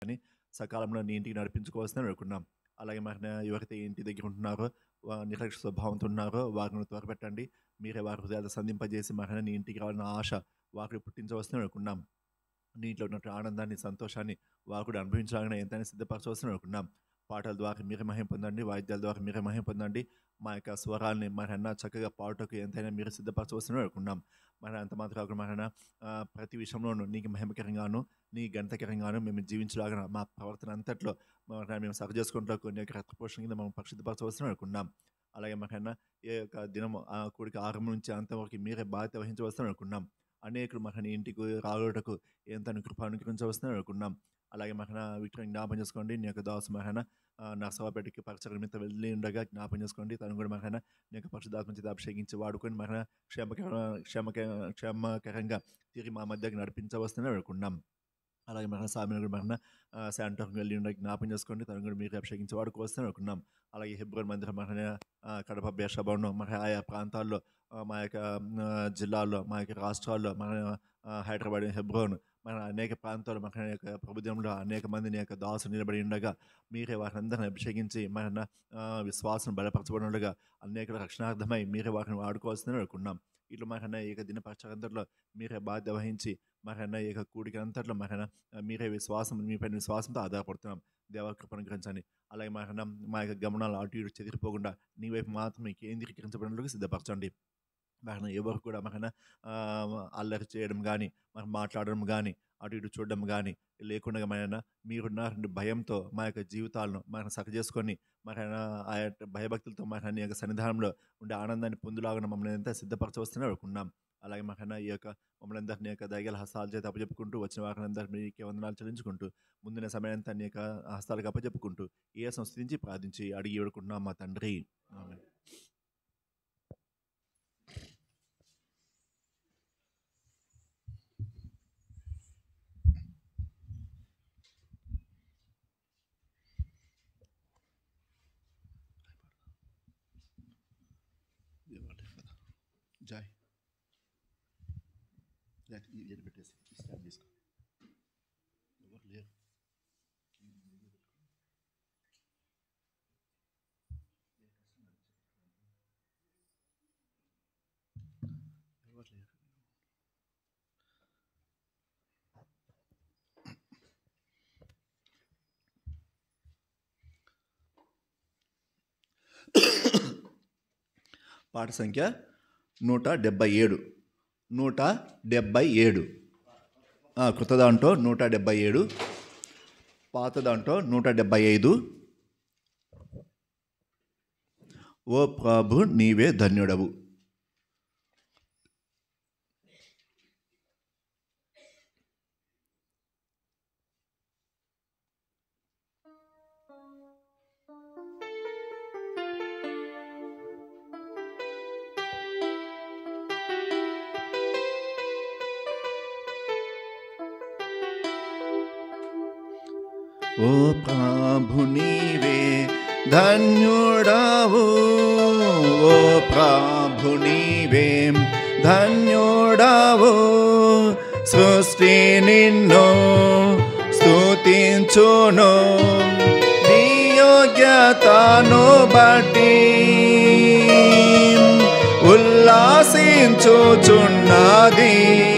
అని సకాలంలో నీ ఇంటికి నడిపించుకోవాల్సిందని వేడుకున్నాం అలాగే మరి ఎవరైతే ఇంటి దగ్గర ఉంటున్నారో వా- నిర్లక్ష్య స్వభావంతో ఉన్నారో వారిని త్వరపెట్టండి మీరే వారి హృదయాలు సంధింపజేసి మరి నీ ఇంటికి రావాలన్న ఆశ వారికి పుట్టించవలసిందని వేడుకున్నాం నీ ఇంట్లో ఉన్నట్టు ఆనందాన్ని సంతోషాన్ని వారు కూడా అనుభవించాలని ఎంతైనా సిద్ధపరచవలసిన అనుకున్నాం పాటల ద్వారా మీరే మహిం పొందండి వాయిద్యాల ద్వారా మీరే మహిం పొందండి మా యొక్క స్వరాల్ని మరి అన్న చక్కగా పాటకు ఎంతైనా మీరు సిద్ధపరచవలసిన అనుకున్నాం మరి అంత మాత్రం కాకుండా మరి అన్న, ఆ, ప్రతి విషయంలోనూ నీకు మహిమకరంగాను నీ గణితకరంగాను మేము జీవించలాగా మా ప్రవర్తన అంతట్లో మరి మేము సరి చేసుకుంటూ కొన్ని యొక్క రక్తపోషణ కింద మనం పక్షితపరచవలసిన అనుకున్నాం అలాగే మాకన్నా ఏ యొక్క దినం ఆ కూడికి ఆరంభం నుంచి అంతవరకు మీరే బాధ్యత వహించవలసిన అనుకున్నాం అనేకులు మహని ఇంటికి రాగటకు ఎంత కృప అనుకరించవలసిన అనుకున్నాం అలాగే మహన విక్రయం జ్ఞాపం చేసుకోండి నీ యొక్క దాసు మహన నర్సవాపేటకి పరిచయ నిమిత్తం వెళ్ళి ఉండగా జ్ఞాపం చేసుకోండి తను కూడా మహన నీ యొక్క పరిశుద్ధాత్మ చేత అభిషేకించి వాడుకొని మహన క్షేమకర క్షేమక క్షేమకరంగా తిరిగి మా మధ్యకి నడిపించవలసిన అనుకున్నాం అలాగే మన సామిని కూడా మన శాంటోకి వెళ్ళి ఉండే జ్ఞాపం చేసుకోండి తను కూడా మీరు అభిషేకించి వాడుకోవస్తుంది అనుకున్నాం అలాగే హెబ్రోన్ మందిరం మన ఆ, కడప బేషభవనం మన ఆయా ప్రాంతాల్లో ఆ, మా యొక్క ఆ, జిల్లాల్లో మా యొక్క రాష్ట్రాల్లో మన ఆ, హైదరాబాద్ హెబ్రోన్ మన అనేక ప్రాంతాల్లో మన యొక్క ప్రభుత్వంలో అనేక మందిని యొక్క దాసులు నిలబడి ఉండగా మీరే వారందరిని అభిషేకించి మన ఆ, విశ్వాసం బలపరచబడినగా అనేక రక్షణార్థమై మీరే వారిని వాడుకోవాల్సిందని అనుకున్నాం ఇట్లా మన ఈ యొక్క దినపరచకంతట్లో మీరే బాధ్యత వహించి మరన్న ఈ యొక్క కూడిక అంతట్లో మరణ మీరే విశ్వాసం మీ పైన విశ్వాసంతో ఆధారపడుతున్నాం దేవ కృపను గ్రహించండి అలాగే మరణ మా యొక్క గమనాలు అటు ఇటు చెదిరిపోకుండా నీ వైపు మాత్రమే కేంద్రీకరించబడినట్లుగా సిద్ధపరచండి మరణ ఎవరు కూడా మరణ అల్లరి చేయడం కానీ మనం మాట్లాడడం కానీ అటు ఇటు చూడడం కానీ లేకుండా మన మీరున్నారంటే భయంతో మా యొక్క జీవితాలను మనం సగ చేసుకొని మన ఆ యొక్క భయభక్తులతో మన నీ యొక్క సన్నిధానంలో ఉండే ఆనందాన్ని పొందులాగా మమ్మల్ని ఎంత సిద్ధపరచవస్తుందని అనుకున్నాం అలాగే మహన ఈ యొక్క మమ్మల్ని అందరినీ యొక్క దయగల హస్తాల చేత అప్పచెప్పుకుంటూ వచ్చిన వారిని అందరినీ మీకే వందనాలు చెల్లించుకుంటూ ముందున్న సమయంతా నీ యొక్క హస్తాలకు అప్పచెప్పుకుంటూ ఏ సంస్థించి ప్రార్థించి అడిగి వేడుకుంటున్నాం మా తండ్రి ఆమేన్. జాయ్ జాయ్ ఇది పెట్టేసి స్టాండ్ తీసుకో ఎవరు లేరు ఎవరు లేరు పాట సంఖ్య నూట డెబ్బై ఏడు నూట డెబ్బై ఏడు ఆ, కొత్త దాంట్లో నూట డెబ్బై ఏడు పాత దాంట్లో నూట డెబ్బై ఐదు ఓ ప్రభు నీవే ధన్యుడవు ఓ ప్రభు నీవే ధన్యుడవు ఓ ప్రభు నీవే ధన్యుడవు సృష్టి నిన్ను స్తుతించును నీ యోగ్యతను బట్టి ఉల్లాసించుచున్నది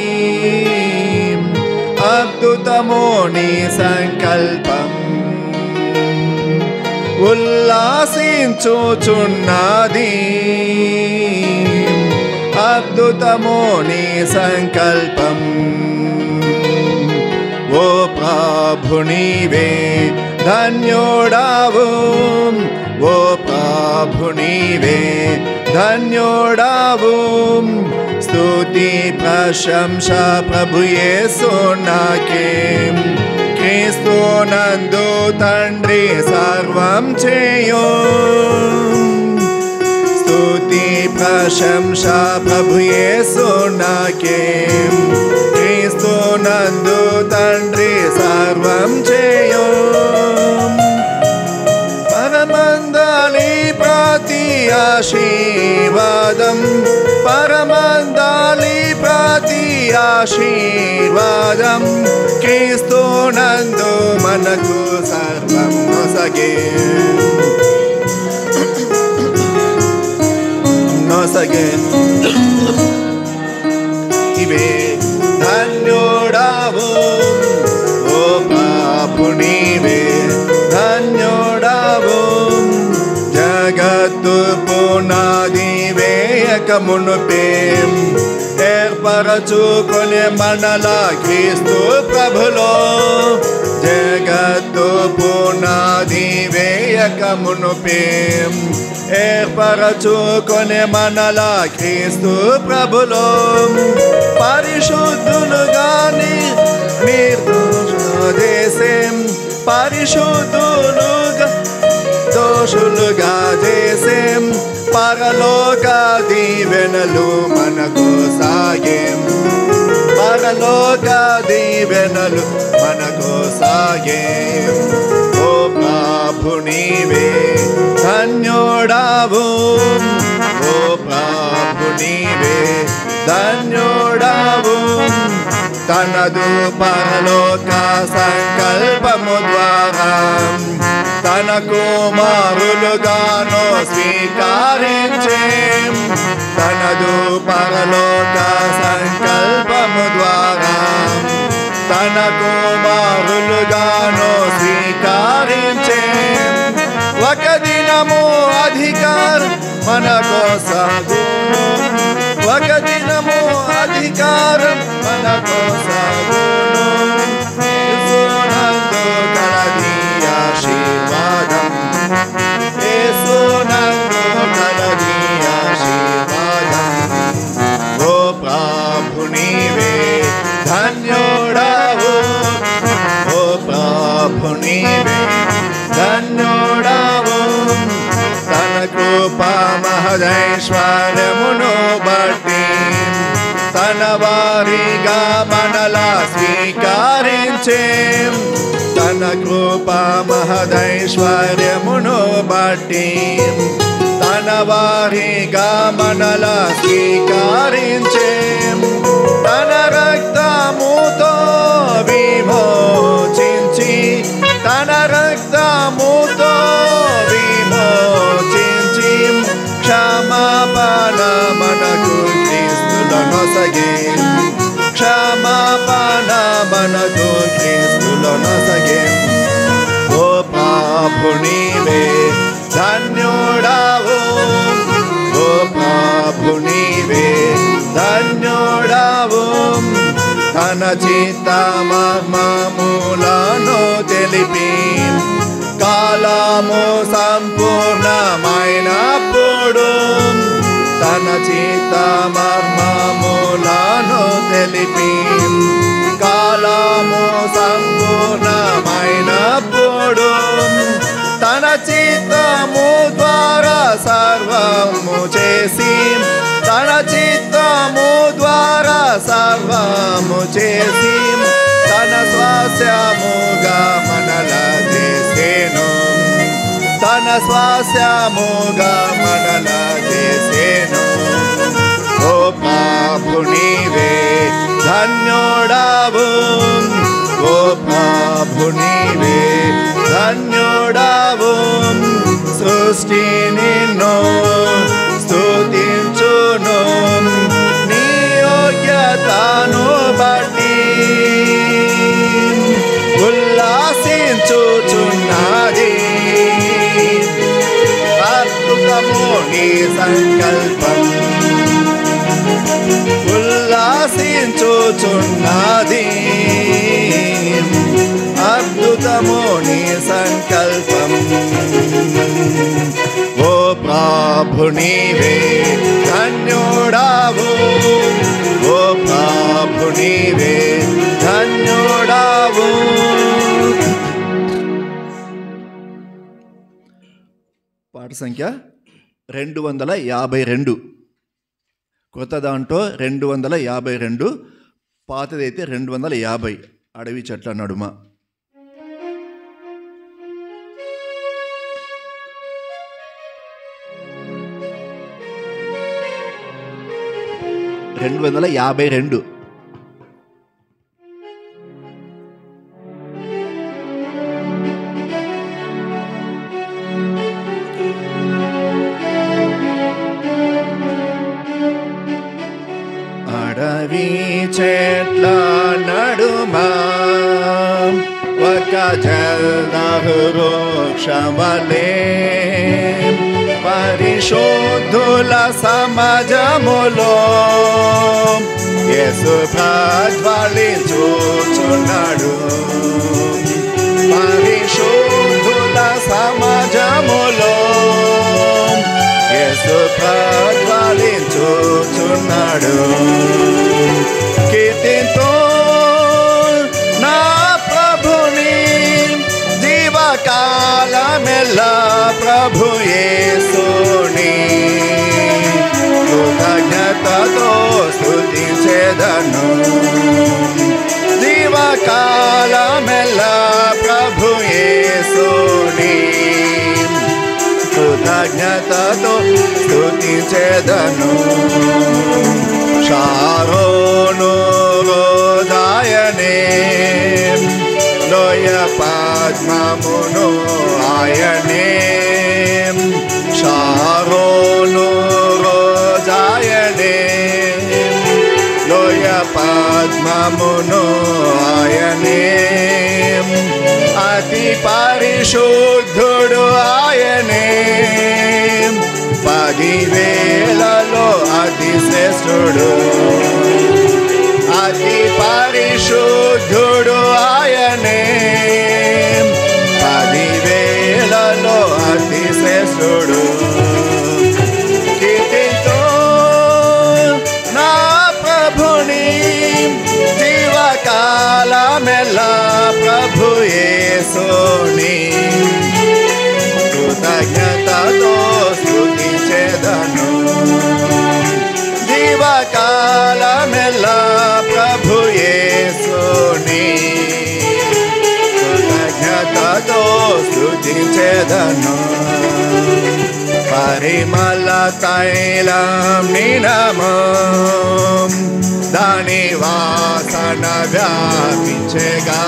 అద్భుతమో నీ సంకల్పం ఉల్లాసించుచున్నది అద్భుతమో నీ సంకల్పం ఓ ప్రభు నీవే ధన్యుడావు ఓ ప్రభు నీవే ధన్యుడావు స్తుతి ప్రశంస ప్రభు యేసు నాకే క్రీస్తు నందు తండ్రి సర్వం చేయు స్తుతి ప్రశంస ప్రభు యేసు నాకే క్రీస్తు నందు తండ్రి సర్వం చేయు పరమందాలి ప్రతి ఆశీర్వాదం పరమందాలి ప్రతి ఆశీర్వాదం క్రీస్తు నందు మన మనకు సర్వం నొసగే నొసగే ఇవే ధన్యోడావు ఓ పాపు నీవే ధన్యోడావు జగత్తు పునాది వేయక మునుపే ఏర్పరచుకొని మనల క్రీస్తు ప్రభులో జగత్తు పునాది వేయక మునుపే ఏర్పరచుకొని మనల క్రీస్తు ప్రభులో పరిశుద్ధులుగాని నిర్దోషేసేం పరిశుద్ధులుగా దోషులుగా చేసేం పరలోక దీవెనలు మనకు సాగేం పరలోక దీవెనలు మనకు సాగేం ఓ ప్రభు నీవే ధన్యోడావు ఓ ప్రభు నీవే ధన్యోడావు తనదు పరలోక సంకల్పము ద్వారా తన కుమారులుగాను స్వీకరించే తనదు పరలోక సంకల్పము ద్వారా తన కుమారులుగాను స్వీకరించే ఒక దినము అధికారం మన కోసగును ఒక దినము అధికారం మన కోసగును యేసునందు కలది ఆశీర్వాదం యేసునందు కలది ఆశీర్వాదం ఓ ప్రభు నీవే ధన్యోడావు ఓ ప్రభు నీవే ధన్యోడావు తన కృప మహదైశ్వర్యమును బట్టి తన వారిగా మనలా స్వీకరించే తన కృప మహదైశ్వర్యమును బట్టి తన వారిగా మనలా స్వీకరించే తన రక్తముతో విమోచించి తన రక్తముతో విమోచించి క్షమాపణ మనకు క్రీస్తులను సగే క్షమాపణ మనకు క్రీస్తులను సగే ఓ పాపు నీవే ధన్యోడావు ఓ పాపు నీవే ధన్యోడావు తన చిత్త మర్మములను తెలిపి కాలము సంపూర్ణమైనప్పుడు తన చిత్త మర్మములను తెలిపి కాలము సంపూర్ణమైనప్పుడు తన చిత్తము ద్వారా సర్వము చేసి తన చిత్తము ద్వారా సర్వము చేసి తన స్వాస్యముగా మనల చేసేను తన స్వాస్యముగా మనల చేసేను ఓ పాపు నీవే ధన్యోడావు ఓ పాపు నీవే ధన్యోడావు సృష్టి నిన్ను స్తుతించును నీ యోగ్యతను బట్టి ఉల్లాసించుచున్నది అద్భుతము నీ సంకల్పం ఉల్లాసించుచున్నది అద్భుతము నీ సంకల్పం ఓ ప్రభు నీవే ధన్యోడావు ఓ ప్రభు నీవే ధన్యోడావు పాట సంఖ్య రెండు వందల యాభై రెండు కొత్త దాంట్లో రెండు వందల యాభై రెండు పాతదైతే రెండు వందల యాభై అడవి చెట్ల నడుమ రెండు వందల యాభై రెండు ఒక జల్దహృక్షమలే పరిశోధుల సమాజములో యేసు ప్రజ్వలించుచున్నాడు పరిశోధుల సమాజములో యేసు ప్రజ్వలించుచున్నాడు కీర్తితో నా ప్రభుని జీవకాలమెల్లా ప్రభు యేసుని కృతజ్ఞతతో స్తుతించేదను జీవకాలమెల్లా ప్రభు యేసుని కృతజ్ఞతతో స్తుతించేదను షారోను రోదాయనే లోయ పద్మమును ఆయనే షారోను రోజాయనే లోయ పద్మమును ఆయనే అతి పరిశుద్ధుడు ఆయనే పదివేలలో అతి శ్రేష్ఠుడు అతి పరిశుద్ధుడు ఆయనే పదివేలలో అతి శ్రేష్ఠుడు కీర్తితో నా ప్రభుని జీవకాలమెల్లా ప్రభు యేసుని కృతజ్ఞతతో స్తుతించేదను జీవకాలమెల్లా ప్రభు యేసుని కృతజ్ఞతతో స్తుతించేదను పరిమళ తైలం నినమం దాని వాసన వ్యాపించగా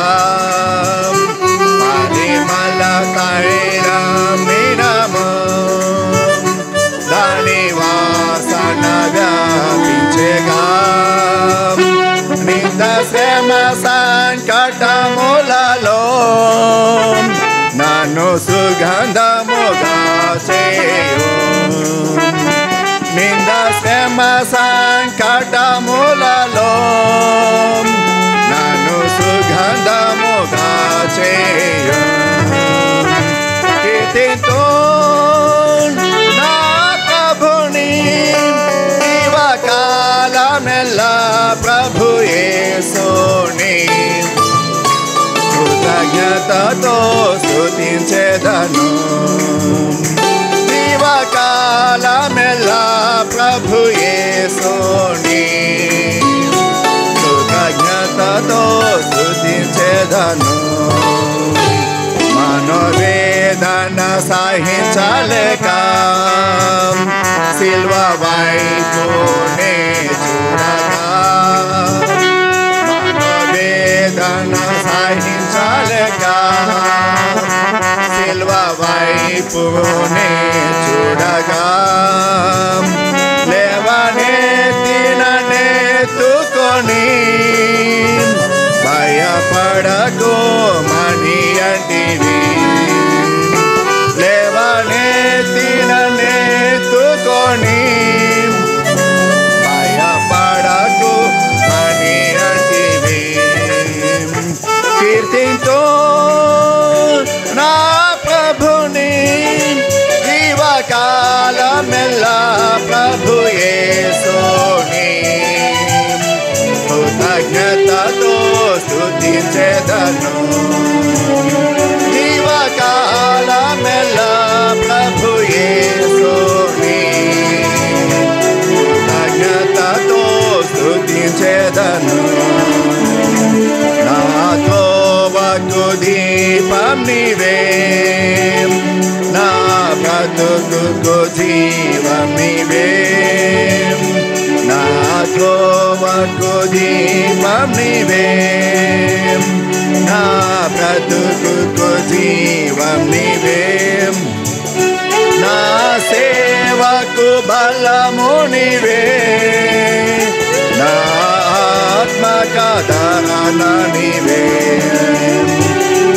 పరిమళ తైలం నినమం దాని వాసన వ్యాపించగా నింద శ్రమ సంకటములలో నన్ను సుగంధముగా చేయు నింద శ్రమ సంకటములలో నన్ను సుగంధముగా చేయు కీర్తితో నా ప్రభుని జీవకాలమెల్లా ప్రభు యేసుని కృతజ్ఞతతో స్తుతించేదను జీవకాలమెల్లా ప్రభు యేసుని కృతజ్ఞతతో స్తుతించేదను మనోవేదన సహించలేక సిల్వ వైపునే చూడగా మనోవేదన సహించలేక సిల్వ వైపునే చూడగా లేవనే తిననేతుకొని భయపడకు మణి అంటివి లేవనే తిననేతుకొని భయపడకు మణి అంటివి కీర్తితో నా ప్రభుని జీవకాలమెల్లా ప్రభు యేసుని కృతజ్ఞతతో స్తుతించేదను జీవకాలమెల్లా ప్రభు యేసుని కృతజ్ఞతతో స్తుతించేదను నాతో వకు దీపం నీవే నా బ్రతుకు జీవం నీవే నాతో వకు దీపం నీవే నా బ్రతుకు జీవం నీవే నా సేవకు బలము నీవే నా ఆత్మకదరణ నీవే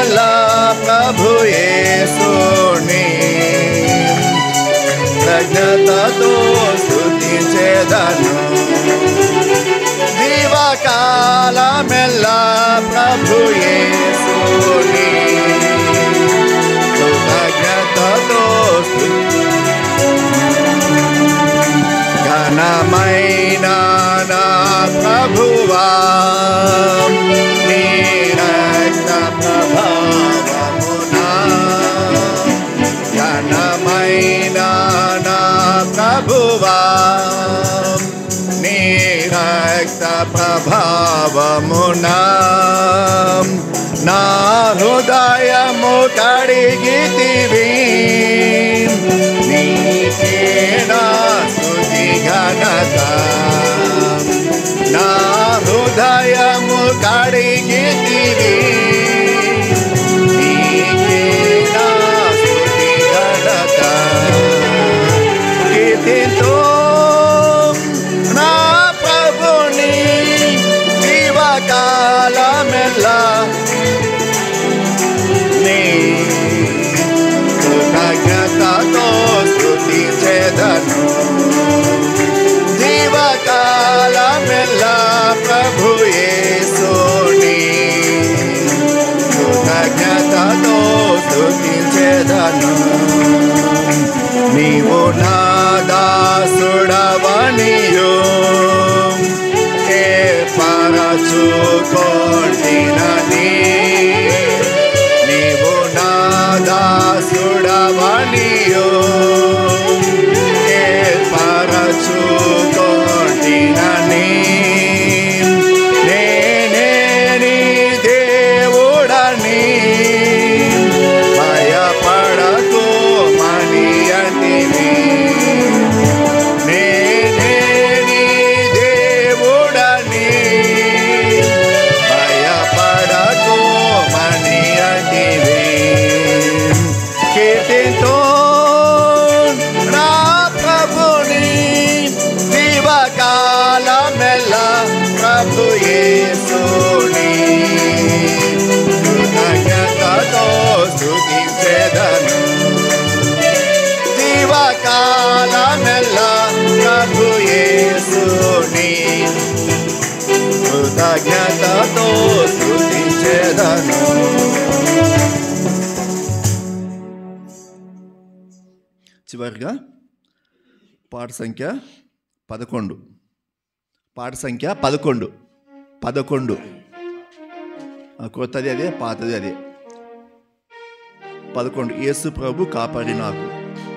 మెల్ల ప్రభు యేసుని కృతజ్ఞతతో స్తుతించేదను జీవకాలమెల్ల ప్రభు యేసుని కృతజ్ఞతతో స్తుతి ఘనమైన నా ప్రభువా నీ రక్త ప్రభావమునా ఘనమైన నా ప్రభువా నీ రక్త ప్రభావమునా నా హృదయము కడిగితివి నీకే నా స్తుతి ఘనత నా హృదయము కడిగితివి నీకే నా స్తుతి ఘనత కీర్తితో నా ప్రభుని జీవకాలమెల్లా నీ కృతజ్ఞతతో స్తుతించెదను జీవకాలమెల్లా ప్రభు యేసుని కృతజ్ఞతతో స్తుతించెదను నీవు నా దాసుడవనియు ఏ పరచుకోటినని నీవు నా దాసుడవనియు ఏ పరచుకోటినని నేనే నీ దేవుడని భయపడకు మని అంటివి నేనే నీ దేవుడని భయపడకు మని అంటివి కీర్తితో నా ప్రభుని జీవకాలమెల్ల ప్రభు యేసుని కృతజ్ఞతతో స్తుతించెదను జీవకాలమెల్ల ప్రభు యేసుని కృతజ్ఞతతో స్తుతించెదను చివరిగా పాట సంఖ్య పదకొండు పాట సంఖ్య పదకొండు పదకొండు ఆ, కొత్తది అదే పాతది అదే పదకొండు యేసు ప్రభు కాపాడి నాకు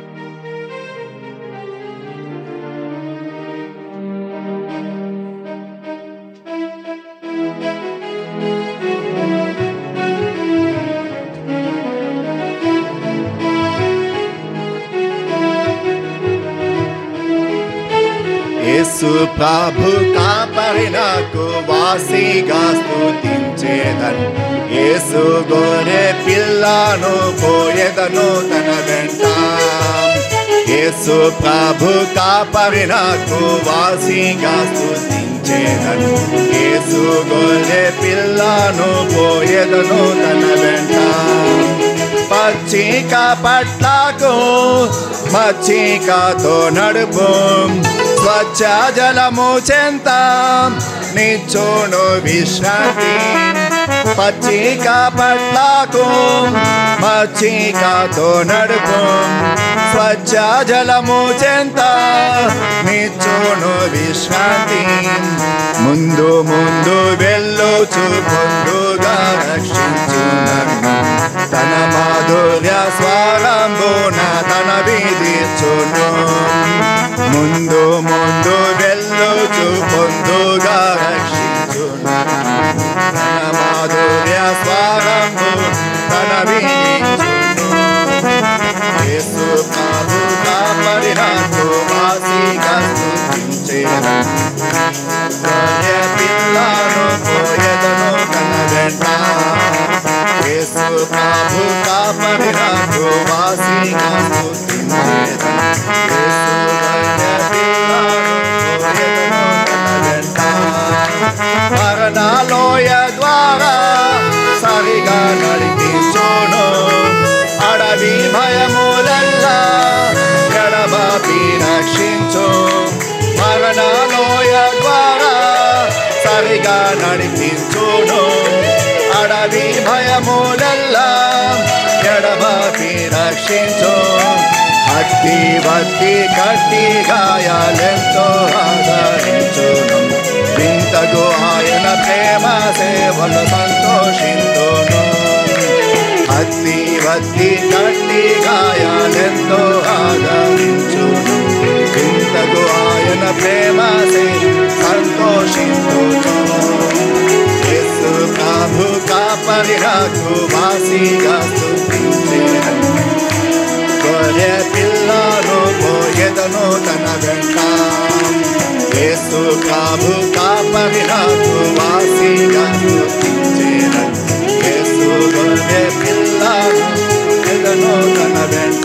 యేసు ప్రభు కాపరి నాకు వాసిగా స్తుతించేదన్ యేసు గోరె పిల్లను పోయేదను తన వెంట యేసు ప్రభు కాపరి నాకు వాసిగా స్తుతించేదన్ యేసు గోరె పిల్లను పోయేదను తన వెంట పచ్చిక పట్లకు మచ్చికతో నడుపు స్వచ్ఛ జలము చెంత నిచ్చోను విశ్రాంతి పచ్చిక పట్లకు మచ్చికతో నడుపు స్వచ్ఛ జలము చెంత నిచ్చోను విశ్రాంతి ముందు ముందు వెళ్ళొచ్చు పొందుగా రక్షించు నన్ను తన మాధుర్య స్వరంబున తన విధించును ముందు ముందు వెళ్ళొచ్చు పొందుగా రక్షించును తన మాధుర్య స్వరంబు తన విధించును యేసు ప్రభు కాపరి నాకు వాసిగా స్తుతించేదను. గొర్రె పిల్లను పోయెదను తన వెంట. యేసు ప్రభు కాపరి నాకు వాసిగా స్తుతించేదను. యేసు గొర్రె పిల్లను పోయెదను తన వెంట. మరణలోయ భయములల్లా ఎడబాపి రక్షించు మరణలోయ ద్వారా సరిగా నడిపించును అడవి భయములల్లా ఎడబాపి రక్షించు హత్తి వత్తి కట్టి గాయాలెంతో ఆదరించును వింతగు ఆయన ప్రేమ సేవలు సంతోషించును హత్తి వత్తి కట్టి గాయాలెంతో ఆదరించును వింతగు ఆయన ప్రేమ సే సంతోషించును యేసు ప్రభు కాపరిరాకు వాసిగా స్తుతించేను గొర్రె పిల్లను పోయెదను తన వెంట యేసు ప్రభు కాపరిరాకు వాసిగా స్తుతించేను యేసు గొర్రె పిల్లను ఎదను తన వెంట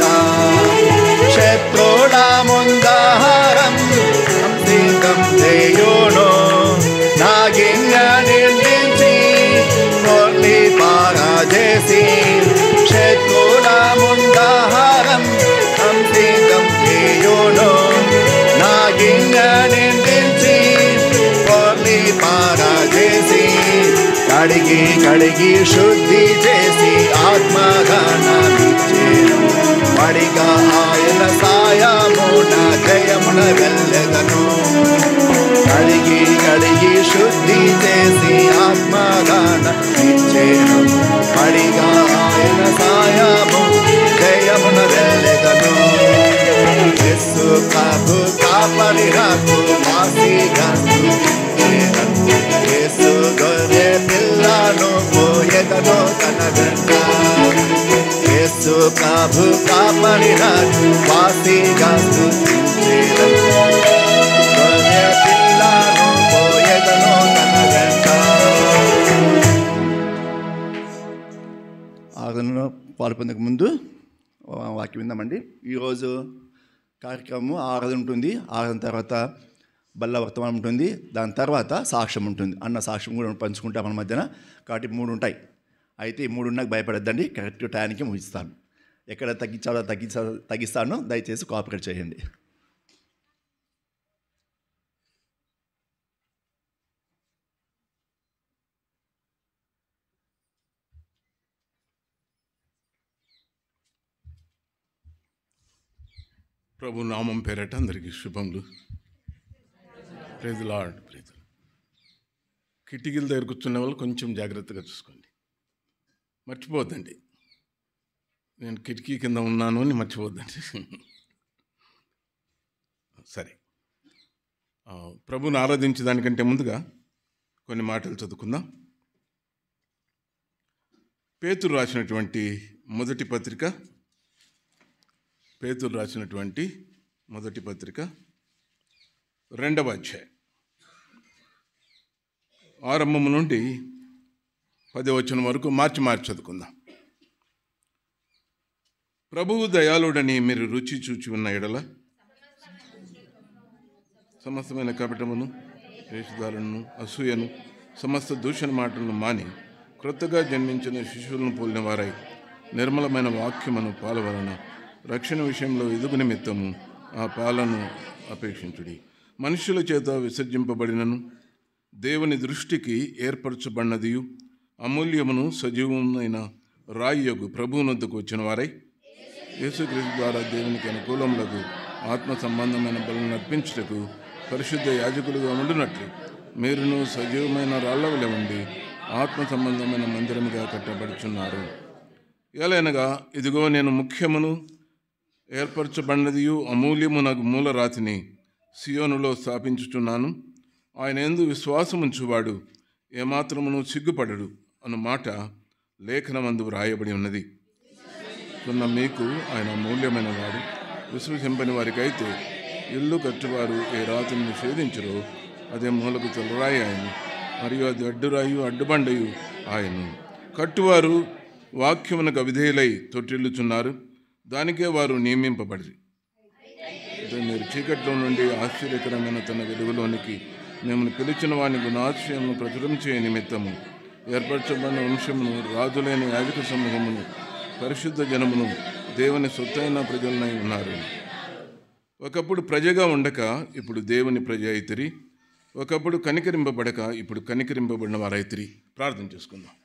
శత్రుడ ముందాహారం సంసిద్ధం చేయును నాగిన్య నిందించి కొల్లి పారాజేసి శత్రుడ ముందాహారం సంసిద్ధం చేయును నాగిన్య నిందించి కొల్లి పారాజేసి కడిగి కడిగి శుద్ధి చేసి ఆత్మగానమిచ్చేను పడిగా ఆయన సాయమున జయమున వెళ్ళెదను కడిగి కడిగి శుద్ధి చేసి ఆత్మగాన ఇచ్చేను పడిగా ఆయన సాయము జయమున వెళ్ళెదను యేసు ప్రభు కాపరి రాకు వాసిగా స్తుతించేదను. యేసు గొర్రె పిల్లను పోయెదను తన వెంట యేసు ప్రభు కాపరి రాకు వాసిగా స్తుతించేదను. గొర్రె పిల్లను పోయెదను తన వెంట ఆగను పాల్పొందక ముందు ఆ వాక్యం విందామండి ఈరోజు కార్యక్రమం ఆరాధన ఉంటుంది ఆరాధన తర్వాత బల్ల వర్తమానం ఉంటుంది దాని తర్వాత సాక్ష్యం ఉంటుంది అన్న సాక్ష్యం కూడా పంచుకుంటాం మన మధ్యన కాబట్టి మూడు ఉంటాయి అయితే ఈ మూడు ఉన్నాక భయపడద్దండి కరెక్ట్ టైంకి ముగిస్తాను ఎక్కడ తగ్గించాలో తగ్గించా తగ్గిస్తానో దయచేసి కోఆపరేట్ చేయండి ప్రభు నామం పేరట అందరికీ శుభములు ప్రేజ్ లార్డ్ ప్రేజ్ కిటికీల దగ్గర కూర్చున్న వాళ్ళు కొంచెం జాగ్రత్తగా చూసుకోండి మర్చిపోద్దండి నేను కిటికీ కింద ఉన్నాను అని మర్చిపోద్దండి సరే ఆ, ప్రభుని ఆరాధించే దానికంటే ముందుగా కొన్ని మాటలు చదువుకుందాం పేతురు రాసినటువంటి మొదటి పత్రిక పేతురు రాసినటువంటి మొదటి పత్రిక రెండవ అధ్యాయం ఆరంభం నుండి పది వచనం వరకు మార్చి మార్చి చదువుకుందాం ప్రభువు దయాళుడని మీరు రుచి చూచి ఉన్న ఎడల సమస్తమైన కపటమును వేషధారణను అసూయను సమస్త దూషణ మాటలను మాని క్రొత్తగా జన్మించిన శిశువులను పోలిన వారై నిర్మలమైన వాక్యమును పాలవలన రక్షణ విషయంలో ఎదుగు నిమిత్తము ఆ పాలను అపేక్షించుడి మనుషుల చేత విసర్జింపబడినను దేవుని దృష్టికి ఏర్పరచబడినదియు అమూల్యమును సజీవమైన రాయియగు ప్రభువునొద్దకు వచ్చిన వారై యేసుక్రీస్తు ద్వారా దేవునికి అనుకూలములకు ఆత్మ సంబంధమైన బలను అర్పించుటకు పరిశుద్ధ యాజకులుగా ఉండునట్లు మీరును సజీవమైన రాళ్ల వలె ఉండి ఆత్మ సంబంధమైన మందిరముగా కట్టబడుచున్నారు ఎలైనగా ఇదిగో నేను ముఖ్యమును ఏర్పరచబడినదియు అమూల్యము నాకు మూలరాతిని సియోనులో స్థాపించుచున్నాను ఆయన ఎందు విశ్వాసముంచువాడు ఏమాత్రమును సిగ్గుపడడు అన్న మాట లేఖనమందు వ్రాయబడి ఉన్నది ఉన్న మీకు ఆయన అమూల్యమైన వాడు విశ్వసింపని వారికైతే ఇల్లు కట్టువారు ఏ రాతిని నిషేధించరో అదే మూలకు తలరాయి ఆయన మరియు అది అడ్డురాయు అడ్డుబండయు ఆయన కట్టువారు వాక్యమునకు అవిధేయులై తొట్టిల్లుచున్నారు దానికే వారు నియమింపబడి అయితే మీరు చీకట్లో నుండి ఆశ్చర్యకరమైన తన వెలుగులోనికి మిమ్మల్ని పిలిచిన వాని గుణాశ్రయమును ప్రచురం చేయ నిమిత్తము ఏర్పరచబడిన వంశమును రాజులైన యాజక సమూహమును పరిశుద్ధ జనమును దేవుని సొత్తైన ప్రజలనై ఉన్నారు ఒకప్పుడు ప్రజగా ఉండక ఇప్పుడు దేవుని ప్రజ అయితిరి ఒకప్పుడు కనికరింపబడక ఇప్పుడు కనికరింపబడిన వారైతిరి ప్రార్థన చేసుకుందాం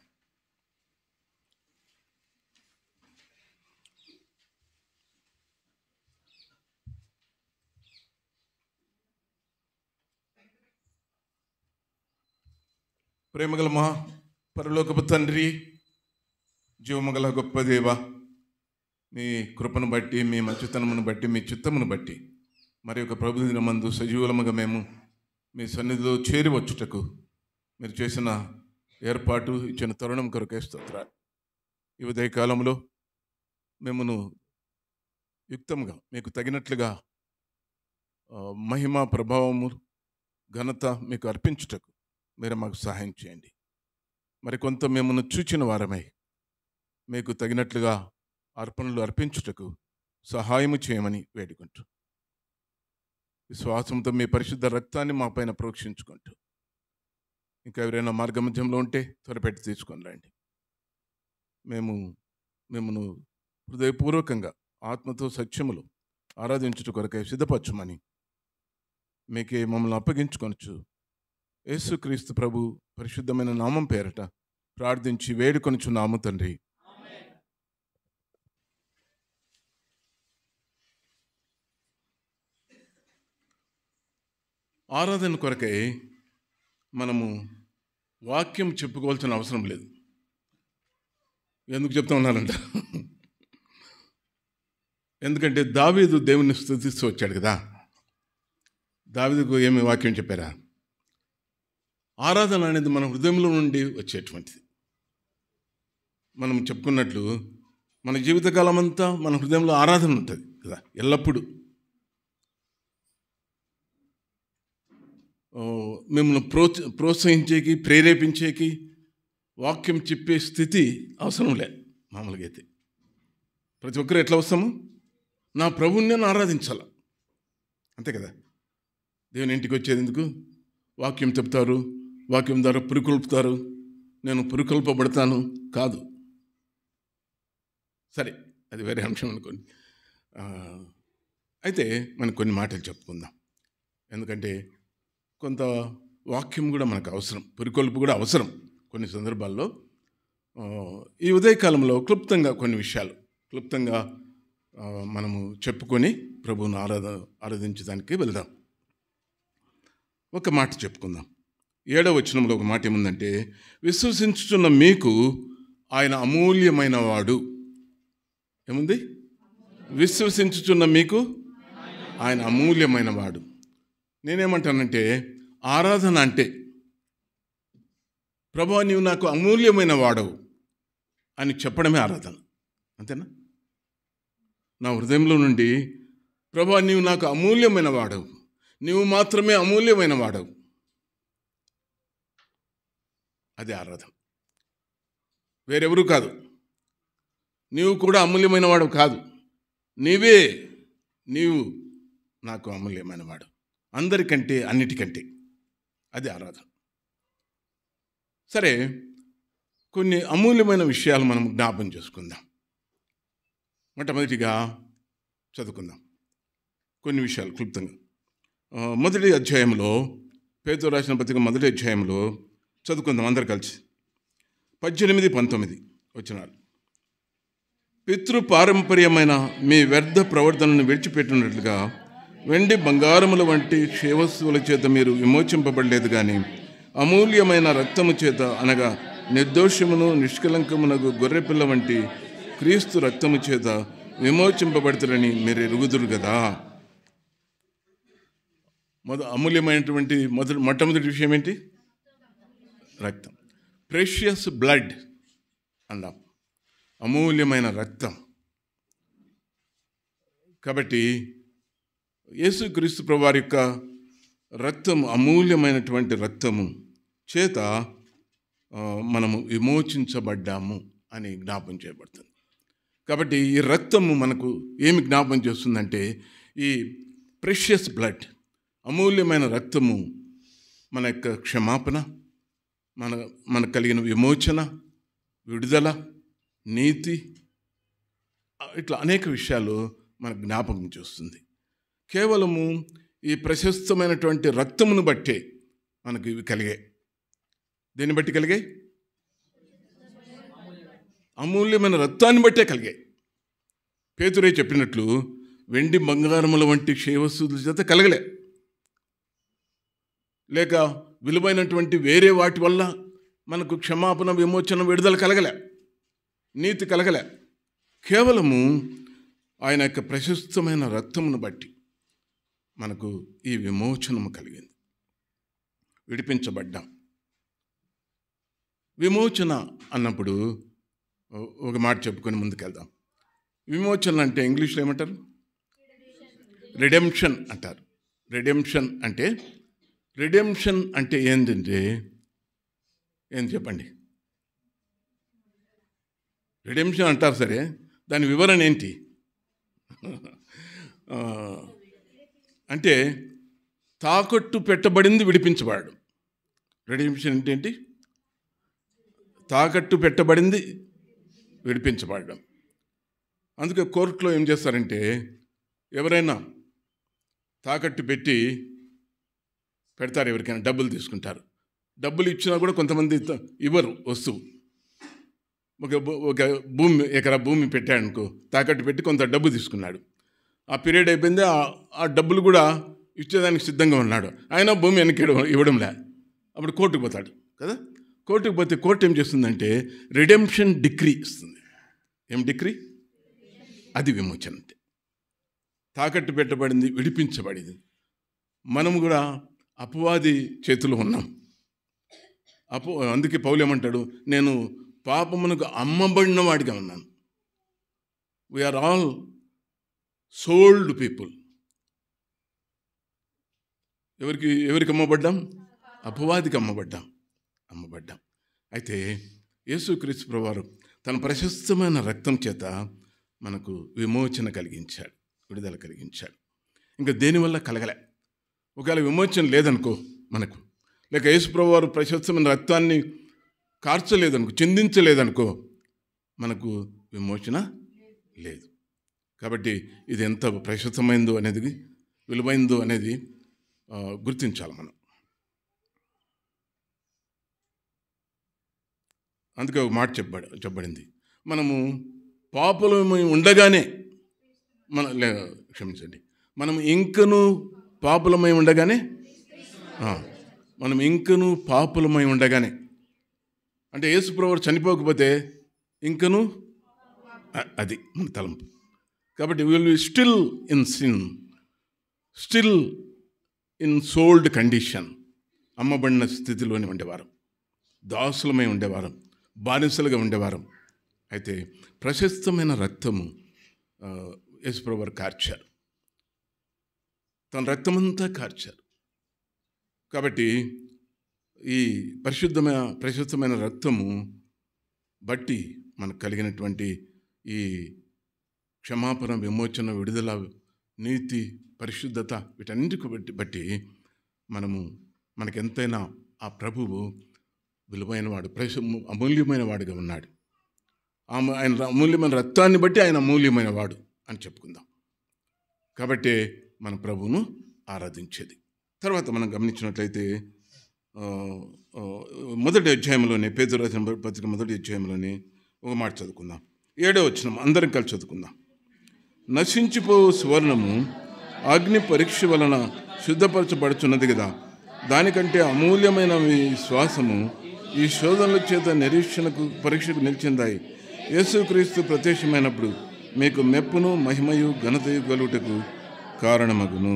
ప్రేమగల మా పరలోకపు తండ్రి జీవమగల గొప్ప దేవ మీ కృపను బట్టి మీ మంచితనమును బట్టి మీ చిత్తమును బట్టి మరి ఒక ప్రభు దినమందు సజీవులముగా మేము మీ సన్నిధిలో చేరి వచ్చుటకు మీరు చేసిన ఏర్పాటు ఇచ్చిన తరుణం కొరకే స్తోత్ర ఈ ఉదయ కాలంలో మేమును యుక్తంగా మీకు తగినట్లుగా ఆ, మహిమ ప్రభావము ఘనత మీకు అర్పించుటకు మీరు మాకు సహాయం చేయండి మరి కొంత మేమును చూచిన వారమై మీకు తగినట్లుగా అర్పణలు అర్పించుటకు సహాయము చేయమని వేడుకుంటూ విశ్వాసంతో మీ పరిశుద్ధ రక్తాన్ని మా పైన ప్రోక్షించుకుంటూ ఇంకా ఎవరైనా మార్గమధ్యంలో ఉంటే త్వరపెట్టి తీసుకొని రండి మేము మిమ్మను హృదయపూర్వకంగా ఆత్మతో సత్యములు ఆరాధించుట కొరకై సిద్ధపరచమని మీకే మమ్మల్ని అప్పగించుకొనచ్చు యేసుక్రీస్తు ప్రభు పరిశుద్ధమైన నామం పేరట ప్రార్థించి వేడుకొనుచు నాము తండ్రి ఆరాధన కొరకై మనము వాక్యం చెప్పుకోవాల్సిన అవసరం లేదు ఎందుకు చెప్తా ఉన్నారంట ఎందుకంటే దావీదు దేవుని స్థుతిస్తూ వచ్చాడు కదా దావీదుకు ఏమి వాక్యం చెప్పారా ఆరాధన అనేది మన హృదయంలో నుండి వచ్చేటువంటిది మనం చెప్పుకున్నట్లు మన జీవితకాలం అంతా మన హృదయంలో ఆరాధన ఉంటుంది కదా ఎల్లప్పుడూ ఓ, మిమ్మల్ని ప్రోత్స ప్రోత్సహించేకి ప్రేరేపించేకి వాక్యం చెప్పే స్థితి అవసరం లే మామూలుగా అయితే ప్రతి ఒక్కరు ఎట్లా వస్తాము నా ప్రభుని నేను ఆరాధించాల అంతే కదా దేవుని ఇంటికి వచ్చేది ఎందుకు వాక్యం చెప్తారు వాక్యం ద్వారా పురుకొల్పుతారు నేను పురుకొల్పబడతాను కాదు సరే అది వేరే అంశం అనుకోండి ఆ, అయితే మనం కొన్ని మాటలు చెప్పుకుందాం ఎందుకంటే కొంత వాక్యం కూడా మనకు అవసరం పురికొల్పు కూడా అవసరం కొన్ని సందర్భాల్లో ఆ, ఈ ఉదయకాలంలో క్లుప్తంగా కొన్ని విషయాలు క్లుప్తంగా ఆ, మనము చెప్పుకొని ప్రభువును ఆరాధ ఆరాధించడానికి వెళ్దాం ఒక మాట చెప్పుకుందాం ఏడవ వచనంలో ఒక మాట ఏముందంటే విశ్వసించుతున్న మీకు ఆయన అమూల్యమైన వాడు ఏముంది విశ్వసించుచున్న మీకు ఆయన అమూల్యమైన వాడు నేనేమంటానంటే ఆరాధన అంటే ప్రభా నీవు నాకు అమూల్యమైన వాడవు అని చెప్పడమే ఆరాధన అంతేనా నా హృదయంలో నుండి ప్రభా నీవు నాకు అమూల్యమైన వాడవు నీవు మాత్రమే అమూల్యమైన వాడవు అది ఆరాధన వేరెవరు కాదు నీవు కూడా అమూల్యమైన వాడు కాదు నీవే నీవు నాకు అమూల్యమైన వాడు అందరికంటే అన్నిటికంటే అది ఆరాధన సరే కొన్ని అమూల్యమైన విషయాలు మనం జ్ఞాపం చేసుకుందాం మొట్టమొదటిగా చదువుకుందాం కొన్ని విషయాలు క్లుప్తంగా ఆ, మొదటి అధ్యాయంలో పేదతో రాసిన పత్రిక మొదటి అధ్యాయంలో చదువుకుందాం అందరు కలిసి పద్దెనిమిది పంతొమ్మిది వచ్చినారు పితృ పారంపర్యమైన మీ వ్యర్థ ప్రవర్తనను విడిచిపెట్టినట్లుగా వెండి బంగారముల వంటి క్షేవస్తువుల చేత మీరు విమోచింపబడలేదు కానీ అమూల్యమైన రక్తము చేత అనగా నిర్దోషమును నిష్కలంకమునకు గొర్రెపిల్ల వంటి క్రీస్తు రక్తము చేత విమోచింపబడతారని మీరు ఎరుగుదురు కదా మొద అమూల్యమైనటువంటి మొదటి మొట్టమొదటి విషయం ఏంటి రక్తం ప్రెషియస్ బ్లడ్ అందాం అమూల్యమైన రక్తం కాబట్టి యేసుక్రీస్తు ప్రభువారి యొక్క రక్తము అమూల్యమైనటువంటి రక్తము చేత ఆ, మనము విమోచించబడ్డాము అని జ్ఞాపం చేయబడుతుంది కాబట్టి ఈ రక్తము మనకు ఏమి జ్ఞాపం చేస్తుందంటే ఈ ప్రెషియస్ బ్లడ్ అమూల్యమైన రక్తము మన యొక్క క్షమాపణ మన మనకు కలిగిన విమోచన విడుదల నీతి ఇట్లా అనేక విషయాలు మనకు జ్ఞాపకం చేస్తుంది కేవలము ఈ ప్రశస్తమైనటువంటి రక్తమును బట్టే మనకు ఇవి కలిగాయి దేన్ని బట్టి కలిగాయి అమూల్యమైన రక్తాన్ని బట్టే కలిగాయి పేతురే చెప్పినట్లు వెండి బంగారముల వంటి క్షయవస్తువుల చేత కలగలే లేక విలువైనటువంటి వేరే వాటి వల్ల మనకు క్షమాపణ విమోచన విడుదల కలగలే నీతి కలగలే కేవలము ఆయన యొక్క ప్రశస్తమైన రక్తమును బట్టి మనకు ఈ విమోచనము కలిగింది విడిపించబడ్డాం విమోచన అన్నప్పుడు ఓ- ఒక మాట చెప్పుకొని ముందుకెళ్దాం విమోచన అంటే ఇంగ్లీష్లో ఏమంటారు రిడెంప్షన్ అంటారు రిడెంప్షన్ అంటే రిడెంప్షన్ అంటే ఏంటంటే ఏం చెప్పండి రిడెంప్షన్ అంటారు సరే దాని వివరణ ఏంటి ఆ, అంటే తాకట్టు పెట్టబడింది విడిపించబడడం రిడెంప్షన్ అంటే ఏంటి తాకట్టు పెట్టబడింది విడిపించబడడం అందుకే కోర్టులో ఏం చేస్తారంటే ఎవరైనా తాకట్టు పెట్టి పెడతారు ఎవరికైనా డబ్బులు తీసుకుంటారు డబ్బులు ఇచ్చినా కూడా కొంతమంది త- ఇవ్వరు వస్తువు ఒక భూ- ఒక భూమి ఎకరా భూమి పెట్టాడనుకో తాకట్టు పెట్టి కొంత డబ్బు తీసుకున్నాడు ఆ పీరియడ్ అయిపోయింది ఆ- ఆ డబ్బులు కూడా ఇచ్చేదానికి సిద్ధంగా ఉన్నాడు అయినా భూమి వెనక్కి ఇవ్వడంలే అప్పుడు కోర్టుకు పోతాడు కదా కోర్టుకు పోతే కోర్టు ఏం చేస్తుందంటే రిడెంప్షన్ డిగ్రీ ఇస్తుంది ఏం డిగ్రీ అది విమోచన అంటే తాకట్టు పెట్టబడింది విడిపించబడింది మనం కూడా అపవాది చేతిలో ఉన్నాం అపో అందుకే పౌలు ఏమంటాడు నేను పాపమునకు అమ్మబడిన వాడిగా ఉన్నాను వీఆర్ ఆల్ సోల్డ్ పీపుల్ ఎవరికి ఎవరికి అమ్మబడ్డాం అపవాదికి అమ్మబడ్డాం అమ్మబడ్డాం అయితే యేసుక్రీస్తు ప్రభువారు తన ప్రశస్తమైన రక్తం చేత మనకు విమోచన కలిగించాడు విడుదల కలిగించాడు ఇంకా దేనివల్ల కలగలే ఒకవేళ విమోచన లేదనుకో మనకు లేక యేసుప్రభు వారు ప్రశస్తమైన రక్తాన్ని కార్చలేదనుకో చిందించలేదనుకో మనకు విమోచన లేదు కాబట్టి ఇది ఎంత ప్రశస్తమైందో అనేది విలువైందో అనేది ఆ, గుర్తించాలి మనం అందుకే ఒక మాట చెప్పబడ చెప్పబడింది మనము పాపులమై ఉండగానే మన లే క్షమించండి మనం ఇంకను పాపులమై ఉండగానే ఆ, మనం ఇంకను పాపులమై ఉండగానే అంటే యేసుప్రభు చనిపోకపోతే ఇంకను అ- అది మన తలంపు కాబట్టి will still in sin still in sold condition అమ్మబడిన స్థితిలోనే ఉండేవారం దాసులమై ఉండేవారం బానిసలుగా ఉండేవారం అయితే ప్రశస్తమైన రక్తము ఆ, యేసుప్రభు వారు కార్చారు తన రక్తమంతా కార్చారు కాబట్టి ఈ పరిశుద్ధమైన ప్రశస్తమైన రక్తము బట్టి మనకు కలిగినటువంటి ఈ క్షమాపణ విమోచన విడుదల నీతి పరిశుద్ధత వీటన్నిటికి బట్టి బట్టి మనము మనకెంతైనా ఆ ప్రభువు విలువైన వాడు ప్రశ అమూల్యమైన వాడుగా ఉన్నాడు ఆమె ఆయన ర- అమూల్యమైన రక్తాన్ని బట్టి ఆయన అమూల్యమైన వాడు అని చెప్పుకుందాం కాబట్టి మన ప్రభువును ఆరాధించేది తర్వాత మనం గమనించినట్లయితే ఆ, ఆ, మొదటి అధ్యాయంలోనే పేదరు రాసిన పత్రిక మొదటి అధ్యాయంలోనే ఒక మాట చదువుకుందాం ఏడో వచ్చిన అందరం కలిసి చదువుకుందాం నశించిపో సువర్ణము అగ్ని పరీక్ష వలన శుద్ధపరచబడుచున్నది కదా దానికంటే అమూల్యమైన మీ శ్వాసము ఈ శోధనల చేత నిరీక్షణకు పరీక్షకు నిలిచిందాయి యేసుక్రీస్తు ప్రత్యక్షమైనప్పుడు మీకు మెప్పును మహిమయు ఘనతయు కలుగుటకు కారణమగును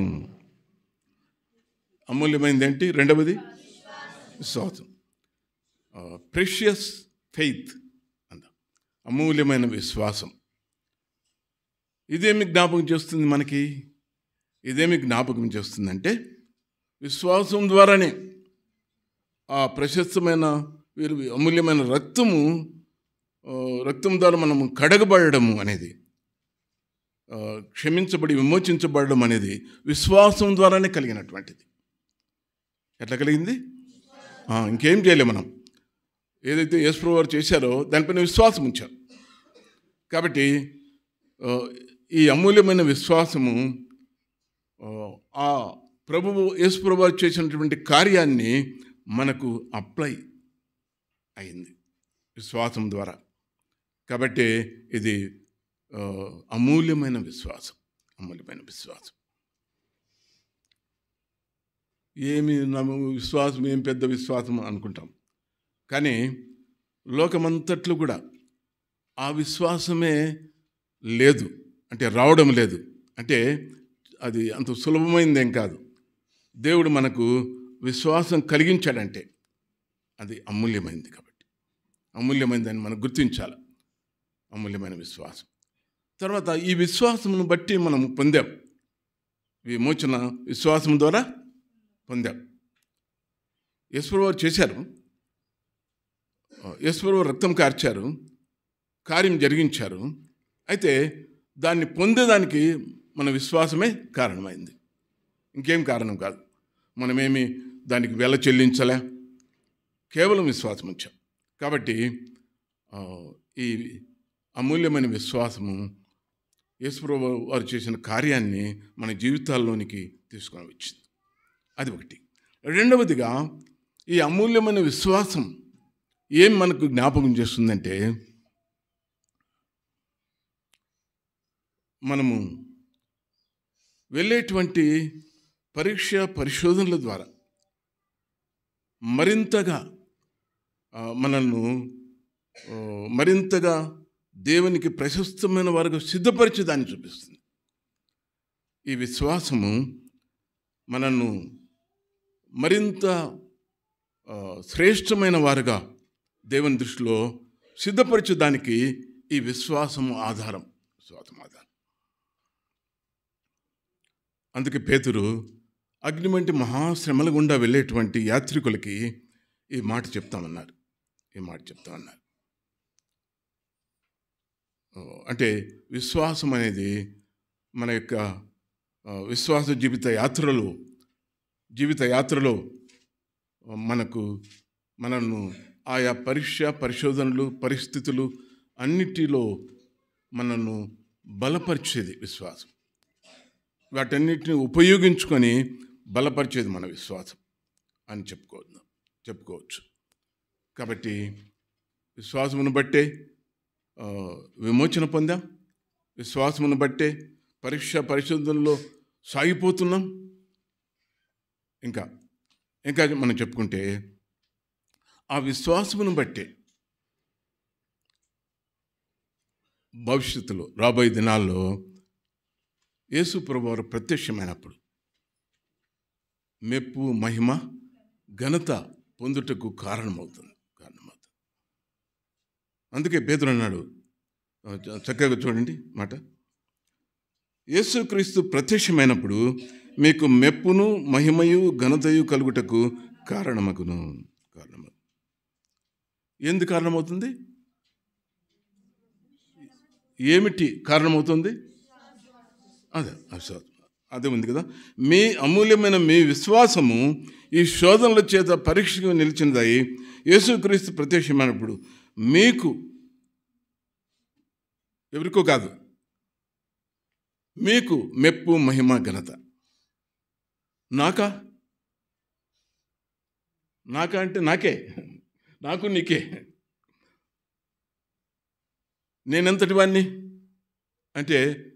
అమూల్యమైనది ఏంటి రెండవది విశ్వాసం ప్రెషియస్ ఫెయిత్ అంట అమూల్యమైన విశ్వాసం ఇదేమి జ్ఞాపకం చేస్తుంది మనకి ఇదేమి జ్ఞాపకం చేస్తుందంటే విశ్వాసం ద్వారానే ఆ ప్రశస్తమైన వీరు అమూల్యమైన రక్తము ఆ, రక్తం ద్వారా మనము కడగబడము అనేది ఆ, క్షమించబడి విమోచించబడడం అనేది విశ్వాసం ద్వారానే కలిగినటువంటిది ఎట్లా కలిగింది ఆ, ఇంకేం చేయలేం మనం ఏదైతే యేసుప్రభు వారు చేశారో దానిపైన విశ్వాసం ఉంచారు కాబట్టి ఆ, ఈ అమూల్యమైన విశ్వాసము ఆ, ఆ ప్రభువు యేసు ప్రభు వారు చేసినటువంటి కార్యాన్ని మనకు అప్లై అయింది విశ్వాసం ద్వారా కాబట్టి ఇది ఆ, అమూల్యమైన విశ్వాసం అమూల్యమైన విశ్వాసం ఏమి నమ్ము విశ్వాసం ఏం పెద్ద విశ్వాసం అనుకుంటాం కానీ లోకమంతట్లో కూడా ఆ విశ్వాసమే లేదు అంటే రావడం లేదు అంటే అది అంత సులభమైందేం కాదు దేవుడు మనకు విశ్వాసం కలిగించాడంటే అది అమూల్యమైంది కాబట్టి అమూల్యమైందని మనం గుర్తించాలి అమూల్యమైన విశ్వాసం తర్వాత ఈ విశ్వాసమును బట్టి మనం పొందాం విమోచన విశ్వాసం ద్వారా పొందాం ఈశ్వరవారు చేశారు ఈశ్వరవారు రక్తం కార్చారు కార్యం జరిగించారు అయితే దాన్ని పొందేదానికి మన విశ్వాసమే కారణమైంది ఇంకేం కారణం కాదు మనమేమి దానికి వెల చెల్లించలే కేవలం విశ్వాసం ఉంచాం కాబట్టి ఆ, ఈ అమూల్యమైన విశ్వాసము యేసుప్రభు వారు చేసిన కార్యాన్ని మన జీవితాల్లోనికి తీసుకొని వచ్చింది అది ఒకటి రెండవదిగా ఈ అమూల్యమైన విశ్వాసం ఏం మనకు జ్ఞాపకం చేస్తుందంటే మనము వెళ్ళేటువంటి పరీక్ష పరిశోధనల ద్వారా మరింతగా ఆ, మనల్ని ఆ, మరింతగా దేవునికి ప్రశస్తమైన వారికి సిద్ధపరిచేదాన్ని చూపిస్తుంది ఈ విశ్వాసము మనల్ని మరింత ఆ, శ్రేష్టమైన వారుగా దేవుని దృష్టిలో సిద్ధపరచడానికి ఈ విశ్వాసము ఆధారం విశ్వాసం ఆధారం అందుకే పేతురు అగ్ని వంటి మహాశ్రమల గుండా వెళ్ళేటువంటి యాత్రికులకి ఈ మాట చెప్తామన్నారు ఈ మాట చెప్తామన్నారు ఆ, అంటే విశ్వాసం అనేది మన యొక్క ఆ, విశ్వాస జీవిత యాత్రలో జీవిత యాత్రలో మనకు మనల్ని ఆయా పరీక్ష పరిశోధనలు పరిస్థితులు అన్నిటిలో మనల్ని బలపరిచేది విశ్వాసం వాటన్నిటిని ఉపయోగించుకొని బలపరిచేది మన విశ్వాసం అని చెప్పుకోవద్దాం చెప్పుకోవచ్చు కాబట్టి విశ్వాసమును బట్టే ఆ, విమోచన పొందాం విశ్వాసమును బట్టే పరీక్ష పరిశోధనలో సాగిపోతున్నాం ఇంకా ఇంకా మనం చెప్పుకుంటే ఆ విశ్వాసమును బట్టే భవిష్యత్తులో రాబోయే దినాల్లో యేసు ప్రభువారు ప్రత్యక్షమైనప్పుడు మెప్పు మహిమ ఘనత పొందుటకు కారణమవుతుంది కారణమవుతుంది అందుకే పేదరు అన్నాడు ఆ, చ- చక్కగా చూడండి మాట యేసుక్రీస్తు ప్రత్యక్షమైనప్పుడు మీకు మెప్పును మహిమయు ఘనతయు కలుగుటకు కారణమగును కారణమగు ఎందుకు కారణమవుతుంది ఏమిటి కారణమవుతుంది అదే విశ్వాసం అదే ఉంది కదా మీ అమూల్యమైన మీ విశ్వాసము ఈ శోధనల చేత పరీక్షకు నిలిచినదై యేసుక్రీస్తు ప్రత్యక్షమైనప్పుడు మీకు ఎవరికో కాదు మీకు మెప్పు మహిమ ఘనత నాకా నాకా అంటే నాకే నాకు నీకే నేనెంతటి వాణ్ణి అంటే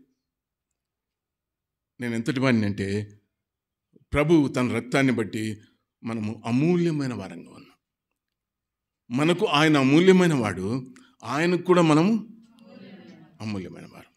నేను ఎంతటి వాడిని అంటే ప్రభు తన రక్తాన్ని బట్టి మనము అమూల్యమైన వారంగా ఉన్నాం మనకు ఆయన అమూల్యమైన వాడు ఆయనకు కూడా మనము అమూల్యమైన వారు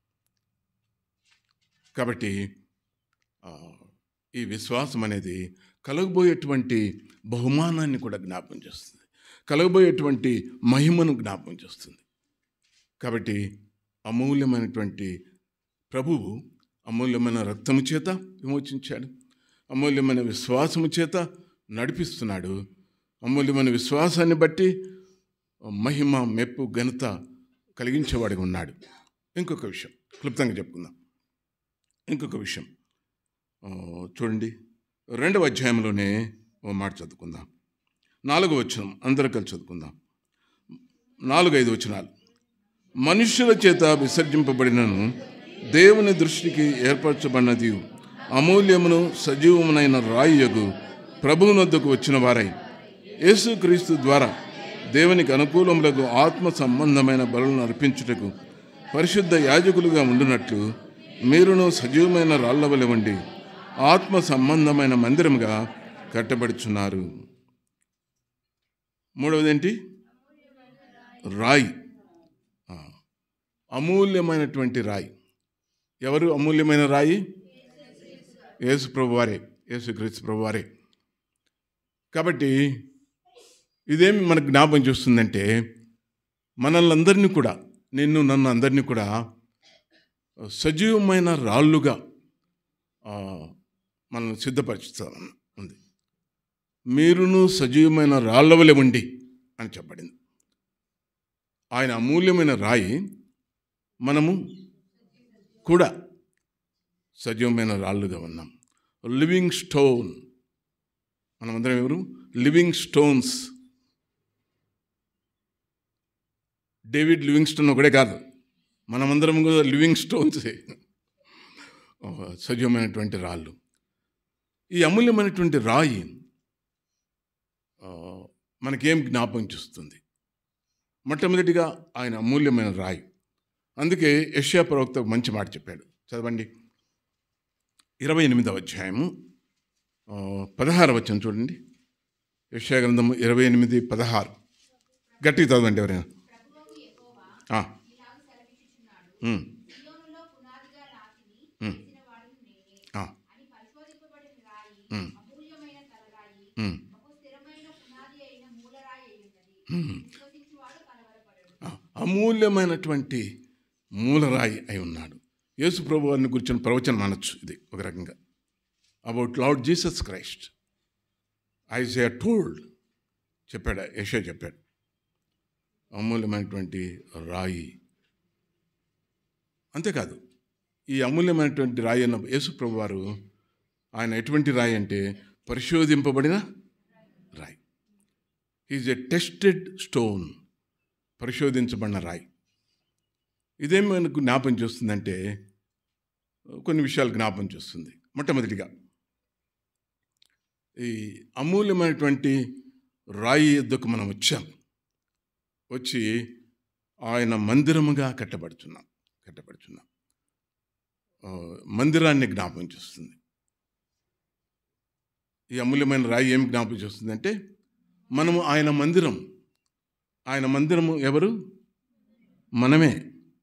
కాబట్టి ఆ, ఈ విశ్వాసం అనేది కలగబోయేటువంటి బహుమానాన్ని కూడా జ్ఞాపకం చేస్తుంది కలగబోయేటువంటి మహిమను జ్ఞాపకం చేస్తుంది కాబట్టి అమూల్యమైనటువంటి ప్రభువు అమూల్యమైన రక్తము చేత విమోచించాడు అమూల్యమైన విశ్వాసము చేత నడిపిస్తున్నాడు అమూల్యమైన విశ్వాసాన్ని బట్టి మహిమ మెప్పు ఘనత కలిగించేవాడిగా ఉన్నాడు ఇంకొక విషయం క్లుప్తంగా చెప్పుకుందాం ఇంకొక విషయం ఆ, చూడండి రెండవ అధ్యాయంలోనే ఓ మాట చదువుకుందాం నాలుగో వచనం అందరూ కలిసి చదువుకుందాం నాలుగు ఐదు వచనాలు మనుష్యుల చేత విసర్జింపబడినను దేవుని దృష్టికి ఏర్పరచబడినది అమూల్యమును సజీవమునైన రాయియగు ప్రభువునొద్దకు వచ్చిన వారై యేసుక్రీస్తు ద్వారా దేవునికి అనుకూలములకు ఆత్మ సంబంధమైన బలులను అర్పించుటకు పరిశుద్ధ యాజకులుగా ఉండునట్లు మీరును సజీవమైన రాళ్ల వలె ఉండి ఆత్మ సంబంధమైన మందిరముగా కట్టబడుచున్నారు మూడవది ఏంటి రాయి ఆ, అమూల్యమైనటువంటి రాయి ఎవరు అమూల్యమైన రాయి యేసు ప్రభువారే యేసు క్రీస్తు ప్రభువారే కాబట్టి ఇదేమి మనకు జ్ఞాపం చేస్తుందంటే మనల్ని అందరినీ కూడా నిన్ను నన్ను అందరినీ కూడా సజీవమైన రాళ్ళుగా ఆ, మనల్ని సిద్ధపరుస్తామన్న ఉంది మీరును సజీవమైన రాళ్ళ వలె ఉండి అని చెప్పబడింది ఆయన అమూల్యమైన రాయి మనము కూడా సజీవమైన రాళ్ళుగా ఉన్నాం లివింగ్ స్టోన్ మనమందరం ఎవరు లివింగ్ స్టోన్స్ డేవిడ్ లివింగ్స్టోన్ ఒకడే కాదు మనమందరం కూడా లివింగ్ స్టోన్సే ఒక సజీవమైనటువంటి రాళ్ళు ఈ అమూల్యమైనటువంటి రాయి ఆ, మనకేం జ్ఞాపకం చేస్తుంది మొట్టమొదటిగా ఆయన అమూల్యమైన రాయి అందుకే యష్యా ప్రవక్త ఒక మంచి మాట చెప్పాడు చదవండి ఇరవై ఎనిమిదవ అధ్యాయము ఆ, పదహారు వచ్చిన చూడండి యష్యా గ్రంథము ఇరవై ఎనిమిది పదహారు గట్టిగా చదవండి ఎవరైనా ఆ. ఉమ్. ఉమ్. ఆ. ఉమ్. ఉమ్. ఉమ్. ఆ, అమూల్యమైనటువంటి మూలరాయి అయి ఉన్నాడు యేసు ప్రభు వారిని గురించిన ప్రవచనం అనొచ్చు ఇది ఒక రకంగా about Lord Jesus Christ Isaiah told చెప్పాడు యశో చెప్పాడు అమూల్యమైనటువంటి రాయి అంతేకాదు ఈ అమూల్యమైనటువంటి రాయి అన్న యేసు ప్రభు వారు ఆయన ఎటువంటి రాయి అంటే పరిశోధింపబడిన రాయి ఈజ్ ఎ టెస్టెడ్ స్టోన్ పరిశోధించబడిన రాయి ఇదేం మనకు జ్ఞాపం చేస్తుందంటే కొన్ని విషయాలు జ్ఞాపం చేస్తుంది మొట్టమొదటిగా ఈ అమూల్యమైనటువంటి రాయి యుద్ధకు మనం వచ్చాం వచ్చి ఆయన మందిరముగా కట్టబడుచున్నాం కట్టబడుచున్నాం ఆ, మందిరాన్ని జ్ఞాపం చేస్తుంది ఈ అమూల్యమైన రాయి ఏం జ్ఞాపం చేస్తుందంటే మనము ఆయన మందిరం ఆయన మందిరము ఎవరు మనమే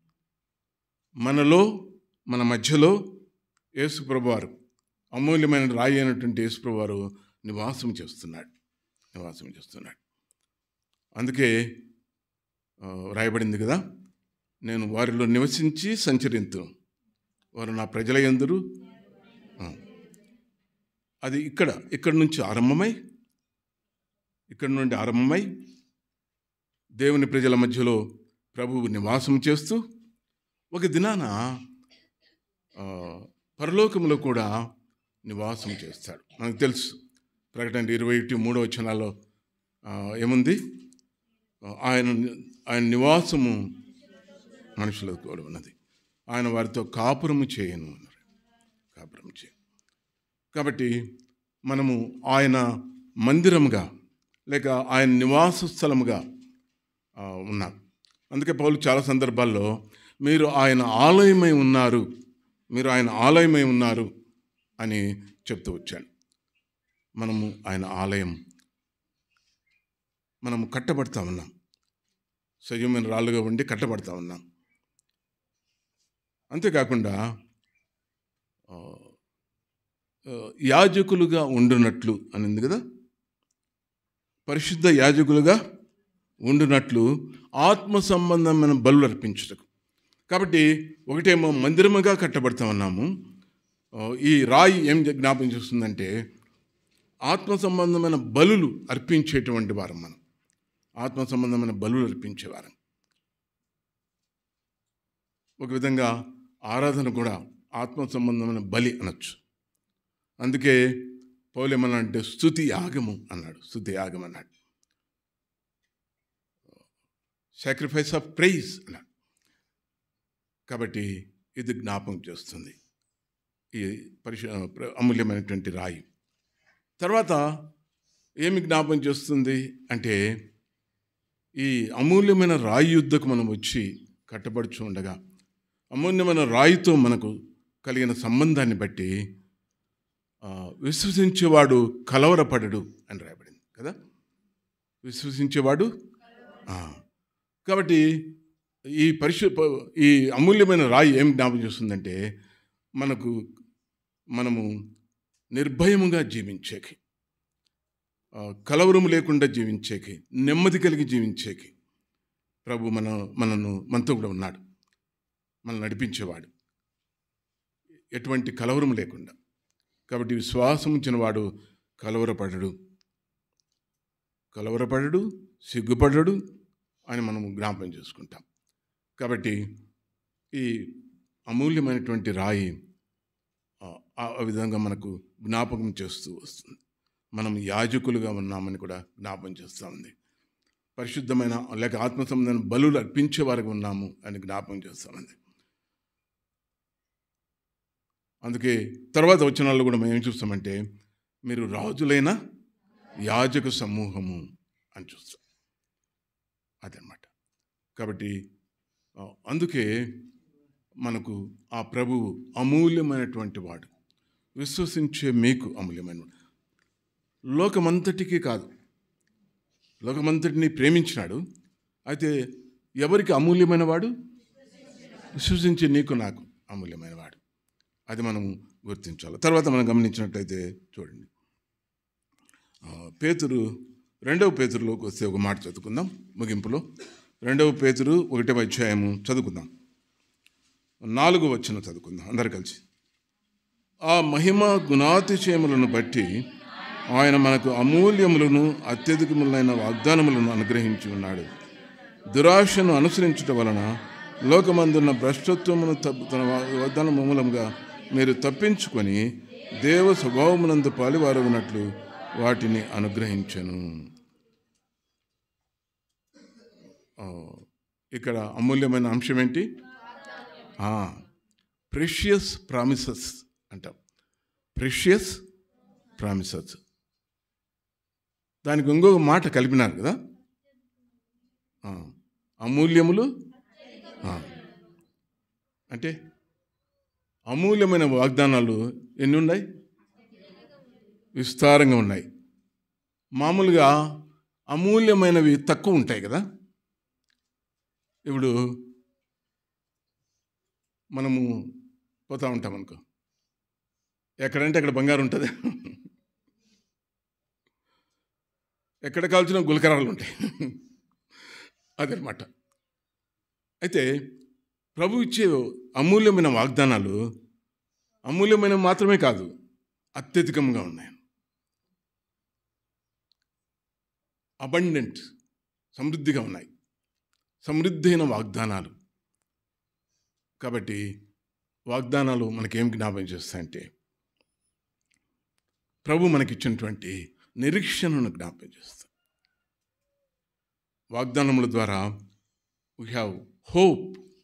మనలో మన మధ్యలో యేసుప్రభువారు అమూల్యమైన రాయి అయినటువంటి యేసుప్రభువారు నివాసం చేస్తున్నాడు నివాసం చేస్తున్నాడు అందుకే ఆ, రాయబడింది కదా నేను వారిలో నివసించి సంచరింతు వారు నా ప్రజల ఎందురు అది ఇక్కడ ఇక్కడ నుంచి ఆరంభమై ఇక్కడ నుండి ఆరంభమై దేవుని ప్రజల మధ్యలో ప్రభువు నివాసం చేస్తూ ఒక దినాన ఆ, పరలోకములో కూడా నివాసం చేస్తాడు మనకు తెలుసు ప్రకటన ఇరవై ఒకటి మూడో వచనాల్లో ఆ, ఏముంది ఆ, ఆయన ఆయన నివాసము మనుషులకు కూడా ఉన్నది ఆయన వారితో కాపురము చేయను అన్నారు కాపురము చేయను కాబట్టి మనము ఆయన మందిరముగా లేక ఆయన నివాస స్థలముగా ఆ, ఉన్నాం అందుకే పౌలు చాలా సందర్భాల్లో మీరు ఆయన ఆలయమై ఉన్నారు మీరు ఆయన ఆలయమై ఉన్నారు అని చెప్తూ వచ్చాను మనము ఆయన ఆలయం మనము కట్టబడతా ఉన్నాం సజీవమైన రాళ్ళుగా ఉండి కట్టబడతా ఉన్నాం అంతేకాకుండా ఆ, ఆ, యాజకులుగా ఉండునట్లు అనింది కదా పరిశుద్ధ యాజకులుగా ఉండునట్లు ఆత్మ సంబంధమైన బలు అర్పించుటకు కాబట్టి ఒకటేమో మందిరముగా కట్టబడతా ఉన్నాము ఆ, ఈ రాయి ఏం జ్ఞాపం చేస్తుందంటే ఆత్మ సంబంధమైన బలులు అర్పించేటువంటి వారం మనం ఆత్మ సంబంధమైన బలులు అర్పించేవారం ఒక విధంగా ఆరాధన కూడా ఆత్మ సంబంధమైన బలి అనొచ్చు అందుకే పౌలు ఏమన్నా అంటే స్థుతి యాగము అన్నాడు స్థుతి యాగం అన్నాడు సాక్రిఫైస్ ఆఫ్ ప్రైజ్ అన్నాడు కాబట్టి ఇది జ్ఞాపకం చేస్తుంది ఈ పరిశు అమూల్యమైనటువంటి రాయి తర్వాత ఏమి జ్ఞాపకం చేస్తుంది అంటే ఈ అమూల్యమైన రాయి యుద్ధకు మనం వచ్చి కట్టబడుచు ఉండగా అమూల్యమైన రాయితో మనకు కలిగిన సంబంధాన్ని బట్టి ఆ, విశ్వసించేవాడు కలవరపడడు అని రాయబడింది కదా విశ్వసించేవాడు ఆ. కాబట్టి ఈ పరిశు ప- ఈ అమూల్యమైన రాయి ఏం జ్ఞాపకం చేస్తుందంటే మనకు మనము నిర్భయముగా జీవించేకి ఆ, కలవరం లేకుండా జీవించేకి నెమ్మది కలిగి జీవించేకి ప్రభు మన మనను మనతో కూడా ఉన్నాడు మనల్ని నడిపించేవాడు ఎటువంటి కలవరం లేకుండా కాబట్టి విశ్వాసం ఉంచిన వాడు కలవరపడడు కలవరపడడు సిగ్గుపడడు అని మనం జ్ఞాపకం చేసుకుంటాం కాబట్టి ఈ అమూల్యమైనటువంటి రాయి ఆ, ఆ విధంగా మనకు జ్ఞాపకం చేస్తూ వస్తుంది మనం యాజకులుగా ఉన్నామని కూడా జ్ఞాపకం చేస్తూ ఉంది పరిశుద్ధమైన లేక ఆత్మ సంబంధమైన బలులు అర్పించే వారికి ఉన్నాము అని జ్ఞాపకం చేస్తామంది అందుకే తర్వాత వచ్చిన వాళ్ళు కూడా మేము ఏం చూస్తామంటే మీరు రాజులైన యాజక సమూహము అని చూస్తాం అదనమాట కాబట్టి ఆ, అందుకే మనకు ఆ ప్రభువు అమూల్యమైనటువంటి వాడు విశ్వసించే మీకు అమూల్యమైన వాడు లోకమంతటికి కాదు లోకమంతటిని ప్రేమించినాడు అయితే ఎవరికి అమూల్యమైన వాడు విశ్వసించే నీకు నాకు అమూల్యమైన వాడు అది మనం గుర్తించాలి తర్వాత మనం గమనించినట్లయితే చూడండి ఆ, పేతురు రెండవ పేతురులోకి వస్తే ఒక మాట చదువుకుందాం ముగింపులో రెండవ పేతురు ఒకటవ అధ్యాయము చదువుకుందాం నాలుగు వచ్చిన చదువుకుందాం అందరు కలిసి ఆ మహిమ గుణాతిశయములను బట్టి ఆయన మనకు అమూల్యములను అత్యధికములైన వాగ్దానములను అనుగ్రహించి ఉన్నాడు దురాశను అనుసరించుట వలన లోకమందున్న భ్రష్టత్వమును తప్పు తన వాగ్దానం మూలంగా మీరు తప్పించుకొని దేవ స్వభావమునందు పాలివారు ఉన్నట్లు వాటిని అనుగ్రహించను ఆ, ఇక్కడ అమూల్యమైన అంశం ఏంటి ప్రెషియస్ ప్రామిసెస్ అంటాం ప్రెషియస్ ప్రామిసెస్ దానికి ఇంకొక మాట కలిపినారు కదా ఆ, అమూల్యములు ఆ. అంటే అమూల్యమైన వాగ్దానాలు ఎన్ని ఉన్నాయి విస్తారంగా ఉన్నాయి మామూలుగా అమూల్యమైనవి తక్కువ ఉంటాయి కదా ఇప్పుడు మనము పోతా ఉంటాం అనుకో ఎక్కడంటే అక్కడ బంగారం ఉంటుంది ఎక్కడ కాల్చిన గులకరాలు ఉంటాయి అదనమాట అయితే ప్రభు ఇచ్చే అమూల్యమైన వాగ్దానాలు అమూల్యమైన మాత్రమే కాదు అత్యధికంగా ఉన్నాయి అబండెంట్ సమృద్ధిగా ఉన్నాయి సమృద్ధైన వాగ్దానాలు కాబట్టి వాగ్దానాలు మనకేం జ్ఞాపకం చేస్తాయంటే ప్రభు మనకిచ్చినటువంటి నిరీక్షణను జ్ఞాపకం చేస్తాం వాగ్దానముల ద్వారా we have hope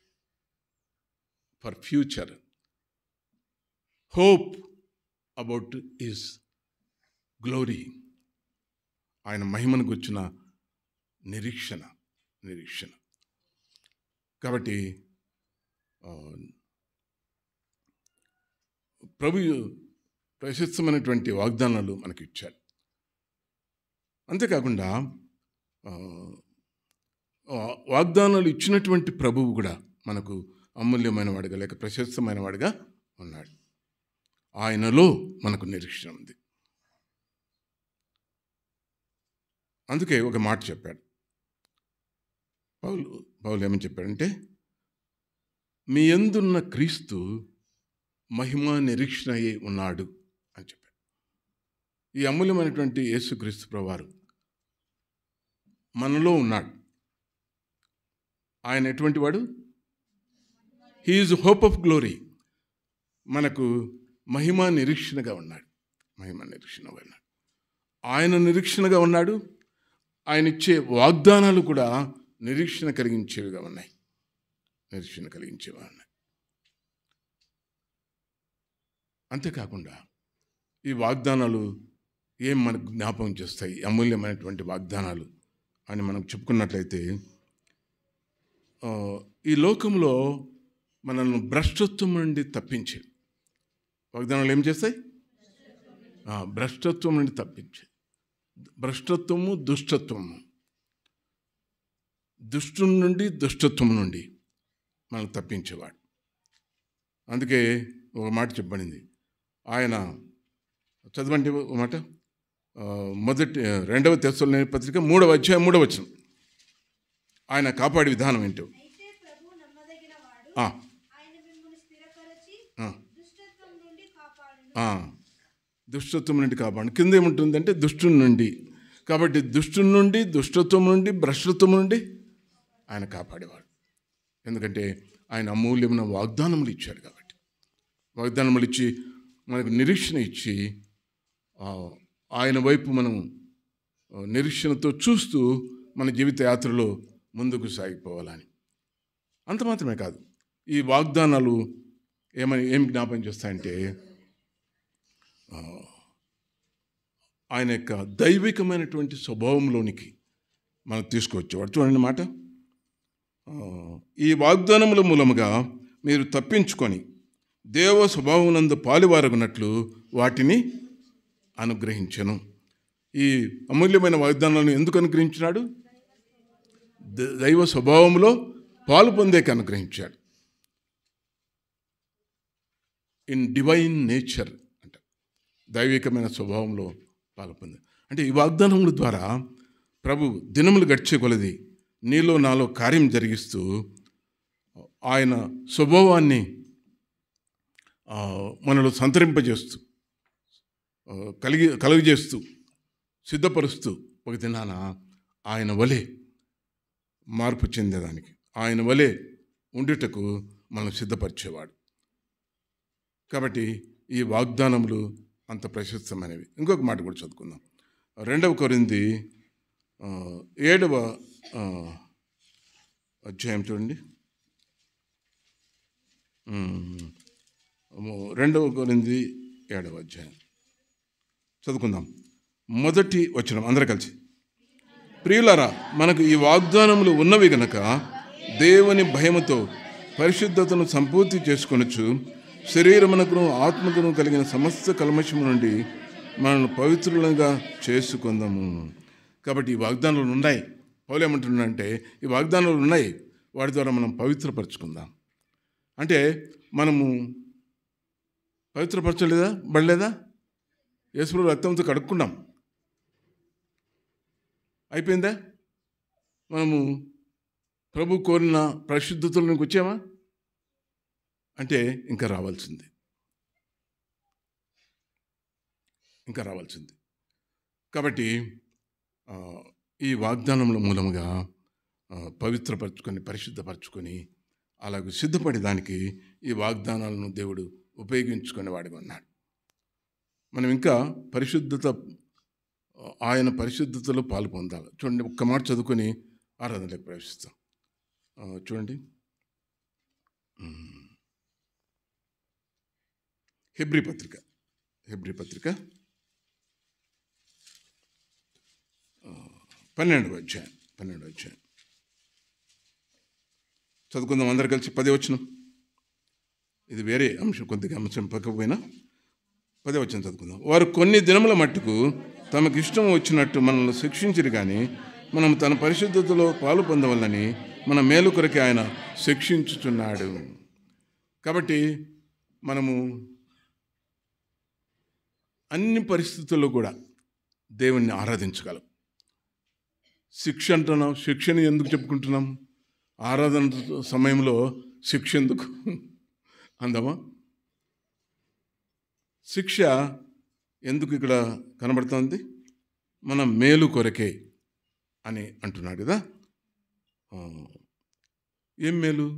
for future hope about his glory ఆయన మహిమను గుర్చిన నిరీక్షణ నిరీక్షణ కాబట్టి ఆ, ప్రభు ప్రశస్తమైనటువంటి వాగ్దానాలు మనకి ఇచ్చాడు అంతేకాకుండా ఆ, ఆ, వాగ్దానాలు ఇచ్చినటువంటి ప్రభువు కూడా మనకు అమూల్యమైన వాడిగా లేక ప్రశస్తమైన వాడిగా ఉన్నాడు ఆయనలో మనకు నిరీక్షణ ఉంది అందుకే ఒక మాట చెప్పాడు పౌలు పౌలు ఏమని చెప్పాడంటే మీ ఎందున్న క్రీస్తు మహిమ నిరీక్షణ అయి ఉన్నాడు అని చెప్పాడు ఈ అమూల్యమైనటువంటి యేసుక్రీస్తు ప్రవారు మనలో ఉన్నాడు ఆయన ఎటువంటి వాడు హీఈస్ హోప్ ఆఫ్ గ్లోరీ మనకు మహిమ నిరీక్షణగా ఉన్నాడు మహిమ నిరీక్షణగా ఉన్నాడు ఆయన నిరీక్షణగా ఉన్నాడు ఆయన ఇచ్చే వాగ్దానాలు కూడా నిరీక్షణ కలిగించేవిగా ఉన్నాయి నిరీక్షణ కలిగించేవి ఉన్నాయి అంతేకాకుండా ఈ వాగ్దానాలు ఏం మనకు జ్ఞాపకం చేస్తాయి అమూల్యమైనటువంటి వాగ్దానాలు అని మనం చెప్పుకున్నట్లయితే ఆ, ఈ లోకంలో మనల్ని భ్రష్టత్వం నుండి తప్పించే వాగ్దానాలు ఏం చేస్తాయి ఆ, భ్రష్టత్వం నుండి తప్పించే భ్రష్టత్వము దుష్టత్వము దుష్టు నుండి దుష్టత్వం నుండి మనల్ని తప్పించేవాడు అందుకే ఒక మాట చెప్పబడింది ఆయన చదవండి ఒక మాట ఆ, మొదటి రెండవ తెస్సలోని పత్రిక మూడవ అధ్యాయం మూడవ వచనం ఆయన కాపాడే విధానం ఏంటో అయితే ప్రభు నమ్మదగిన వాడు ఆ, ఆయన మిమ్మల్ని స్థిరపరచి ఆ, దుష్టత్వం నుండి కాపాడును ఆ. దుష్టత్వం నుండి కాపాడు కింద ఏముంటుందంటే దుష్టుని నుండి కాబట్టి దుష్టుని నుండి దుష్టత్వం నుండి భ్రష్టత్వం నుండి ఆయన కాపాడేవాడు ఎందుకంటే ఆయన అమూల్యమైన వాగ్దానములు ఇచ్చాడు కాబట్టి వాగ్దానములు ఇచ్చి మనకు నిరీక్షణ ఇచ్చి ఆ, ఆయన వైపు మనం ఆ, నిరీక్షణతో చూస్తూ మన జీవిత యాత్రలో ముందుకు సాగిపోవాలని అంత మాత్రమే కాదు ఈ వాగ్దానాలు ఏమని ఏం జ్ఞాపకం చేస్తాయంటే ఆ, ఆయన యొక్క దైవికమైనటువంటి స్వభావంలోనికి మనం తీసుకొచ్చేవాడు చూడండి మాట ఆ, ఈ వాగ్దానముల మూలముగా మీరు తప్పించుకొని దేవ స్వభావమునందు పాలువారగునట్లు వాటిని అనుగ్రహించను ఈ అమూల్యమైన వాగ్దానాలను ఎందుకు అనుగ్రహించినాడు ద- దైవ స్వభావంలో పాలు పొందేకి అనుగ్రహించాడు ఇన్ డివైన్ నేచర్ అంట దైవికమైన స్వభావంలో పాలు పొంది అంటే ఈ వాగ్దానముల ద్వారా ప్రభు దినములు గడిచే కొలది నీలో నాలో కార్యం జరిగిస్తూ ఆయన స్వభావాన్ని ఆ, మనలో సంతరింపజేస్తూ ఆ, కలిగి కలుగజేస్తూ సిద్ధపరుస్తూ ఒక దినాన ఆయన వలె మార్పు చెందేదానికి ఆయన వలె ఉండుటకు మనం సిద్ధపరిచేవాడు కాబట్టి ఈ వాగ్దానములు అంత ప్రశస్తమైనవి ఇంకొక మాట కూడా చదువుకుందాం రెండవ కొరింది ఆ, ఏడవ ఆ, అధ్యాయం చూడండి ఉమ్, మో- రెండవ కొరింది ఏడవ అధ్యాయం చదువుకుందాం మొదటి వచనం అందరూ కలిసి ప్రియులరా మనకు ఈ వాగ్దానములు ఉన్నవి గనక దేవుని భయముతో పరిశుద్ధతను సంపూర్తి చేసుకొనొచ్చు శరీరమునకును ఆత్మకును కలిగిన సమస్త కల్మషము నుండి మనల్ని పవిత్రులుగా చేసుకుందాము కాబట్టి ఈ వాగ్దానాలు ఉన్నాయి పౌలు ఏమంటున్నాడంటే ఈ వాగ్దానాలు ఉన్నాయి వాటి ద్వారా మనం పవిత్రపరచుకుందాం అంటే మనము పవిత్రపరచలేదా పడలేదా యేసుప్రభు రక్తంతో కడుక్కున్నాం అయిపోయిందా మనము ప్రభు కోరిన పరిశుద్ధతలోనికి వచ్చామా అంటే ఇంకా రావాల్సింది ఇంకా రావాల్సింది కాబట్టి ఆ, ఈ వాగ్దానముల మూలముగా ఆ, పవిత్రపరచుకొని పరిశుద్ధపరచుకొని అలాగ సిద్ధపడే దానికి ఈ వాగ్దానాలను దేవుడు ఉపయోగించుకునే వాడిగా ఉన్నాడు మనం ఇంకా పరిశుద్ధత ఆయన పరిశుద్ధతలో పాలు పొందాలి చూడండి ఒక్క మాట చదువుకొని ఆరాధనలోకి ప్రవేశిస్తాం ఆ, చూడండి మ్మ్. హెబ్రి పత్రిక హెబ్రి పత్రిక ఆ, పన్నెండవ అధ్యాయం పన్నెండవ అధ్యాయం చదువుకుందాం అందరు కలిసి పదే వచ్చిన ఇది వేరే అంశం కొద్దిగా అంశం పక్కపోయినా పదే వచ్చిన చదువుకుందాం వారు కొన్ని దినముల మట్టుకు తమకు ఇష్టం వచ్చినట్టు మనల్ని శిక్షించరు కానీ మనం తన పరిశుద్ధతలో పాలు పొందవల్లని మన మేలు కొరకే ఆయన శిక్షించుచున్నాడు కాబట్టి మనము అన్ని పరిస్థితుల్లో కూడా దేవుణ్ణి ఆరాధించగలం శిక్ష అంటున్నాం శిక్షని ఎందుకు చెప్పుకుంటున్నాం ఆరాధన సమయంలో శిక్ష ఎందుకు అందామా శిక్ష ఎందుకు ఇక్కడ కనబడుతోంది మన మేలు కొరకే అని అంటున్నాడు కదా ఆ, ఏం మేలు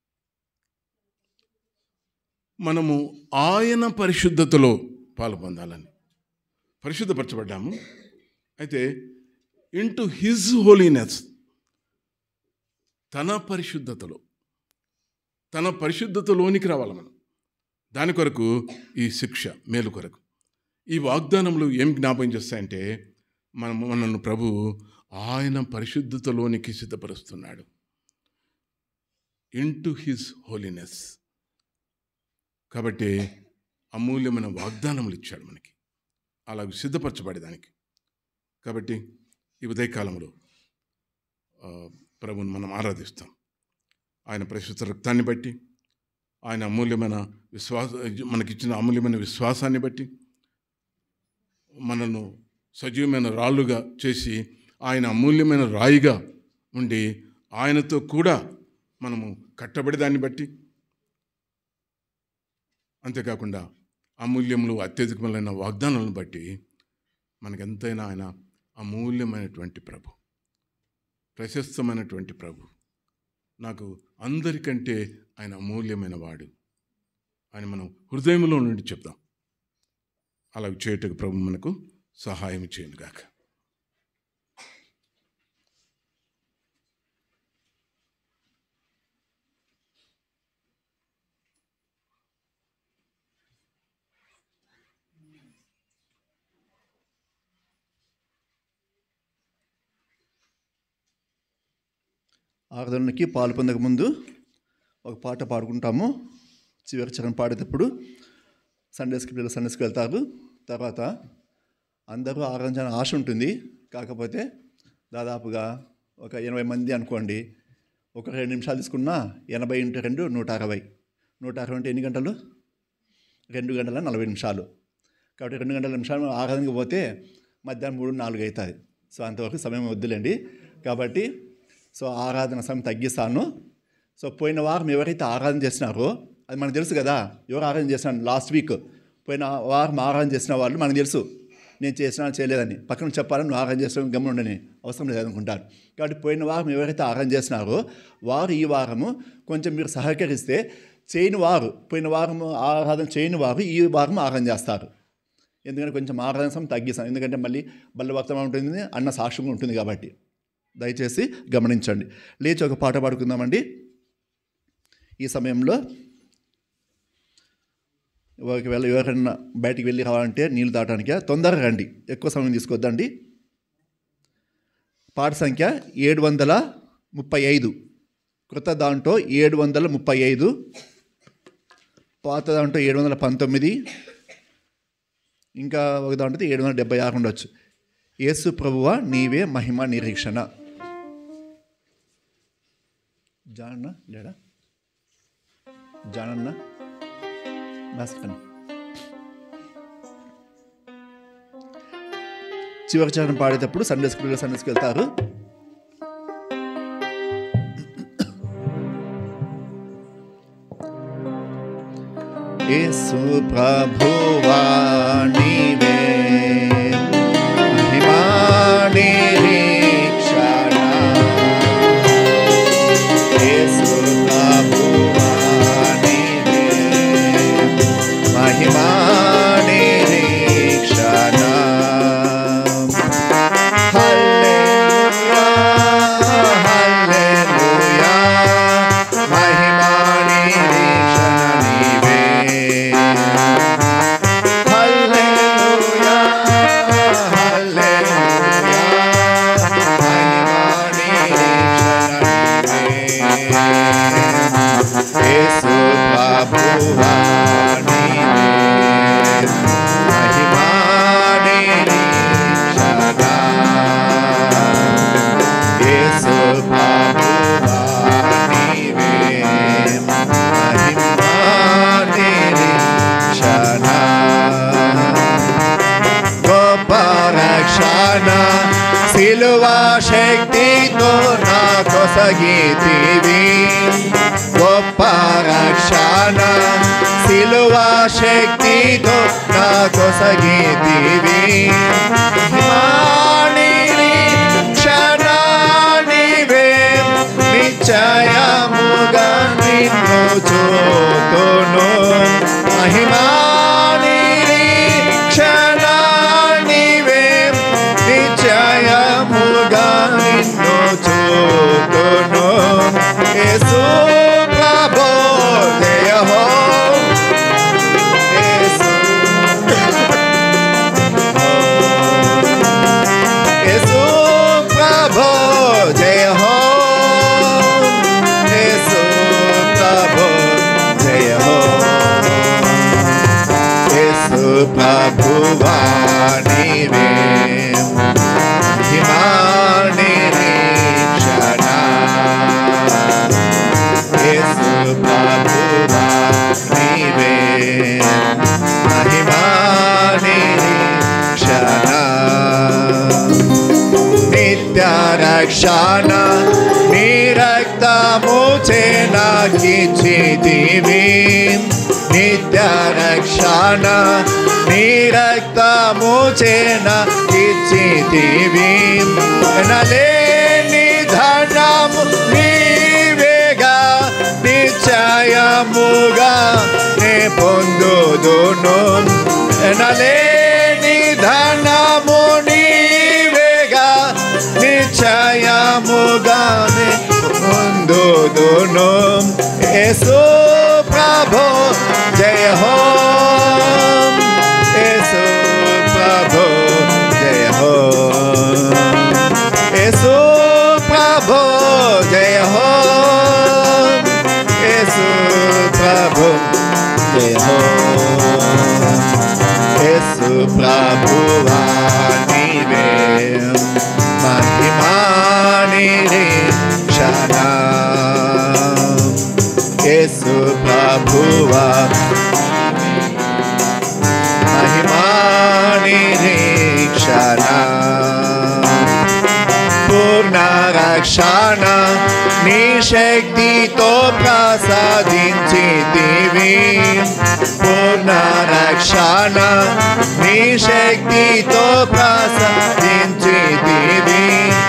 మనము ఆయన పరిశుద్ధతలో పాలు పొందాలని పరిశుద్ధపరచబడ్డాము అయితే ఇంటూ హిజ్ హోలీనెస్ తన పరిశుద్ధతలో తన పరిశుద్ధతలోనికి రావాలి మనం దాని కొరకు ఈ శిక్ష మేలు కొరకు ఈ వాగ్దానములు ఏం జ్ఞాపకం చేస్తాయంటే మన మనల్ని ప్రభు ఆయన పరిశుద్ధతలోనికి సిద్ధపరుస్తున్నాడు ఇంటు హిజ్ హోలీనెస్ కాబట్టి అమూల్యమైన వాగ్దానములు ఇచ్చాడు మనకి అలా సిద్ధపరచబడేదానికి కాబట్టి ఈ ఉదయకాలంలో ఆ, ప్రభువుని మనం ఆరాధిస్తాం ఆయన పరిశుద్ధ రక్తాన్ని బట్టి ఆయన అమూల్యమైన విశ్వాస మనకిచ్చిన అమూల్యమైన విశ్వాసాన్ని బట్టి మనను సజీవమైన రాళ్ళుగా చేసి ఆయన అమూల్యమైన రాయిగా ఉండి ఆయనతో కూడా మనము కట్టబడి దాన్ని బట్టి అంతేకాకుండా అమూల్యములు అత్యధికములైన వాగ్దానాలను బట్టి మనకెంతైనా ఆయన అమూల్యమైనటువంటి ప్రభు ప్రశస్తమైనటువంటి ప్రభు నాకు అందరికంటే ఆయన అమూల్యమైన వాడు అని మనం హృదయంలో నుండి చెప్దాం అలా చేయటకు ప్రభు మనకు సహాయం చేయనుగాక ఆరాధనకి పాలు పొందక ముందు ఒక పాట పాడుకుంటాము చివరి చరణం పాడేటప్పుడు సండేస్కి పిల్లలు సండేస్కి వెళ్తారు తర్వాత అందరూ ఆరాధించాలని ఆశ ఉంటుంది కాకపోతే దాదాపుగా ఒక ఎనభై మంది అనుకోండి ఒక రెండు నిమిషాలు తీసుకున్నా ఎనభై ఇంటూ రెండు నూట అరవై నూట అరవై అంటే ఎన్ని గంటలు రెండు గంటల నలభై నిమిషాలు కాబట్టి రెండు గంటల నిమిషాలు ఆరాధనకి పోతే మధ్యాహ్నం మూడు నాలుగు అవుతుంది సో అంతవరకు సమయం వద్దులేండి కాబట్టి సో ఆరాధన సమయం తగ్గిస్తాను సో పోయిన వారం ఎవరైతే ఆరాధన చేసినారో అది మనకు తెలుసు కదా ఎవరు ఆరాధన చేసినారు లాస్ట్ వీక్ పోయిన వారం ఆరాధన చేసిన వాళ్ళు మనకు తెలుసు నేను చేసినా చేయలేదని పక్కన చెప్పాలని నువ్వు ఆరాధన చేసిన గమనం ఉండని అవసరం లేదనుకుంటారు కాబట్టి పోయిన వారం ఎవరైతే ఆరాధన చేసినారో వారు ఈ వారము కొంచెం మీరు సహకరిస్తే చేయని వారు పోయిన వారం ఆరాధన చేయని వారు ఈ వారం ఆరాధన చేస్తారు ఎందుకంటే కొంచెం ఆరాధన సమయం తగ్గిస్తాం ఎందుకంటే మళ్ళీ బల్లభక్తం ఉంటుంది అన్న సాక్ష్యం ఉంటుంది కాబట్టి దయచేసి గమనించండి లేచి ఒక పాట పాడుకుందామండి ఈ సమయంలో ఒకవేళ ఎవరైనా బయటికి వెళ్ళి రావాలంటే నీళ్ళు దాటానికి తొందరగా రండి ఎక్కువ సమయం తీసుకొద్దండి పాట సంఖ్య ఏడు వందల ముప్పై ఐదు క్రొత్త దాంట్లో ఏడు వందల ముప్పై ఐదు పాత దాంట్లో ఏడు వందల పంతొమ్మిది ఇంకా ఒక దాంట్లో ఏడు వందల డెబ్బై ఆరు ఉండొచ్చు యేసు ప్రభువ నీవే మహిమ నిరీక్షణ జానన్న లేడా జానన్న మాస్టర్ చివరి చరణం పాడేటప్పుడు సండే స్కూల్లో సండే స్కూల్ వెళ్తారు యేసు ప్రభువా నీవే మహిమా నిరీక్షణ యేసు ప్రభువా నీవే మహిమా నిరీక్షణ హల్లెలూయా హల్లెలూయా మహిమా నిరీక్షణ నీవే హల్లెలూయా హల్లెలూయా మహిమా నిరీక్షణ నీవే యేసు ప్రభువా నీవే మహిమా నిరీక్షణ యేసు ప్రభువా నీవే మహిమా నిరీక్షణ గొప్ప రక్షణ సిలువ శక్తితో నా కొసగితివి గొప్ప రక్షణ సిలువ శక్తితో నా కొసగితివి క్షణ నీవే నిశ్చయముగా నిన్ను చూతును మహిమా నిరీక్షణ నీవే నిశ్చయముగా నిన్ను చూతును యేసు ప్రభో జయ హో ప్రభువా నీవే మహిమా నిరీక్షణ యేసు ప్రభువా నీవే మహిమా నిరీక్షణ నిత్య రక్షణ నీ రక్తము చేనాకిచ్చితివి నిత్య రక్షణ నీ రక్తము చేనాకిచ్చితివి నలేని ధనము నీవేగా నిశ్చయముగా నే పొందుదును నలేని ధనము నీవేగా నిశ్చయముగానే పొందుదును యేసు ప్రభు జయ హో యేసు ప్రభు జయ హో యేసు ప్రభు జయ హో యేసు ప్రభు జయ హో యేసు ప్రభువా నీవే మహిమా నిరీక్షణ యేసు ప్రభువా మహిమా నిరీక్షణ పూర్ణ రక్షణ నీ శక్తితో ప్రసాదించితివి పూర్ణ రక్షణ నీ శక్తితో ప్రసాదించితివి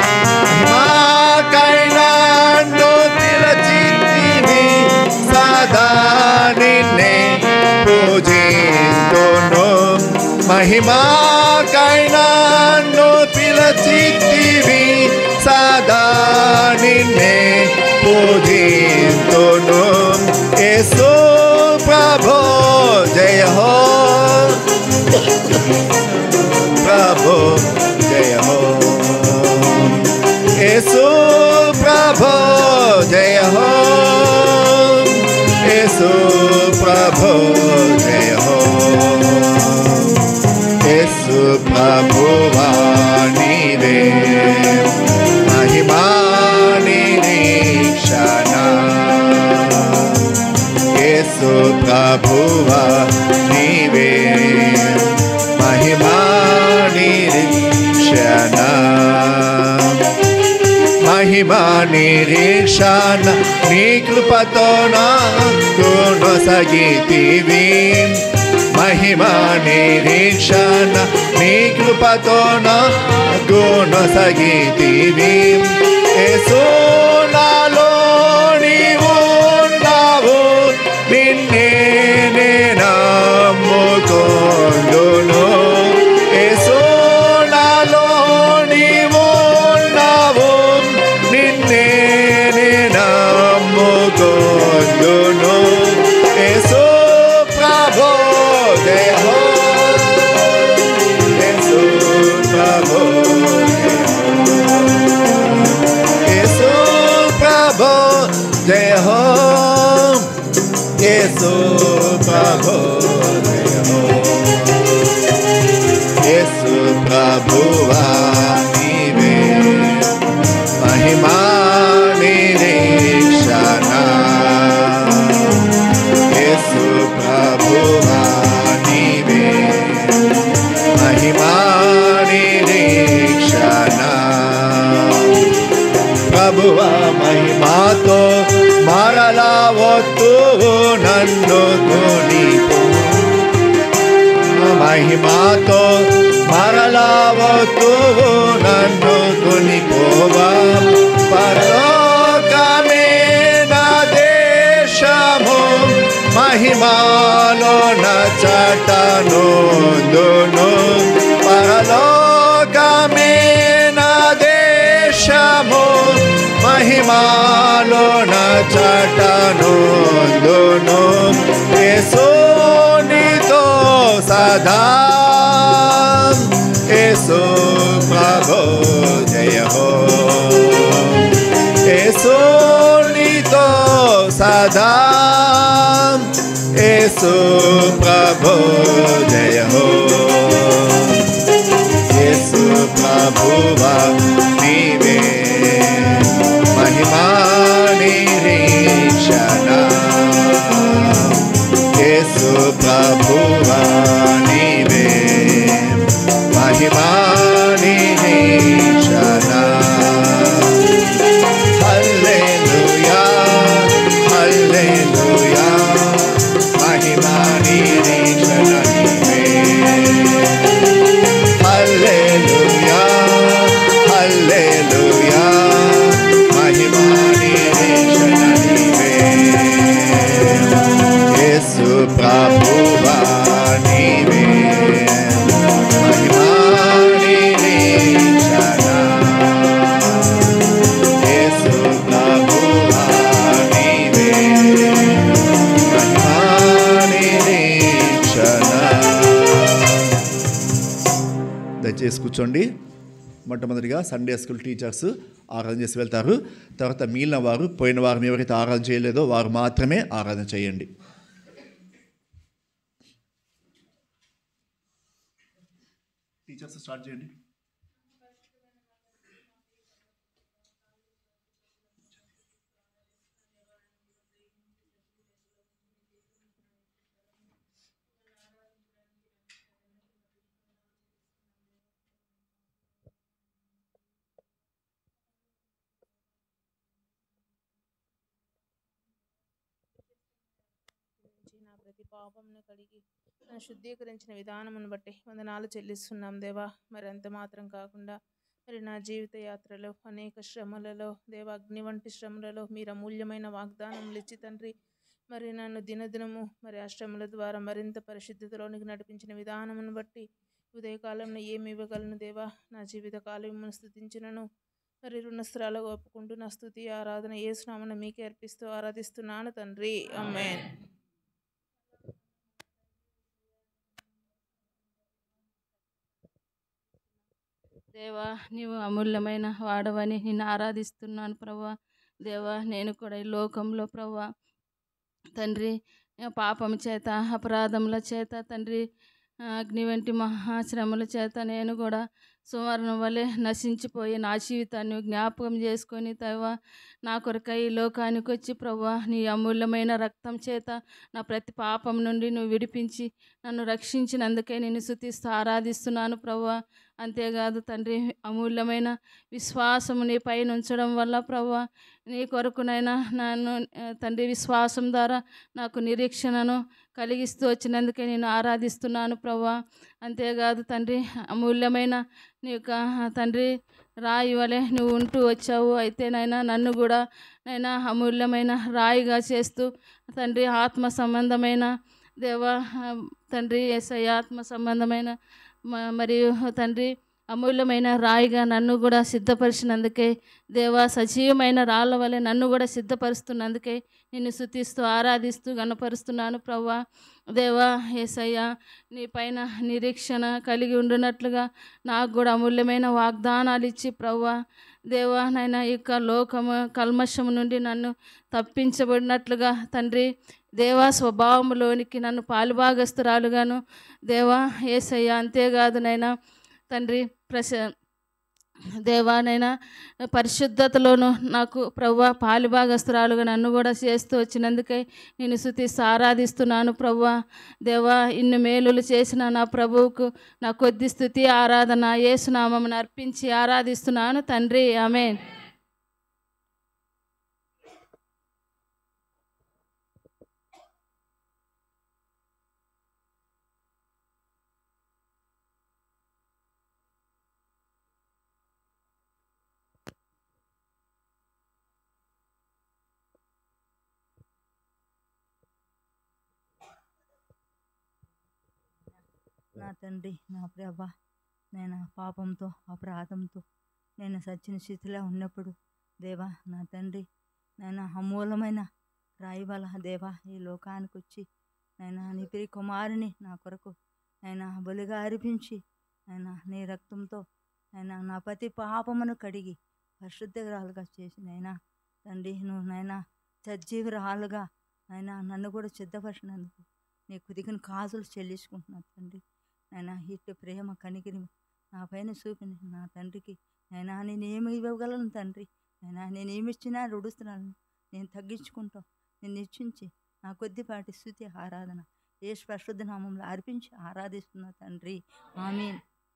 మహిమాకైనా నన్ను పిలచితివి సదా నిన్నే పూజింతును మహిమాకైనా నన్ను పిలచితివి సదా నిన్నే పూజింతును యేసు ప్రభు జయ హో ప్రభు జయ హో యేసు ప్రభు జయ హో యేసు ప్రభు జయ హో యేసు ప్రభువా నీవే మహిమా నిరీక్షణ యేసు ప్రభువా నీవే మహిమా నిరీక్షణ మహిమా నిరీక్షణ నీ కృపతో నాకు నొసగితివి మహిమా నిరీక్షణ నీ కృపతో నాకు నొసగితివి యేసు నాలో నీవు ఉన్నావు నిన్నే నే నమ్ముకొందును యేసు నాలో నీవు ఉన్నావు నిన్నే నే నమ్ముకొందును యేసు ప్రభు జయ హో యేసు ప్రభు జయ హో యేసు ప్రభు జయ హో యేసు ప్రభు జయ హో యేసు ప్రభువా నీవే మహిమా నిరీక్షణ యేసు ప్రభువా నీవే మహిమా నిరీక్షణ ప్రభువ మహిమాతో మరలా వత్తు నన్ను కొనిపో మహిమాతో మరలా వత్తు నన్ను కొనిపోవా పరలోకమే నా దేశము మహిమాలో నచటను దును పరలోకమే నా దేశము మహిమాలో నచటను దును యేసునితో సదా యేసు ప్రభు జయ హో యేసునితో సదా యేసు ప్రభు జయ హో కూర్చోండి మొట్టమొదటిగా సండే స్కూల్ టీచర్స్ ఆరాధన చేసి వెళ్తారు తర్వాత మిగిలిన వారు పోయిన వారం ఎవరైతే ఆరాధన చేయలేదో వారు మాత్రమే ఆరాధన చేయండి టీచర్స్ స్టార్ట్ చేయండి నుంచి నా ప్రతి పాపమును కడిగి నన్ను శుద్ధీకరించిన విధానమును బట్టి వందనాలు చెల్లిస్తున్నాం దేవా మరి అంత మాత్రం కాకుండా మరి నా జీవిత యాత్రలో అనేక శ్రమలలో దేవ అగ్ని వంటి శ్రమలలో మీరు అమూల్యమైన వాగ్దానములు ఇచ్చి తండ్రి మరి నన్ను దినదినము మరి ఆ శ్రమల ద్వారా మరింత పరిశుద్ధతలోనికి నడిపించిన విధానమును బట్టి ఉదయకాలంలో ఏమి ఇవ్వగలను దేవా నా జీవిత కాలమును స్థుతించినను మరి రుణస్త్రాలు ఒప్పుకుంటూ నా స్థుతి ఆరాధన ఏ స్నామను మీకే అర్పిస్తూ ఆరాధిస్తున్నాను తండ్రి అమ్మేన్ దేవా నీవు అమూల్యమైన వాడవని నిన్ను ఆరాధిస్తున్నాను ప్రభా దేవా నేను కూడా ఈ లోకంలో ప్రభా తండ్రి పాపం చేత అపరాధముల చేత తండ్రి ఆ, అగ్ని వంటి మహాశ్రమల చేత నేను కూడా సువర్ణ వలె నశించిపోయి నా జీవితాన్ని జ్ఞాపకం చేసుకొని తవా నా కొరకై ఈ లోకానికి వచ్చి ప్రభా నీ అమూల్యమైన రక్తం చేత నా ప్రతి పాపం నుండి నువ్వు విడిపించి నన్ను రక్షించినందుకే నేను శుతిస్తూ ఆరాధిస్తున్నాను ప్రభా అంతేకాదు తండ్రి అమూల్యమైన విశ్వాసము నీ పైన ఉంచడం వల్ల ప్రభా నీ కొరకునైనా నన్ను ఆ, తండ్రి విశ్వాసం ద్వారా నాకు నిరీక్షణను కలిగిస్తూ వచ్చినందుకే నేను ఆరాధిస్తున్నాను ప్రభా అంతేకాదు తండ్రి అమూల్యమైన నీ యొక్క తండ్రి రాయి వలె నువ్వు ఉంటూ వచ్చావు అయితే నైనా నన్ను కూడా నైనా అమూల్యమైన రాయిగా చేస్తూ తండ్రి ఆత్మ సంబంధమైన దేవ తండ్రి ఎస్ఐ ఆత్మ సంబంధమైన మ- మరియు తండ్రి అమూల్యమైన రాయిగా నన్ను కూడా సిద్ధపరిచినందుకే దేవా సజీవమైన రాళ్ళ వలె నన్ను కూడా సిద్ధపరుస్తున్నందుకే నిన్ను శుతిస్తూ ఆరాధిస్తూ గణపరుస్తున్నాను ప్రవ్వా దేవా ఏసయ్య నీ పైన నిరీక్షణ కలిగి ఉండునట్లుగా నాకు కూడా అమూల్యమైన వాగ్దానాలు ఇచ్చి ప్రవ్వా దేవా నాయన ఈ యొక్క లోకము కల్మషము నుండి నన్ను తప్పించబడినట్లుగా తండ్రి దేవా స్వభావంలోనికి నన్ను పాలుభాగస్తురాలుగాను దేవా ఏసయ్య అంతేకాదు నైనా తండ్రి ప్రశ దేవానైనా పరిశుద్ధతలోను నాకు ప్రవ్వ పాలిభాగస్తురాలుగా నన్ను కూడా చేస్తూ వచ్చినందుకై నేను శుతి ఆరాధిస్తున్నాను ప్రవ్వ దేవా ఇన్ని మేలులు చేసిన నా ప్రభువుకు నా కొద్ది స్థుతి ఆరాధన ఏసునామమును అర్పించి ఆరాధిస్తున్నాను తండ్రి ఆమె నా తండ్రి నా ప్రభ నేను పాపంతో అపరాధంతో నేను సచ్చిన స్థితిలో ఉన్నప్పుడు దేవా నా తండ్రి నేను అమూలమైన రాయివల దేవా ఈ లోకానికి వచ్చి నేను నీ ప్రియ కుమారుని నా కొరకు నేను బలిగా అర్పించి నేను నీ రక్తంతో నేను నా ప్రతి పాపమును కడిగి పరిశుద్ధరాలుగా చేసి నైనా తండ్రి నువ్వు నైనా సజీవరాలుగా నైనా నన్ను కూడా సిద్ధపరిచినందుకు నీ కుదిగిన కాజులు చెల్లించుకుంటున్నాను తండ్రి నాయనా ఇట్టు ప్రేమ కనికిరి నా పైన చూపిన నా తండ్రికి నైనా నేను ఏమి ఇవ్వగలను తండ్రి నైనా నేను ఏమి ఇచ్చినా రుడుస్తున్నాను నేను తగ్గించుకుంటాం నేను నిశ్చించి నా కొద్దిపాటి స్థుతి ఆరాధన ఏ పరిశుద్ధ నామంలో అర్పించి ఆరాధిస్తున్నా తండ్రి ఆమె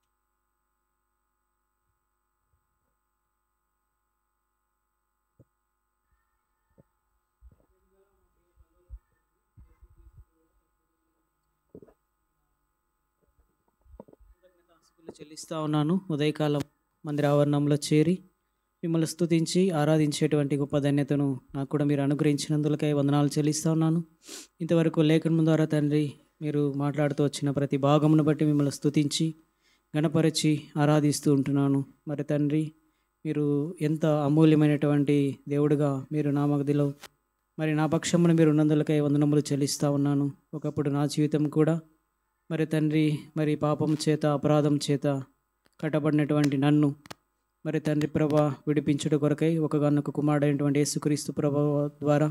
కృతజ్ఞతాస్తుతులు చెల్లిస్తా ఉన్నాను ఉదయకాలం మందిర ఆవరణంలో చేరి మిమ్మల్ని స్తుతించి ఆరాధించేటువంటి గొప్ప ధన్యతను నాకు కూడా మీరు అనుగ్రహించినందులకై వందనాలు చెల్లిస్తా ఉన్నాను ఇంతవరకు లేఖనం ద్వారా తండ్రి మీరు మాట్లాడుతూ వచ్చిన ప్రతి భాగమును బట్టి మిమ్మల్ని స్తుతించి గణపరిచి ఆరాధిస్తూ ఉంటున్నాను మరి తండ్రి మీరు ఎంత అమూల్యమైనటువంటి దేవుడుగా మీరు నా మగదిలో మరి నా పక్షమున మీరు ఉన్నందులకై వందనములు చెల్లిస్తా ఉన్నాను ఒకప్పుడు నా జీవితం కూడా మరి తండ్రి మరి పాపం చేత అపరాధం చేత కట్టబడినటువంటి నన్ను మరి తండ్రి ప్రభ విడిపించుట కొరకై ఒకగానొక కుమారుడైనటువంటి యేసుక్రీస్తు ప్రభ ద్వారా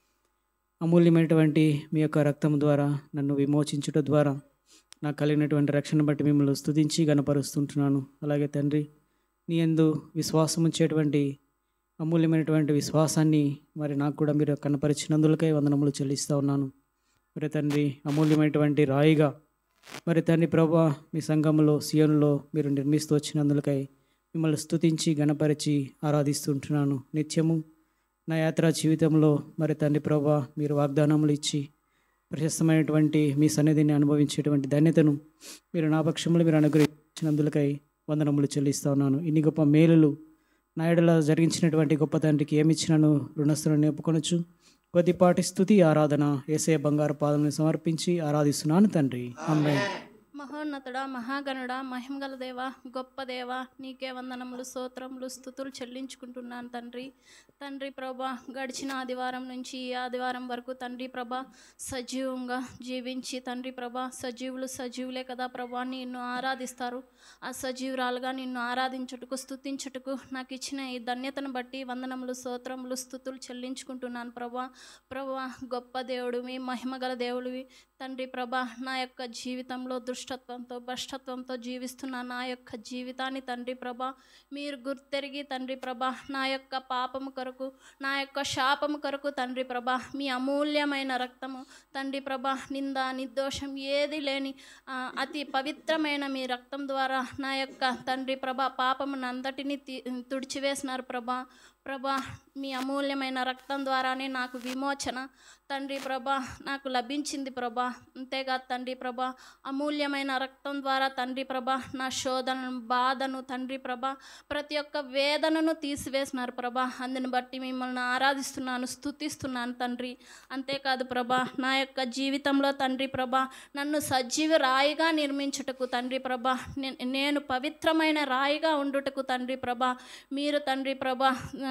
అమూల్యమైనటువంటి మీ యొక్క రక్తం ద్వారా నన్ను విమోచించుట ద్వారా నాకు కలిగినటువంటి రక్షణ బట్టి మిమ్మల్ని స్తుతించి గనపరుస్తుంటున్నాను అలాగే తండ్రి నీ ఎందు విశ్వాసం ఉంచేటువంటి అమూల్యమైనటువంటి విశ్వాసాన్ని మరి నాకు కూడా మీరు కనపరిచినందులకై వందనములు చెల్లిస్తూ ఉన్నాను మరి తండ్రి అమూల్యమైనటువంటి రాయిగా మరి తండ్రి ప్రభా మీ సంఘంలో సియోనులో మీరు నిర్మిస్తూ వచ్చినందులకై మిమ్మల్ని స్తుతించి గణపరిచి ఆరాధిస్తుంటున్నాను నిత్యము నా యాత్రా జీవితంలో మరి తండ్రి ప్రభా మీరు వాగ్దానములు ఇచ్చి ప్రశస్తమైనటువంటి మీ సన్నిధిని అనుభవించేటువంటి ధన్యతను మీరు నా పక్షంలో మీరు అనుగ్రహించినందులకై వందనములు చెల్లిస్తా ఉన్నాను ఇన్ని గొప్ప మేలులు నా ఎడల జరిగించినటువంటి గొప్ప తండ్రికి ఏమిచ్చినను రుణస్థులను ఒప్పుకొనొచ్చు కొద్దిపాటి స్థుతి ఆరాధన ఏసే బంగారు పాదముని సమర్పించి ఆరాధిస్తున్నాను తండ్రి అమ్మాయి మహోన్నతుడా మహాగణుడా మహిమగల దేవ గొప్ప దేవ నీకే వందనములు స్తోత్రములు స్థుతులు చెల్లించుకుంటున్నాను తండ్రి తండ్రి ప్రభా గడిచిన ఆదివారం నుంచి ఈ ఆదివారం వరకు తండ్రి ప్రభా సజీవంగా జీవించి తండ్రి ప్రభా సజీవులు సజీవులే కదా ప్రభా నిన్ను ఆరాధిస్తారు ఆ సజీవురాలుగా నిన్ను ఆరాధించుటకు స్తుతించుటకు నాకు ఇచ్చిన ఈ ధన్యతను బట్టి వందనములు స్తోత్రములు స్థుతులు చెల్లించుకుంటున్నాను ప్రభా ప్రభా గొప్ప దేవుడివి మహిమగల దేవుడివి తండ్రి ప్రభా నా యొక్క జీవితంలో దుష్టత్వంతో భ్రష్టత్వంతో జీవిస్తున్న నా యొక్క జీవితాన్ని తండ్రి ప్రభా మీరు గుర్తెరిగి తండ్రి ప్రభా నా యొక్క పాపము కొరకు నా యొక్క శాపము కొరకు తండ్రి ప్రభా మీ అమూల్యమైన రక్తము తండ్రి ప్రభా నింద నిర్దోషం ఏది లేని ఆ, అతి పవిత్రమైన మీ రక్తం ద్వారా నా యొక్క తండ్రి ప్రభా పాపమును అంతటిని తీ తుడిచివేసినారు ప్రభా ప్రభా మీ అమూల్యమైన రక్తం ద్వారానే నాకు విమోచన తండ్రి ప్రభా నాకు లభించింది ప్రభా అంతేకాదు తండ్రి ప్రభా అమూల్యమైన రక్తం ద్వారా తండ్రి ప్రభా నా శోధనను బాధను తండ్రి ప్రభా ప్రతి ఒక్క వేదనను తీసివేసినారు ప్రభా అందుని బట్టి మిమ్మల్ని ఆరాధిస్తున్నాను స్తుతిస్తున్నాను తండ్రి అంతేకాదు ప్రభా నా యొక్క జీవితంలో తండ్రి ప్రభా నన్ను సజీవ రాయిగా నిర్మించుటకు తండ్రి ప్రభా నే- నేను పవిత్రమైన రాయిగా ఉండుటకు తండ్రి ప్రభా మీరు తండ్రి ప్రభా ఆ,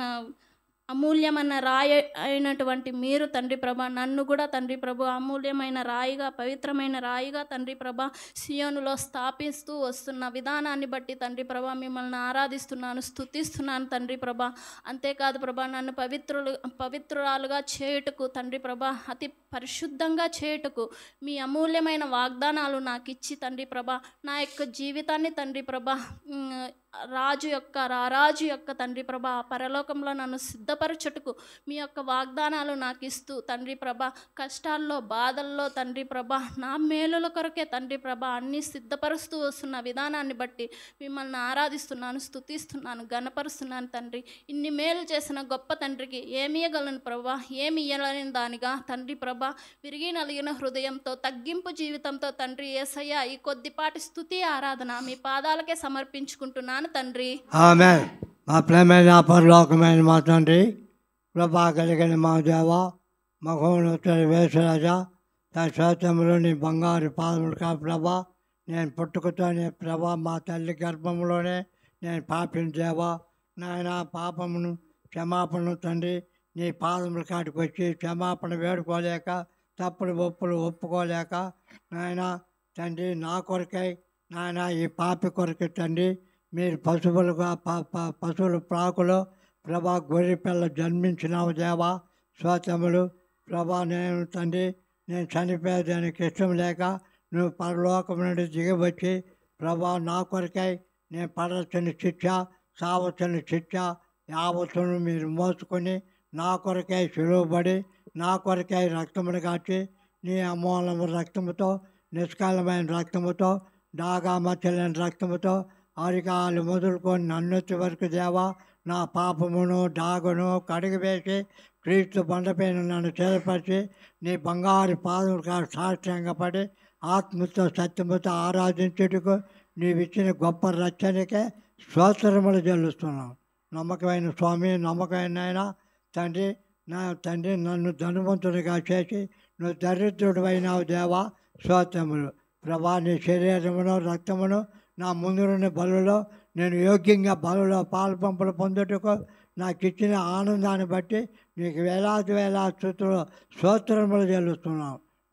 అమూల్యమైన రాయి అయినటువంటి మీరు తండ్రి ప్రభ నన్ను కూడా తండ్రి ప్రభు అమూల్యమైన రాయిగా పవిత్రమైన రాయిగా తండ్రి ప్రభ సియోనులో స్థాపిస్తూ వస్తున్న విధానాన్ని బట్టి తండ్రి ప్రభ మిమ్మల్ని ఆరాధిస్తున్నాను స్తుతిస్తున్నాను తండ్రి ప్రభ అంతేకాదు ప్రభ నన్ను పవిత్రులు పవిత్రురాలుగా చేయుటకు తండ్రి ప్రభ అతి పరిశుద్ధంగా చేయుటకు మీ అమూల్యమైన వాగ్దానాలు నాకు ఇచ్చి తండ్రి ప్రభ నా యొక్క జీవితాన్ని తండ్రి ప్రభ ఉమ్, రాజు యొక్క రారాజు యొక్క తండ్రి ప్రభ ఆ పరలోకంలో నన్ను సిద్ధపరచుటకు మీ యొక్క వాగ్దానాలు నాకు ఇస్తూ తండ్రి ప్రభ కష్టాల్లో బాధల్లో తండ్రి ప్రభ నా మేలుల కొరకే తండ్రి ప్రభ అన్నీ సిద్ధపరుస్తూ వస్తున్న విధానాన్ని బట్టి మిమ్మల్ని ఆరాధిస్తున్నాను స్తుతిస్తున్నాను గణపరుస్తున్నాను తండ్రి ఇన్ని మేలు చేసిన గొప్ప తండ్రికి ఏమి ఇయ్యగలను ప్రభా ఏమి ఇయ్యలేని దానిగా తండ్రి ప్రభ విరిగి నలిగిన హృదయంతో తగ్గింపు జీవితంతో తండ్రి ఏసయ్య ఈ కొద్దిపాటి స్తుతి ఆరాధన మీ పాదాలకే సమర్పించుకుంటున్నాను తండ్రి ఆమె మా ప్రేమైన పరలోకమైన మా తండ్రి కృపా కలిగిన మా దేవ మహోన్నతుల వేసరాజ తన శ్వేతంలో నీ బంగారు పాదములు కా ప్రభా నేను పుట్టుకతోనే ప్రభా మా తల్లి గర్భంలోనే నేను పాపిన దేవ నాయన పాపమును క్షమాపణను తండ్రి నీ పాదముల కాటికి వచ్చి క్షమాపణ వేడుకోలేక తప్పుడు ఒప్పులు ఒప్పుకోలేక నాయన తండ్రి నా కొరకై నాయన ఈ పాపి కొరకే తండ్రి మీరు పశువులుగా ప- ప- పశువుల ప్రాకులో ప్రభా గొర్రె పిల్ల జన్మించినావు దేవా స్వతములు ప్రభా నేను తండ్రి నేను చనిపోయేదానికి ఇష్టం లేక నువ్వు పరలోకం నుండి దిగవచ్చి ప్రభా నా కొరకై నేను పడవలసిన శిక్ష సావచ్చిన శిక్ష యావత్తును మీరు మోసుకొని నా కొరకై సులువబడి నా కొరకై రక్తమును కాచి నీ అమూలము రక్తముతో నిష్కాలమైన రక్తముతో దాగా మచ్చలేని రక్తముతో అరికాలు మొదలుకొని నన్నొచ్చి వరకు దేవా నా పాపమును డాగును కడిగివేసి క్రీస్తు బండపైన నన్ను చేరపరిచి నీ బంగారు పాదములుగా సాక్ష్యంగా పడి ఆత్మతో సత్యముతో ఆరాధించుటకు నీవిచ్చిన గొప్ప రక్షణకే స్తోత్రములు చెల్లిస్తున్నాం నమ్మకమైన స్వామి నమ్మకమైన ఆయన తండ్రి నా తండ్రి నన్ను ధనవంతుడిగా చేసి నువ్వు దరిద్రుడు అయినావు దేవా స్తోత్రములు ప్రభా నీ శరీరమును రక్తమును నా ముందున్న బలులో నేను యోగ్యంగా బలులో పాలు పంపులు పొందుటకు నాకు ఇచ్చిన ఆనందాన్ని బట్టి నీకు వేలాది వేల స్థుతులు స్తోత్రములు చెల్లిస్తున్నాం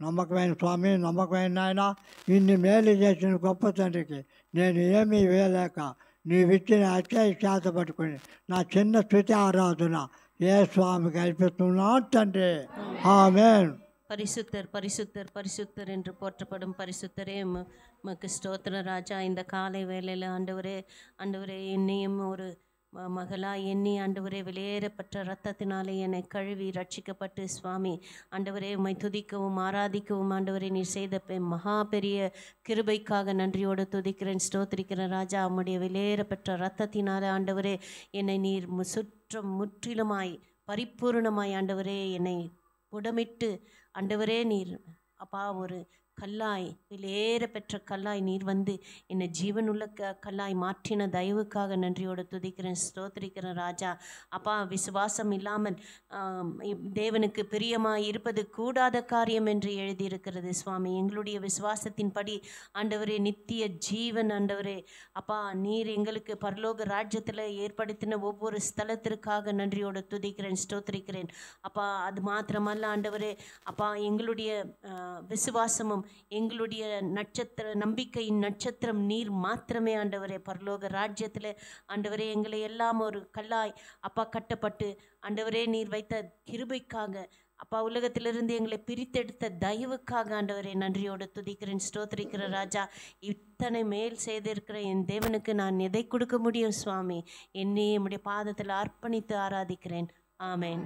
నమ్మకమైన స్వామి నమ్మకమైన నాయన ఇన్ని మేలు చేసిన గొప్ప తండ్రికి నేను ఏమీ వేయలేక నీవిచ్చిన అత్యయ శాత పట్టుకొని నా చిన్న స్థుతి ఆరాధన ఏ స్వామికి అర్పిస్తున్నా తండ్రి ఆమెన్ பரிசுத்தர் பரிசுத்தர் பரிசுத்தர் என்று போற்றப்படும் பரிசுத்தரே உம- உமக்கு ஸ்தோத்திர ராஜா இந்த காலை வேளையில் ஆண்டவரே ஆண்டவரே என்னையும் ஒரு ம- மகளா எண்ணி ஆண்டவரே வெளியேறப்பட்ட இரத்தத்தினாலே என்னை கழுவி ரட்சிக்கப்பட்டு சுவாமி ஆண்டவரே உம்மை துதிக்கவும் ஆராதிக்கவும் ஆண்டவரே நீர் செய்த பெ- மகா பெரிய கிருபைக்காக நன்றியோடு துதிக்கிறேன் ஸ்தோத்திரிக்கிறேன் ராஜா உம்முடைய வெளியேறப்பட்ட இரத்தத்தினாலே ஆண்டவரே என்னை நீர் மு- சுற்றம் முற்றிலுமாய் பரிபூர்ணமாய் ஆண்டவரே என்னை புடமிட்டு ஆண்டவரே நீர் அப்பா ஒரு கல்லாய் வெளியேற பெற்ற கல்லாய் நீர் வந்து என்னை ஜீவனுள்ள க கல்லாய் மாற்றின தயவுக்காக நன்றியோடு துதிக்கிறேன் ஸ்தோத்திரிக்கிறேன் ராஜா அப்பா விசுவாசம் இல்லாமல் ஆம், இப்- தேவனுக்கு பிரியமாய் இருப்பது கூடாத காரியம் என்று எழுதியிருக்கிறது சுவாமி எங்களுடைய விசுவாசத்தின்படி ஆண்டவரே நித்திய ஜீவன் ஆண்டவரே அப்பா நீர் எங்களுக்கு பரலோக ராஜ்யத்தில் ஏற்படுத்தின ஒவ்வொரு ஸ்தலத்திற்காக நன்றியோடு துதிக்கிறேன் ஸ்தோத்திரிக்கிறேன் அப்பா அது மாத்திரமல்ல ஆண்டவரே அப்பா எங்களுடைய ஆ, விசுவாசமும் எங்களுடைய நட்சத்திர நம்பிக்கையின் நட்சத்திரம் நீர் மாத்திரமே ஆண்டவரே பரலோக ராஜ்யத்தில் ஆண்டவரே எங்களை எல்லாம் ஒரு கல்லாய் அப்பா கட்டப்பட்டு ஆண்டவரே நீர் வைத்த கிருபைக்காக அப்பா உலகத்திலிருந்து எங்களை பிரித்தெடுத்த தயவுக்காக ஆண்டவரே நன்றியோடு துதிக்கிறேன் ஸ்தோத்திரிக்கிற ராஜா இத்தனை மேல் செய்திருக்கிற என் தேவனுக்கு நான் எதை கொடுக்க முடியும் சுவாமி என்னை என்னுடைய பாதத்தில் அர்ப்பணித்து ஆராதிக்கிறேன் ஆமென்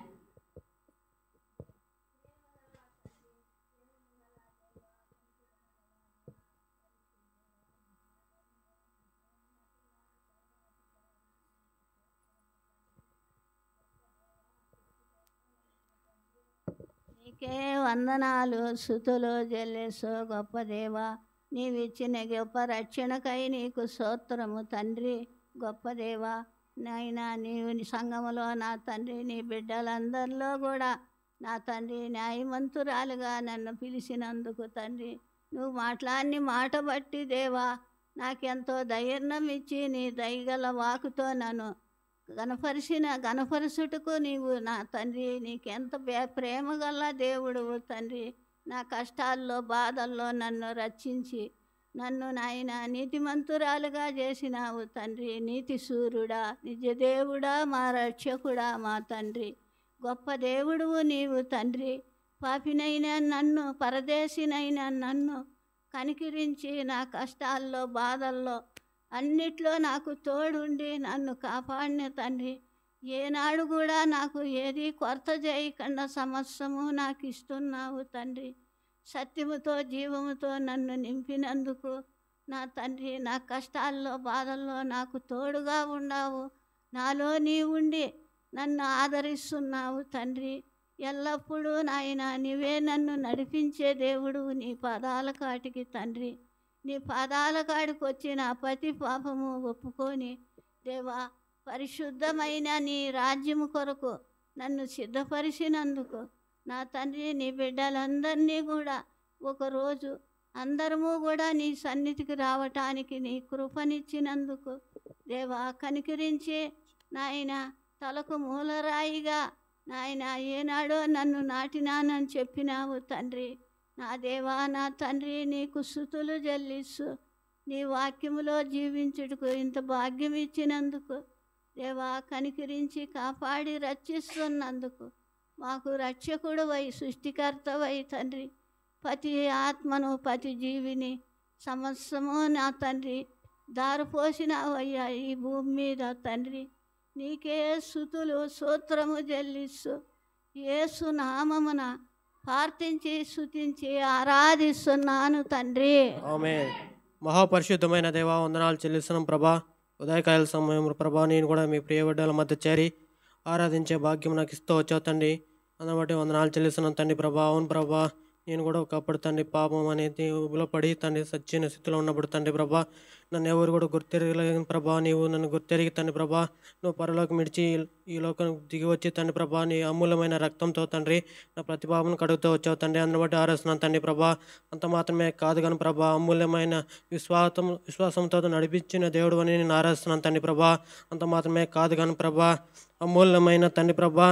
నీకే వందనాలు సుతులు జల్లేసో గొప్ప దేవా నీవిచ్చిన గొప్ప రక్షణకై నీకు స్తోత్రము తండ్రి గొప్ప దేవా నాయనా నీవు నీ సంఘములో నా తండ్రి నీ బిడ్డలందరిలో కూడా నా తండ్రి న్యాయవంతురాలుగా నన్ను పిలిచినందుకు తండ్రి నువ్వు మాట్లాడిన మాట బట్టి దేవా నాకెంతో ధైర్యం ఇచ్చి నీ దయగల వాకుతో నన్ను గణపరిచిన గణపరుచుటకు నీవు నా తండ్రి నీకెంత బే- ప్రేమ గల దేవుడువు తండ్రి నా కష్టాల్లో బాధల్లో నన్ను రక్షించి నన్ను నాయన నీతిమంతురాలుగా చేసినావు తండ్రి నీతి సూర్యుడా నిజదేవుడా మా రక్షకుడా మా తండ్రి గొప్ప దేవుడువు నీవు తండ్రి పాపినైన నన్ను పరదేశినైన నన్ను కనికిరించి నా కష్టాల్లో బాధల్లో అన్నిట్లో నాకు తోడుండి నన్ను కాపాడిన తండ్రి ఏనాడు కూడా నాకు ఏది కొరత చేయకుండా సమస్యము నాకు ఇస్తున్నావు తండ్రి సత్యముతో జీవముతో నన్ను నింపినందుకు నా తండ్రి నా కష్టాల్లో బాధల్లో నాకు తోడుగా ఉన్నావు నాలో నీ ఉండి నన్ను ఆదరిస్తున్నావు తండ్రి ఎల్లప్పుడూ నాయన నీవే నన్ను నడిపించే దేవుడు నీ పాదాల కాటికి తండ్రి నీ పాదాల కాడికి వచ్చి నా ప్రతి పాపము ఒప్పుకొని దేవా పరిశుద్ధమైన నీ రాజ్యము కొరకు నన్ను సిద్ధపరిచినందుకు నా తండ్రి నీ బిడ్డలందరినీ కూడా ఒకరోజు అందరము కూడా నీ సన్నిధికి రావటానికి నీ కృపనిచ్చినందుకు దేవా కనికరించి నాయన తలకు మూలరాయిగా నాయన ఏనాడో నన్ను నాటినానని చెప్పినావు తండ్రి నా దేవా నా తండ్రి నీకు స్థుతులు చెల్లిస్తూ నీ వాక్యములో జీవించుటకు ఇంత భాగ్యం ఇచ్చినందుకు దేవా కనికరించి కాపాడి రక్షిస్తున్నందుకు మాకు రక్షకుడు వై సృష్టికర్తవై తండ్రి ప్రతి ఆత్మను ప్రతి జీవిని సమస్తము నా తండ్రి దారిపోసినావయ్యా ఈ భూమి మీద తండ్రి నీకే స్థుతులు సూత్రము చెల్లిస్తూ యేసు నామమున ప్రార్థించి స్తుతించి ఆరాధిస్తున్నాను తండ్రి ఆమె మహాపరిశుద్ధమైన దేవా వందనాలు చెల్లిస్తున్నాం ప్రభా ఉదయకాల సమయంలో ప్రభా నేను కూడా మీ ప్రియబిడ్డల మధ్య చేరి ఆరాధించే భాగ్యం నాకు ఇస్తూ వచ్చావు తండ్రి అందుబట్టి వందనాలు చెల్లిస్తున్నాం తండ్రి ప్రభా అవును ప్రభా నేను కూడా ఒకప్పుడు తండ్రి పాపం అనేది ఊబిలో పడి తండ్రి సచ్చిన స్థితిలో ఉన్నప్పుడు తండ్రి ప్రభా నన్ను ఎవరు కూడా గుర్తెరగలేదు ప్రభా నీవు నన్ను గుర్తెరిగి తండ్రి ప్రభా నువ్వు పరలోకి మిడిచి ఈ లోకం దిగి వచ్చి తండ్రి ప్రభా నీ అమూల్యమైన రక్తంతో తండ్రి నా ప్రతిభావం కడుగుతూ వచ్చావు తండ్రి అందుని బట్టి ఆరేస్తున్నాను తండ్రి ప్రభా అంత మాత్రమే కాదు కానీ ప్రభా అమూల్యమైన విశ్వాసం విశ్వాసంతో నడిపించిన దేవుడు అని నేను ఆరాధిస్తున్నాను తండ్రి ప్రభా అంత మాత్రమే కాదు కానీ ప్రభా అమూల్యమైన తండ్రి ప్రభా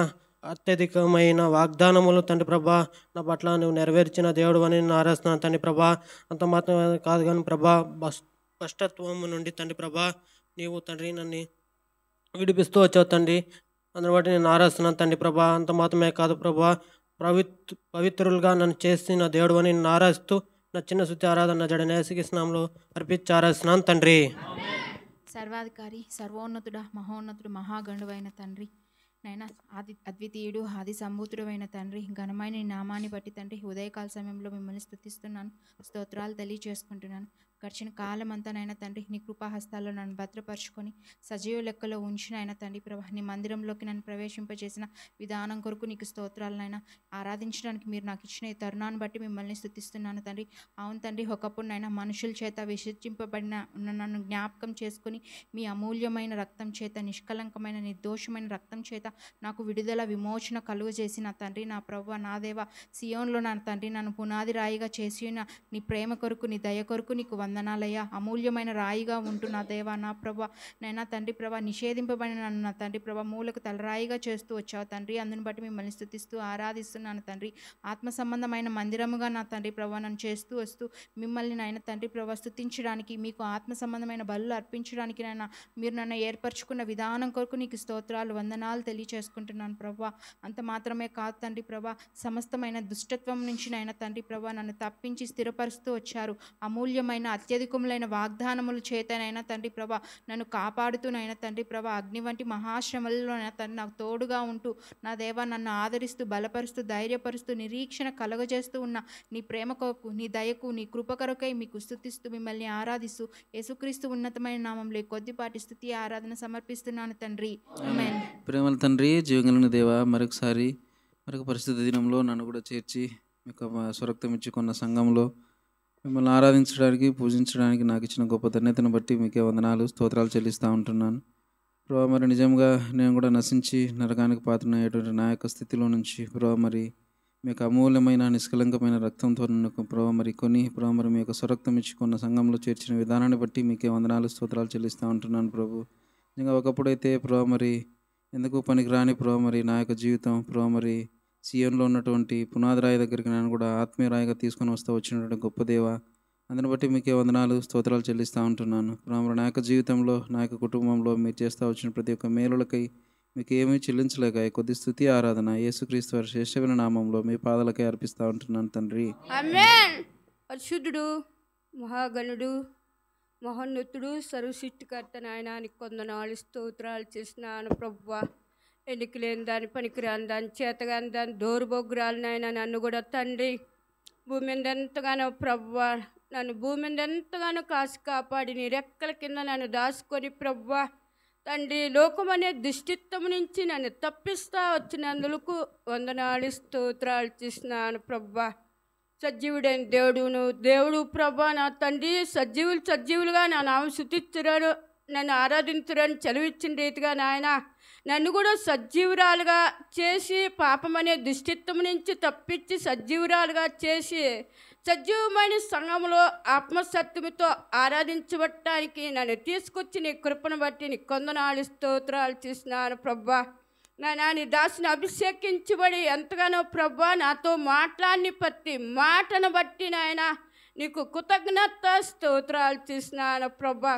అత్యధికమైన వాగ్దానములు తండ్రి ప్రభా నా పట్ల నువ్వు నెరవేర్చిన దేవుడు అని నేను ఆరాధిస్తున్నాను తండ్రి ప్రభా అంత మాత్రం కాదు కానీ ప్రభా బస్ కష్టత్వము నుండి తండ్రి ప్రభా నీవు తండ్రి నన్ను విడిపిస్తూ వచ్చావు తండ్రి అందుని బట్టి నేను ఆరాధిస్తున్నాను తండ్రి ప్రభా అంత మాత్రమే కాదు ప్రభా పవిత్ పవిత్రులుగా నన్ను చేసిన దేవుడు అని నేను ఆరాధిస్తూ నా చిన్న శుద్ధి ఆరాధన జడనేసికి స్నామంలో అర్పించి ఆరాధిస్తున్నాను తండ్రి సర్వాధికారి సర్వోన్నతుడ మహోన్నతుడు మహాగండువైన తండ్రి నైనా ఆది అద్వితీయుడు ఆది సంభూతుడైన తండ్రి ఘనమైన నీ నామాన్ని బట్టి తండ్రి ఉదయకాల సమయంలో మిమ్మల్ని స్తుతిస్తున్నాను స్తోత్రాలు తెలియచేసుకుంటున్నాను గడిచిన కాలం అంతా నైనా తండ్రి నీ కృపాహస్తాల్లో నన్ను భద్రపరుచుకొని సజీవ లెక్కలో ఉంచిన ఆయన తండ్రి ప్రభా నీ మందిరంలోకి నన్ను ప్రవేశింపజేసిన విధానం కొరకు నీకు స్తోత్రాలనైనా ఆరాధించడానికి మీరు నాకు ఇచ్చిన ఈ తరుణాన్ని బట్టి మిమ్మల్ని స్తుతిస్తున్నాను తండ్రి అవును తండ్రి ఒకప్పుడు నైనా మనుషుల చేత విసర్జింపబడిన ఉన్న నన్ను జ్ఞాపకం చేసుకుని మీ అమూల్యమైన రక్తం చేత నిష్కలంకమైన నిర్దోషమైన రక్తం చేత నాకు విడుదల విమోచన కలుగు చేసి నా తండ్రి నా ప్రభు నా దేవ సియోన్లో నా తండ్రి నన్ను పునాది రాయిగా చేసి ఉన్న నీ ప్రేమ కొరకు నీ దయ కొరకు నీకు వందనాలయ్యా అమూల్యమైన రాయిగా ఉంటూ నా దేవ నా ప్రభ నైనా తండ్రి ప్రభ నిషేధింపబడిన నన్ను నా తండ్రి ప్రభ మూలకు తలరాయిగా చేస్తూ వచ్చావు తండ్రి అందుని బట్టి మిమ్మల్ని స్థుతిస్తూ ఆరాధిస్తున్నాను తండ్రి ఆత్మ సంబంధమైన మందిరముగా నా తండ్రి ప్రభ నన్ను చేస్తూ వస్తూ మిమ్మల్ని నాయన తండ్రి ప్రభ స్థుతించడానికి మీకు ఆత్మ సంబంధమైన బలు అర్పించడానికి నాయన మీరు నన్ను ఏర్పరచుకున్న విధానం కొరకు నీకు స్తోత్రాలు వందనాలు తెలియచేసుకుంటున్నాను ప్రభా అంత మాత్రమే కాదు తండ్రి ప్రభా సమస్తమైన దుష్టత్వం నుంచి నాయన తండ్రి ప్రభా నన్ను తప్పించి స్థిరపరుస్తూ వచ్చారు అమూల్యమైన అత్యధికములైన వాగ్దానముల చేతనైనా తండ్రి ప్రభా నన్ను కాపాడుతూనైనా తండ్రి ప్రభా అగ్ని వంటి మహాశ్రమలలో నా తండ్రి నాకు తోడుగా ఉంటూ నా దేవా నన్ను ఆదరిస్తూ బలపరుస్తూ ధైర్యపరుస్తూ నిరీక్షణ కలగజేస్తూ ఉన్న నీ ప్రేమ కొరకు నీ దయకు నీ కృప కొరకై మీకు స్థుతిస్తూ మిమ్మల్ని ఆరాధిస్తూ యేసుక్రీస్తు ఉన్నతమైన నామంలో ఈ కొద్దిపాటి స్థుతి ఆరాధన సమర్పిస్తున్నాను తండ్రి ఆమేన్ ప్రేమల తండ్రి జీవగలను దేవ మరొకసారి మరొక పరిస్థితి దినంలో నన్ను కూడా చేర్చి మీ యొక్క స్వరక్తం ఇచ్చుకున్న సంఘంలో మిమ్మల్ని ఆరాధించడానికి పూజించడానికి నాకు ఇచ్చిన గొప్ప ధన్యతను బట్టి మీకే వందనాలు స్తోత్రాలు చెల్లిస్తూ ఉంటున్నాను ప్రభా మరి నిజంగా నేను కూడా నశించి నరకానికి పాత్రనయ్యేటువంటి నా యొక్క స్థితిలో నుంచి ప్రభా మరి మీ యొక్క అమూల్యమైన నిష్కలంకమైన రక్తంతో నన్ను ప్రభా మరి కొని ప్రభా మరి మీ యొక్క స్వరక్తం ఇచ్చుకున్న సంఘంలో చేర్చిన విధానాన్ని బట్టి మీకే వందనాలు స్తోత్రాలు చెల్లిస్తూ ఉంటున్నాను ప్రభు నిజంగా ఒకప్పుడైతే ప్రభా మరి ఎందుకు పనికిరాని ప్రభా మరి నా యొక్క జీవితం ప్రభా మరి సీఎంలో ఉన్నటువంటి పునాది రాయి దగ్గరికి నేను కూడా ఆత్మీయ రాయిగా తీసుకొని వస్తూ వచ్చినటువంటి గొప్ప దేవ అందుని బట్టి మీకే వందనాలు స్తోత్రాలు చెల్లిస్తూ ఉంటున్నాను ప్రభా మరి నా యొక్క జీవితంలో నా యొక్క కుటుంబంలో మీరు చేస్తూ వచ్చిన ప్రతి ఒక్క మేలులకై మీకు ఏమీ చెల్లించలేక ఈ కొద్ది స్థుతి ఆరాధన యేసుక్రీస్తు వారి శ్రేష్టమైన నామంలో మీ పాదాలకే అర్పిస్తూ ఉంటున్నాను తండ్రి ఆమేన్ పరిశుద్ధుడు మహాగణుడు మహోన్నతుడు సర్వసృష్టికర్త నాయన నీకు కొందనాలు స్తోత్రాలు చేసినాను ప్రవ్వా ఎన్నిక లేని దాని పనికిరాని దాని చేతగాని దాని దోరుబొగ్గురాలు నాయన నన్ను కూడా తండ్రి భూమి మీద ఎంతగానో ప్రవ్వా నన్ను భూమి మీద ఎంతగానో కాసి కాపాడి నీ రెక్కల కింద నన్ను దాచుకొని ప్రవ్వా తండ్రి లోకం అనే దుష్టిత్వం నుంచి నన్ను తప్పిస్తా వచ్చినందుకు వందనాలు స్తోత్రాలు చేసినాను ప్రవ్వా సజీవుడైన దేవుడును దేవుడు ప్రభా నా తండ్రి సజీవులు సజీవులుగా నా నామం శుతిస్తురాను నన్ను ఆరాధించురని చదివిచ్చిన రీతిగా నాయన నన్ను కూడా సజీవురాలుగా చేసి పాపం అనే దుష్టిత్వం నుంచి తప్పించి సజీవురాలుగా చేసి సజీవమైన సంఘంలో ఆత్మసత్యముతో ఆరాధించబట్టడానికి నన్ను తీసుకొచ్చి నీ కృపను బట్టి నీ కొందనాలు స్తోత్రాలు చేసినాను ప్రభా నా నీ దాసుని అభిషేకించబడి ఎంతగానో ప్రభా నాతో మాట్లాడిని ప్రతి మాటను బట్టి నాయన నీకు కృతజ్ఞత స్తోత్రాలు చేసినాను ప్రభా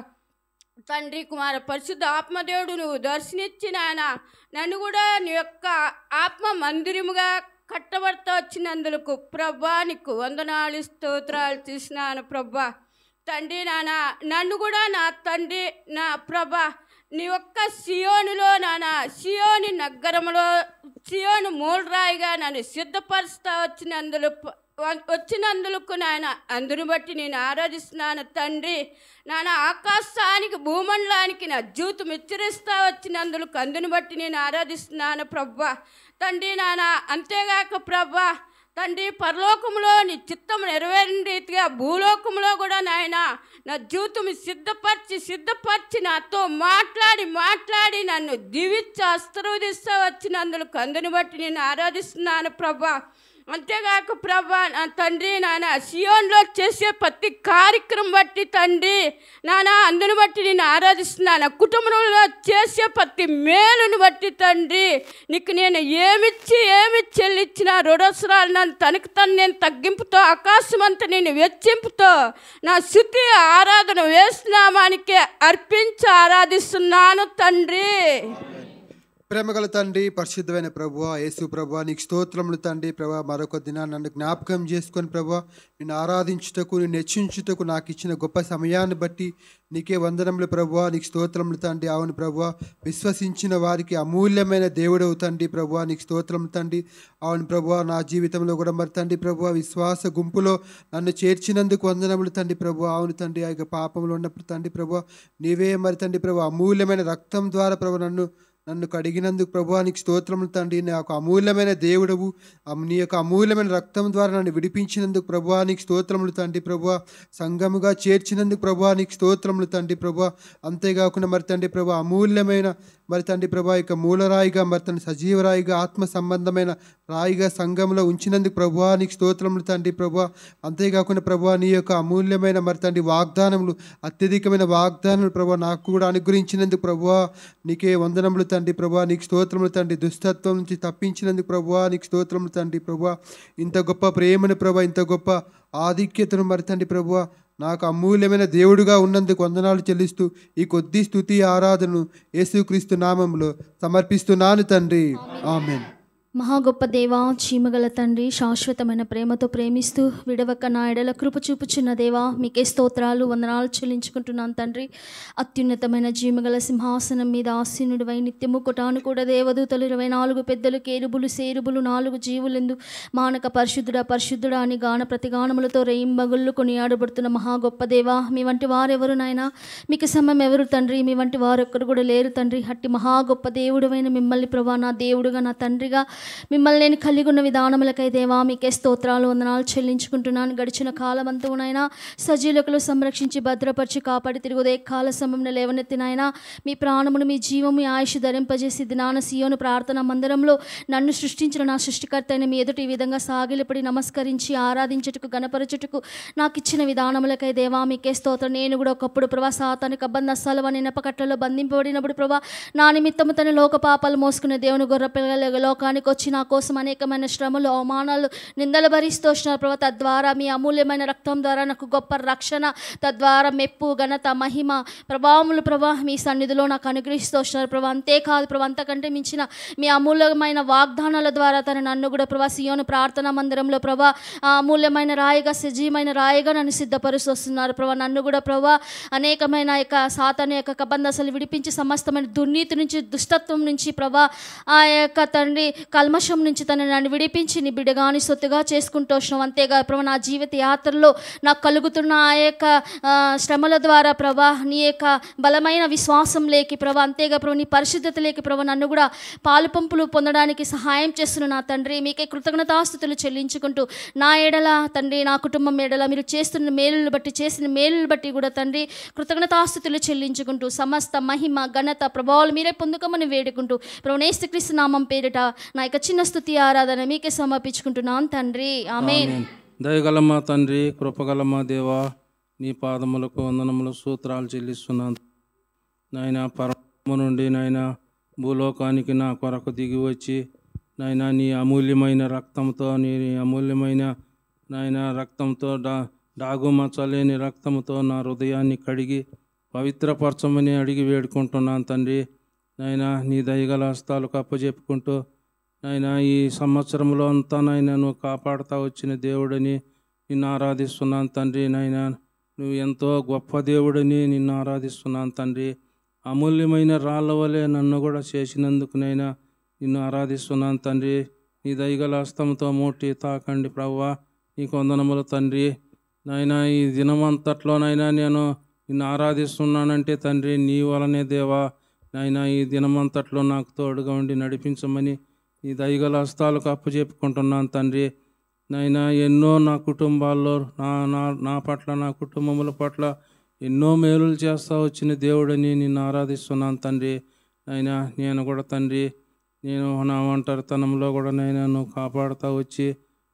తండ్రి కుమార పరిశుద్ధ ఆత్మదేవుడు నువ్వు దర్శనిచ్చి నాయన నన్ను కూడా నీ యొక్క ఆత్మ మందిరముగా కట్టబడతా వచ్చినందుకు ప్రభా నీకు వందనాలు స్తోత్రాలు చేసినాను ప్రభా తండ్రి నాన్న నన్ను కూడా నా తండ్రి నా ప్రభా నీ ఒక్క సియోనులో నాన్న సియోని నగరంలో సియోను మూలరాయిగా నన్ను సిద్ధపరుస్తా వచ్చినందుకు వచ్చినందుకు నాయన అందును బట్టి నేను ఆరాధిస్తున్నాను తండ్రి నాన్న ఆకాశానికి భూమండలానికి నా జీవితం హెచ్చరిస్తా వచ్చినందుకు అందును బట్టి నేను ఆరాధిస్తున్నాను ప్రవ్వా తండ్రి నాన్న అంతేగాక ప్రవ్వా తండ్రి పరలోకంలో నీ చిత్తం నెరవేరిన రీతిగా భూలోకంలో కూడా నాయన నా జీవితం సిద్ధపరిచి సిద్ధపరిచి నాతో మాట్లాడి మాట్లాడి నన్ను దీవిచ్చి ఆశీర్వదిస్తూ వచ్చినందుకు అందుని బట్టి నేను ఆరాధిస్తున్నాను ప్రభా అంతేగాక ప్రభా నా తండ్రి నాన్న సియోన్లో చేసే ప్రతి కార్యక్రమం బట్టి తండ్రి నాన్న అందుని బట్టి నేను ఆరాధిస్తున్నాను నా కుటుంబంలో చేసే ప్రతి మేలును బట్టి తండ్రి నీకు నేను ఏమిచ్చి ఏమి చెల్లించిన రుడవసరాలు నన్ను తనకు తను నేను తగ్గింపుతో ఆకాశం అంతా నేను వెచ్చింపుతో నా శుద్ధి ఆరాధన వేస్తున్నామానికి అర్పించి ఆరాధిస్తున్నాను తండ్రి ప్రేమగల తండ్రి పరిశుద్ధమైన ప్రభు యేసు ప్రభు నీకు స్తోత్రములు తండ్రి ప్రభా మరొక దిన నన్ను జ్ఞాపకం చేసుకొని ప్రభు నిన్ను ఆరాధించుటకు నిన్ను హెచ్చించుటకు నాకు ఇచ్చిన గొప్ప సమయాన్ని బట్టి నీకే వందనములు ప్రభు నీకు స్తోత్రములు తండ్రి అవును ప్రభు విశ్వసించిన వారికి అమూల్యమైన దేవుడవు తండ్రి ప్రభు నీకు స్తోత్రములు తండ్రి అవును ప్రభు నా జీవితంలో కూడా మరి తండ్రి ప్రభు విశ్వాస గుంపులో నన్ను చేర్చినందుకు వందనములు తండ్రి ప్రభు అవును తండ్రి ఆ యొక్క పాపంలో ఉన్నప్పుడు తండ్రి ప్రభు నీవే మరి తండ్రి ప్రభు అమూల్యమైన రక్తం ద్వారా ప్రభు నన్ను నన్ను కడిగినందుకు ప్రభువానికి స్తోత్రములు తండ్రి నా యొక్క అమూల్యమైన దేవుడవు అమ్- నీ యొక్క అమూల్యమైన రక్తం ద్వారా నన్ను విడిపించినందుకు ప్రభువానికి స్తోత్రములు తండ్రి ప్రభు సంఘముగా చేర్చినందుకు ప్రభువానికి స్తోత్రములు తండ్రి ప్రభు అంతేకాకుండా మరి తండ్రి ప్రభు అమూల్యమైన మరి తండ్రి ప్రభా యొక్క మూలరాయిగా మరి తండ్రి సజీవరాయిగా ఆత్మ సంబంధమైన రాయిగా సంఘంలో ఉంచినందుకు ప్రభువా నీకు స్తోత్రములు తండ్రి ప్రభా అంతేకాకుండా ప్రభా నీ యొక్క అమూల్యమైన మరి తండ్రి వాగ్దానములు అత్యధికమైన వాగ్దానములు ప్రభా నాకు కూడా అనుగ్రహించినందుకు ప్రభువా నీకే వందనములు తండ్రి ప్రభా నీకు స్తోత్రములు తండ్రి దుస్తత్వం నుంచి తప్పించినందుకు ప్రభువా నీకు స్తోత్రములు తండ్రి ప్రభా ఇంత గొప్ప ప్రేమను ప్రభా ఇంత గొప్ప ఆధిక్యతను మరి తండ్రి ప్రభువా నాకు అమూల్యమైన దేవుడుగా ఉన్నందుకు వందనాలు చెల్లిస్తూ ఈ కొద్ది స్థుతి ఆరాధనను యేసుక్రీస్తు నామంలో సమర్పిస్తున్నాను తండ్రి ఆమెన్ మహా గొప్ప దేవా చీమగల తండ్రి శాశ్వతమైన ప్రేమతో ప్రేమిస్తూ విడవక నా ఎడల కృప చూపుచున్న దేవా మీకే స్తోత్రాలు వందనాలు చెల్లించుకుంటున్నాను తండ్రి అత్యున్నతమైన జీమగల సింహాసనం మీద ఆసీనుడివై నిత్యము కొటాను కూడా దేవదూతలు ఇరవై నాలుగు పెద్దలు కేరుబులు సేరుబులు నాలుగు జీవులెందు మానక పరిశుద్ధుడా పరిశుద్ధుడా అని గాన ప్రతిగానములతో రేయింబగుళ్ళు కొనియాడబడుతున్న మహా గొప్ప దేవా మీ వంటి వారెవరు నాయనా మీకు సమయం ఎవరు తండ్రి మీ వంటి వారు ఒక్కరు కూడా లేరు తండ్రి హట్టి మహా గొప్ప దేవుడువైన మిమ్మల్ని ప్రభా నా దేవుడుగా నా తండ్రిగా మిమ్మల్ని నేను కలిగి ఉన్న విధానములకై దేవా మీకే స్తోత్రాలు వందనాలు చెల్లించుకుంటున్నాను గడిచిన కాలమంతమునైనా సజీలకులు సంరక్షించి భద్రపరిచి కాపాడి తిరిగి ఉదయ కాల సమయంలో లేవనెత్తినైనా మీ ప్రాణమును మీ జీవము మీ ఆయుష్ ధరింపజేసి దినాన సియోను ప్రార్థన మందిరంలో నన్ను సృష్టించిన నా సృష్టికర్త అయిన మీ ఎదుటి ఈ విధంగా సాగిలపడి నమస్కరించి ఆరాధించుటకు గణపరచుటకు నాకు ఇచ్చిన విధానములకై దేవా మీకే స్తోత్రం నేను కూడా ఒకప్పుడు ప్రభా సాతానికి అబ్బంది అస్సాలు అని నెపకట్లలో బంధింపబడినప్పుడు ప్రభా నా నిమిత్తము తన లోక పాపాలు మోసుకునే దేవుని గొర్రె పిల్లల లోకానికి వచ్చి నా కోసం అనేకమైన శ్రమలు అవమానాలు నిందలు భరిస్తూ వచ్చినారు ప్రభా తద్వారా మీ అమూల్యమైన రక్తం ద్వారా నాకు గొప్ప రక్షణ తద్వారా మెప్పు ఘనత మహిమ ప్రభావములు ప్రభా మీ సన్నిధిలో నాకు అనుగ్రహిస్తూ వచ్చినారు ప్రభా అంతేకాదు ప్రభా అంతకంటే మించిన మీ అమూల్యమైన వాగ్దానాల ద్వారా తన నన్ను కూడా ప్రభా సియోను ప్రార్థనా మందిరంలో ప్రభా ఆ అమూల్యమైన రాయిగా సజీవమైన రాయిగా నన్ను సిద్ధపరుస్తూ వస్తున్నారు ప్రభా నన్ను కూడా ప్రభా అనేకమైన యొక్క సాతాను యొక్క కబందసలు విడిపించి సమస్తమైన దుర్నీతి నుంచి దుష్టత్వం నుంచి ప్రభా ఆ యొక్క తండ్రి కల్మషం నుంచి తను నన్ను విడిపించి నీ బిడ్డగాని సొత్తుగా చేసుకుంటూ వచ్చినాం అంతేగా ప్రభా నా జీవిత యాత్రలో నాకు కలుగుతున్న ఆ యొక్క ఆ, శ్రమల ద్వారా ప్రభా నీ యొక్క బలమైన విశ్వాసం లేకి ప్రభా అంతేగా ప్రభా నీ పరిశుద్ధత లేకి ప్రభా నన్ను కూడా పాలు పంపులు పొందడానికి సహాయం చేస్తున్న నా తండ్రి మీకే కృతజ్ఞతాస్థుతులు చెల్లించుకుంటూ నా ఎడల తండ్రి నా కుటుంబం ఎడల మీరు చేస్తున్న మేలులు బట్టి చేసిన మేలులు బట్టి కూడా తండ్రి కృతజ్ఞతాస్థుతులు చెల్లించుకుంటూ సమస్త మహిమ ఘనత ప్రభావాలు మీరే పొందుకోమని వేడుకుంటూ ప్రభు నేస్తక్రీస్తు నామం పేరిట నా యొక్క చిన్న స్థుతి ఆరాధన మీకే సమర్పించుకుంటున్నాను తండ్రి ఆమెన్ దయగల మా తండ్రి కృపగల మా దేవా నీ పాదములకు వందనములు సూత్రాలు చెల్లిస్తున్నాను నాయన పరమ నుండి నాయన భూలోకానికి నా కొరకు దిగి వచ్చి నాయన నీ అమూల్యమైన రక్తంతో నీ అమూల్యమైన నాయన రక్తంతో డా డాగు మచ్చలేని రక్తంతో నా హృదయాన్ని కడిగి పవిత్రపరచమని అడిగి వేడుకుంటున్నాను తండ్రి నాయన నీ దయగల హస్తాలకు అప్పచెప్పుకుంటూ నాయన ఈ సంవత్సరంలో అంతా నాయన నువ్వు కాపాడుతా వచ్చిన దేవుడని నిన్ను ఆరాధిస్తున్నాను తండ్రి నాయన నువ్వు ఎంతో గొప్ప దేవుడని నిన్ను ఆరాధిస్తున్నాను తండ్రి అమూల్యమైన రాళ్ళ వలె నన్ను కూడా చేసినందుకు నైనా నిన్ను ఆరాధిస్తున్నాను తండ్రి నీ దయగల హస్తంతో మూటి తాకండి ప్రవ్వా నీకు వందనములు తండ్రి నాయన ఈ దినమంతట్లోనైనా నేను నిన్ను ఆరాధిస్తున్నానంటే తండ్రి నీ వలనే దేవా నాయన ఈ దినమంతట్లో నాకు తోడుగా ఉండి నడిపించమని నీ దయగల హస్తాలకు అప్పచెప్పుకుంటున్నాను తండ్రి నాయన ఎన్నో నా కుటుంబాల్లో నా నా నా పట్ల నా కుటుంబముల పట్ల ఎన్నో మేలులు చేస్తా వచ్చిన దేవుడని నిన్ను ఆరాధిస్తున్నాను తండ్రి నాయన నేను కూడా తండ్రి నేను నా ఒంటరితనంలో కూడా నైనా నువ్వు కాపాడుతూ వచ్చి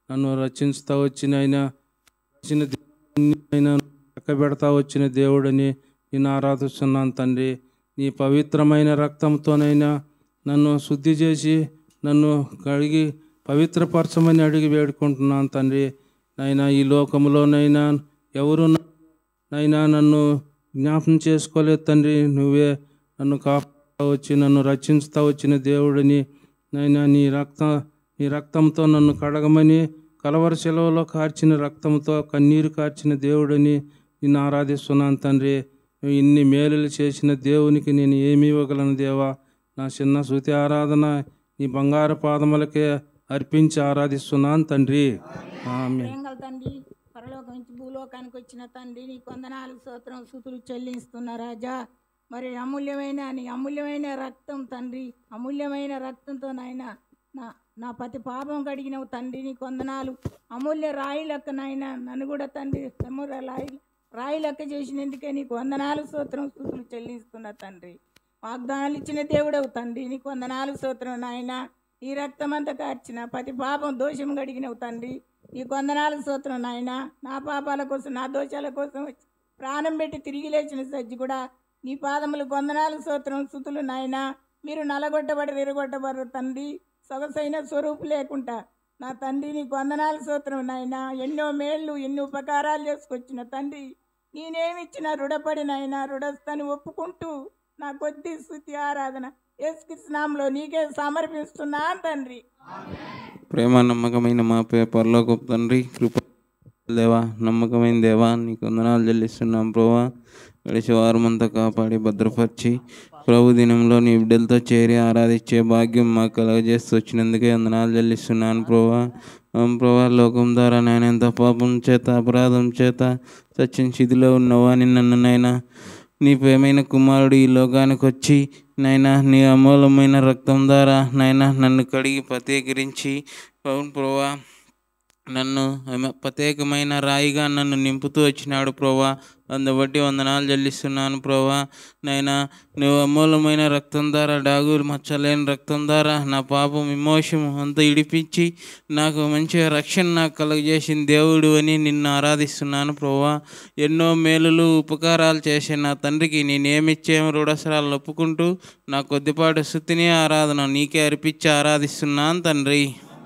నన్ను రక్షించుతా వచ్చిన ఆయన వచ్చిన దేవుడిని చక్కబెడతా వచ్చిన దేవుడని నేను ఆరాధిస్తున్నాను తండ్రి నీ పవిత్రమైన రక్తంతోనైనా నన్ను శుద్ధి చేసి నన్ను కడిగి పవిత్రపరచమని అడిగి వేడుకుంటున్నాను తండ్రి నైనా ఈ లోకంలోనైనా ఎవరు నైనా నన్ను జ్ఞాపకం చేసుకోలేదు తండ్రి నువ్వే నన్ను కాపాడుతా వచ్చి నన్ను రక్షించుతా వచ్చిన దేవుడిని నైనా నీ రక్త నీ రక్తంతో నన్ను కడగమని కలవర సెలవులో కార్చిన రక్తంతో కన్నీరు కార్చిన దేవుడిని నిన్ను ఆరాధిస్తున్నాను తండ్రి నువ్వు ఇన్ని మేలులు చేసిన దేవునికి నేను ఏమి ఇవ్వగలను దేవా నా చిన్న శృతి ఆరాధన నీ బంగారు పాదములకే అర్పించి ఆరాధిస్తున్నాను తండ్రి ఆమె ప్రేంగల తండ్రి పరలోకం నుంచి భూలోకానికి వచ్చిన తండ్రి నీ కొందనాలు స్తోత్రం సుతులు చెల్లిస్తున్న రాజా మరి అమూల్యమైన నీ అమూల్యమైన రక్తం తండ్రి అమూల్యమైన రక్తంతో నాయన నా నా ప్రతి పాపం కడిగినవు తండ్రి నీ కొందనాలు అమూల్య రాయి లెక్క నాయన నన్ను కూడా తండ్రి తెమ్ముర రాయి రాయి లెక్క చేసినందుకే నీకు వందనాలు స్తోత్రం స్థుతులు చెల్లిస్తున్న తండ్రి వాగ్దానాలు ఇచ్చిన దేవుడవు తండ్రి నీకు వందనాలు స్తోత్రం నాయన ఈ రక్తం అంతా కార్చిన ప్రతి పాపం దోషం గడిగినవు తండ్రి నీ కొందనాలు స్తోత్రం నాయన నా పాపాల కోసం నా దోషాల కోసం వచ్చి ప్రాణం పెట్టి తిరిగి లేచిన సజ్జి కూడా నీ పాదములు కొందనాలు స్తోత్రం స్థుతులు నాయన మీరు నలగొట్టబడి విరగొట్టబడరు తండ్రి సొగసైన స్వరూపు లేకుండా నా తండ్రి నీకు వందనాలు స్తోత్రం నాయన ఎన్నో మేళ్ళు ఎన్నో ఉపకారాలు చేసుకొచ్చిన తండ్రి నేనేమిచ్చిన రుడపడి నాయన రుడస్తని ఒప్పుకుంటూ నా కొద్ది స్థుతి ఆరాధన యేసుకృష్ణంలో నీకే సమర్పిస్తున్నాను తండ్రి ప్రేమ నమ్మకమైన మా పే పరలోక తండ్రి కృప దేవా నమ్మకమైన దేవా నీకు వందనాలు చెల్లిస్తున్నాం ప్రభా గడిచి వారమంతా కాపాడి భద్రపరిచి ప్రభు దినంలో నీ బిడ్డలతో చేరి ఆరాధించే భాగ్యం మాకు కలగజేస్తూ వచ్చినందుకే వందనాలు చెల్లిస్తున్నాను ప్రభా అవును ప్రభా లోకం ద్వారా నేను ఎంత పాపం చేత అపరాధం చేత సత్యం స్థితిలో ఉన్నవాని నన్ను నైనా నీ ప్రేమైన కుమారుడు ఈ లోకానికి వచ్చి నైనా నీ అమూలమైన రక్తం ద్వారా నైనా నన్ను కడిగి ప్రత్యేకరించి అవును ప్రభా నన్ను అమ- ప్రత్యేకమైన రాయిగా నన్ను నింపుతూ వచ్చినాడు ప్రభా అందుబట్టి వందనాలు చెల్లిస్తున్నాను ప్రభా నైనా నువ్వు అమూలమైన రక్తం ద్వారా డాగులు మచ్చలేని రక్తం ద్వారా నా పాపం విమోచం అంతా ఇడిపించి నాకు మంచిగా రక్షణ నాకు కలుగజేసిన దేవుడు అని నిన్ను ఆరాధిస్తున్నాను ప్రభా ఎన్నో మేలులు ఉపకారాలు చేసే నా తండ్రికి నేనేమిచ్చేమో రుడసరాలు ఒప్పుకుంటూ నా కొద్దిపాటి స్థుతిని ఆరాధన నీకే అర్పించి ఆరాధిస్తున్నాను తండ్రి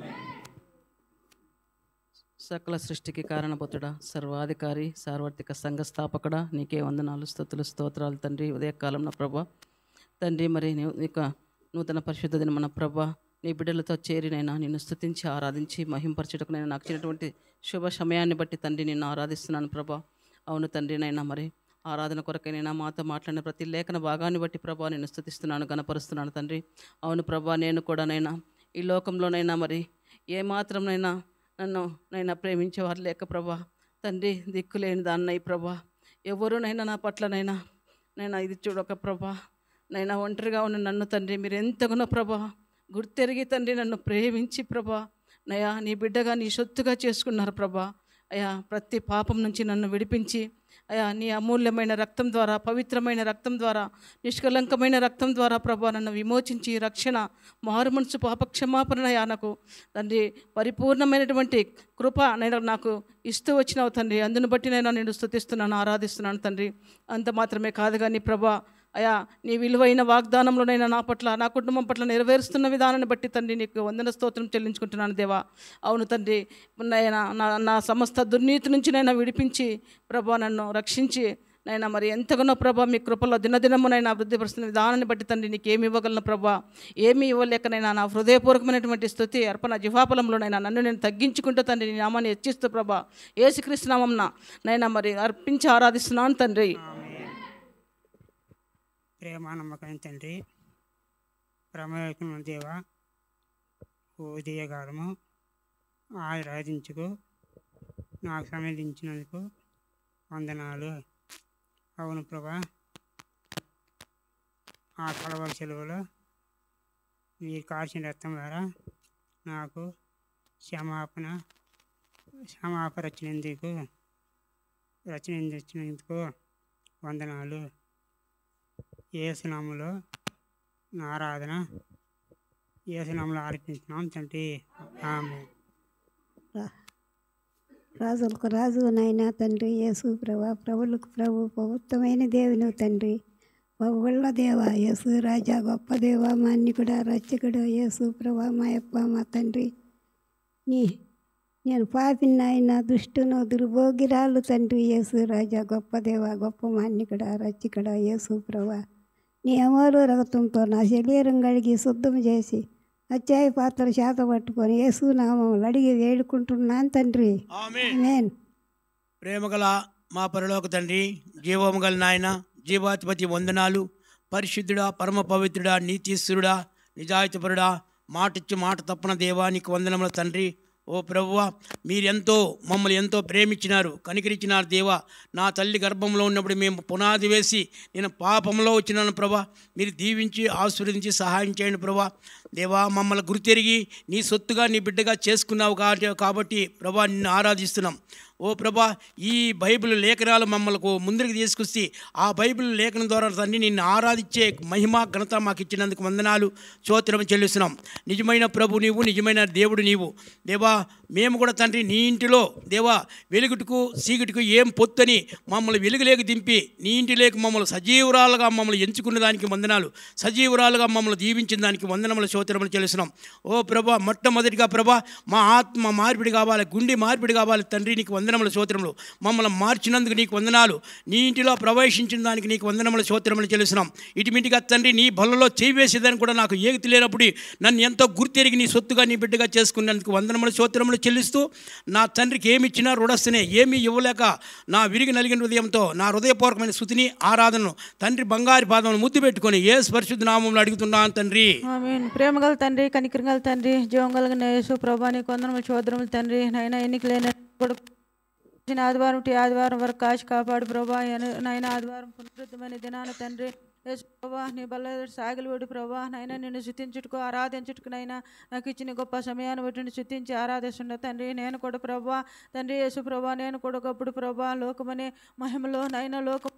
సకల సృష్టికి కారణభూతుడా సర్వాధికారి సార్వత్రిక సంఘ స్థాపకుడా నీకే వందనాలు స్థుతులు స్తోత్రాలు తండ్రి ఉదయకాలంలో ప్రభా తండ్రి మరి నీ యొక్క నూతన పరిశుద్ధ దిన మన ప్రభా నీ బిడ్డలతో చేరినైనా నిన్ను స్తుతించి ఆరాధించి మహింపరచుటకు నేను నాకు ఇచ్చినటువంటి శుభ సమయాన్ని బట్టి తండ్రి నిన్ను ఆరాధిస్తున్నాను ప్రభా అవును తండ్రి నైనా మరి ఆరాధన కొరకైనా మాతో మాట్లాడిన ప్రతి లేఖన భాగాన్ని బట్టి ప్రభా నేను స్తుతిస్తున్నాను గనపరుస్తున్నాను తండ్రి అవును ప్రభా నేను కూడా నైనా ఈ లోకంలోనైనా మరి ఏమాత్రంనైనా నన్ను నైనా ప్రేమించేవారు లేక ప్రభా తండ్రి దిక్కులేని దాన్నై ప్రభా ఎవరునైనా నా పట్లనైనా నైనా ఇది చూడక ప్రభా నైనా ఒంటరిగా ఉన్న నన్ను తండ్రి మీరు ఎంతగానో ప్రభా గుర్తెరిగి తండ్రి నన్ను ప్రేమించి ప్రభా నయా నీ బిడ్డగా నీ సొత్తుగా చేసుకున్నారు ప్రభా అయా ప్రతి పాపం నుంచి నన్ను విడిపించి అయా నీ అమూల్యమైన రక్తం ద్వారా పవిత్రమైన రక్తం ద్వారా నిష్కలంకమైన రక్తం ద్వారా ప్రభా నన్ను విమోచించి రక్షణ మారు మనసు పాప క్షమాపణ అయా నాకు తండ్రి పరిపూర్ణమైనటువంటి కృప నేను నాకు ఇస్తూ వచ్చినావు తండ్రి అందును బట్టి నేను నేను స్తుతిస్తున్నాను ఆరాధిస్తున్నాను తండ్రి అంత మాత్రమే కాదు కానీ ప్రభా అయా నీ విలువైన వాగ్దానంలోనైనా నా పట్ల నా కుటుంబం పట్ల నెరవేరుస్తున్న విధానాన్ని బట్టి తండ్రి నీకు వందన స్తోత్రం చెల్లించుకుంటున్నాను దేవా అవును తండ్రి నైనా నా నా సమస్త దుర్నీతి నుంచి నైనా విడిపించి ప్రభా నన్ను రక్షించి నైనా మరి ఎంతగానో ప్రభా మీ కృపలో దినదినమునైనా అభివృద్ధిపరుస్తున్న విధానాన్ని బట్టి తండ్రి నీకు ఏమి ఇవ్వగలను ప్రభా ఏమి ఇవ్వలేకనైనా నా హృదయపూర్వకమైనటువంటి స్థుతి అర్పణ జిహాఫలంలోనైనా నన్ను నేను తగ్గించుకుంటూ తండ్రి నీ నామాన్ని హెచ్చిస్తూ ప్రభా ఏసుక్రీస్తు నామంన నైనా మరి అర్పించి ఆరాధిస్తున్నాను తండ్రి ప్రేమ నమ్మకం తండ్రి ప్రమేయకున్న దేవ ఉదయకాలము ఆరాధించుకు నాకు సంబంధించినందుకు వందనాలు అవును ప్రభా ఆ కలవల సెలవులో మీరు కాల్చిన రక్తం ద్వారా నాకు క్షమాపణ క్షమాపణ వచ్చినందుకు రచన వచ్చినందుకు వందనాలు ఏసునాములో నా ఆరాధన ఏసునాములో ఆరాధించున్నాం తండ్రి ఆమె రా- రాజులకు రాజు నాయన తండ్రి యేసు ప్రభా ప్రభులకు ప్రభు పవిత్రమైన దేవుని తండ్రి పగుళ్ళ దేవ యేసు రాజా గొప్ప దేవ మాన్యకుడ రక్షకుడు యేసు ప్రభా మా యప్ప మా తండ్రి నీ నేను పాపిని నాయన దుష్టును దుర్భోగిరాలు తండ్రి యేసు రాజా గొప్ప దేవ గొప్ప మాన్యకుడ రక్షకుడ యేసు ప్రభా నీ అమలు రక్తంతో నా శరీరం కడిగి శుద్ధం చేసి అత్యాయ పాత్ర చేత పట్టుకొని యేసు నామం అడిగి వేడుకుంటున్నాను తండ్రి ఆమేన్ ప్రేమగల మా పరలోక తండ్రి జీవము గల నాయన జీవాధిపతి వందనాలు పరిశుద్ధుడా పరమ పవిత్రుడా నీతిస్తురుడా నిజాయితీపరుడా మాటిచ్చి మాట తప్పన దేవానికి వందనముల తండ్రి ఓ ప్రభువా మీరెంతో మమ్మల్ని ఎంతో ప్రేమించినారు కనికరించినారు దేవా నా తల్లి గర్భంలో ఉన్నప్పుడు మేము పునాది వేసి నేను పాపంలో వచ్చినాను ప్రభా మీరు దీవించి ఆశీర్వదించి సహాయం చేయండి ప్రభా దేవా మమ్మల్ని గుర్తెరిగి నీ సొత్తుగా నీ బిడ్డగా చేసుకున్నావు కాబట్టి కాబట్టి ప్రభా నిన్ను ఆరాధిస్తున్నాం ఓ ప్రభా ఈ బైబిల్ లేఖనాలు మమ్మల్ని ముందుకు తీసుకొచ్చి ఆ బైబిల్ లేఖనం ద్వారా తండ్రి నిన్ను ఆరాధించే మహిమ ఘనత మాకు ఇచ్చినందుకు వందనాలు స్తోత్రం చెల్లిస్తున్నాం నిజమైన ప్రభు నీవు నిజమైన దేవుడు నీవు దేవా మేము కూడా తండ్రి నీ ఇంటిలో దేవా వెలుగుటుకు చీకటికు ఏం పొత్తని మమ్మల్ని వెలుగులేకి దింపి నీ ఇంటిలోకి మమ్మల్ని సజీవురాలుగా మమ్మల్ని ఎంచుకున్న దానికి వందనాలు సజీవురాలుగా మమ్మల్ని దీవించిన దానికి వందనముల స్తోత్రములు చెల్లిస్తున్నాం ఓ ప్రభా మొట్టమొదటిగా ప్రభా మా ఆత్మ మార్పిడి కావాలి గుండె మార్పిడి కావాలి తండ్రి నీకు వందనముల స్తోత్రములు మమ్మల్ని మార్చినందుకు నీకు వందనాలు నీ ఇంటిలో ప్రవేశించిన దానికి నీకు వందనముల స్తోత్రములు చెల్లిస్తున్నాం ఇటుమిటిగా తండ్రి నీ బలలో చేయి వేసేదని కూడా నాకు ఏగి తెలియనప్పుడు నన్ను ఎంతో గుర్తెరిగి నీ సొత్తుగా నీ బిడ్డగా చేసుకున్నందుకు వందనముల స్తోత్రములు చెల్లిస్తూ నా తండ్రికి ఏమి ఇచ్చినా రుడస్తనే ఏమీ ఇవ్వలేక నా విరిగి నలిగిన హృదయంతో నా హృదయపూర్వకమైన స్థుతిని ఆరాధనను తండ్రి బంగారు పాదమును ముద్దు పెట్టుకొని ఏ పరిశుద్ధ నామంలో అడుగుతున్నాను తండ్రి ఆమేన్ ప్రేమగల తండ్రి కనికరంగల తండ్రి జీవం కలిగిన యేసు ప్రభా నీ కొందరములు చోదరములు తండ్రి నైనా ఎన్నిక లేని కొడుకు వచ్చిన ఆదివారం టీ ఆదివారం వరకు కాచి కాపాడు ప్రభా నైనా ఆదివారం పునరుద్ధమైన దినాన తండ్రి యేసు ప్రభా నీ బల్ల సాగిలివడి ప్రభా నైనా నిన్ను శుతించుటకు ఆరాధించుటకు నైనా నాకు ఇచ్చిన గొప్ప సమయాన్ని బట్టి శుతించి ఆరాధిస్తుండ తండ్రి నేను కూడా ప్రభా తండ్రి యేసు ప్రభా నేను కూడా ఒకప్పుడు ప్రభా లోకమనే మహిమలో నైనా లోకం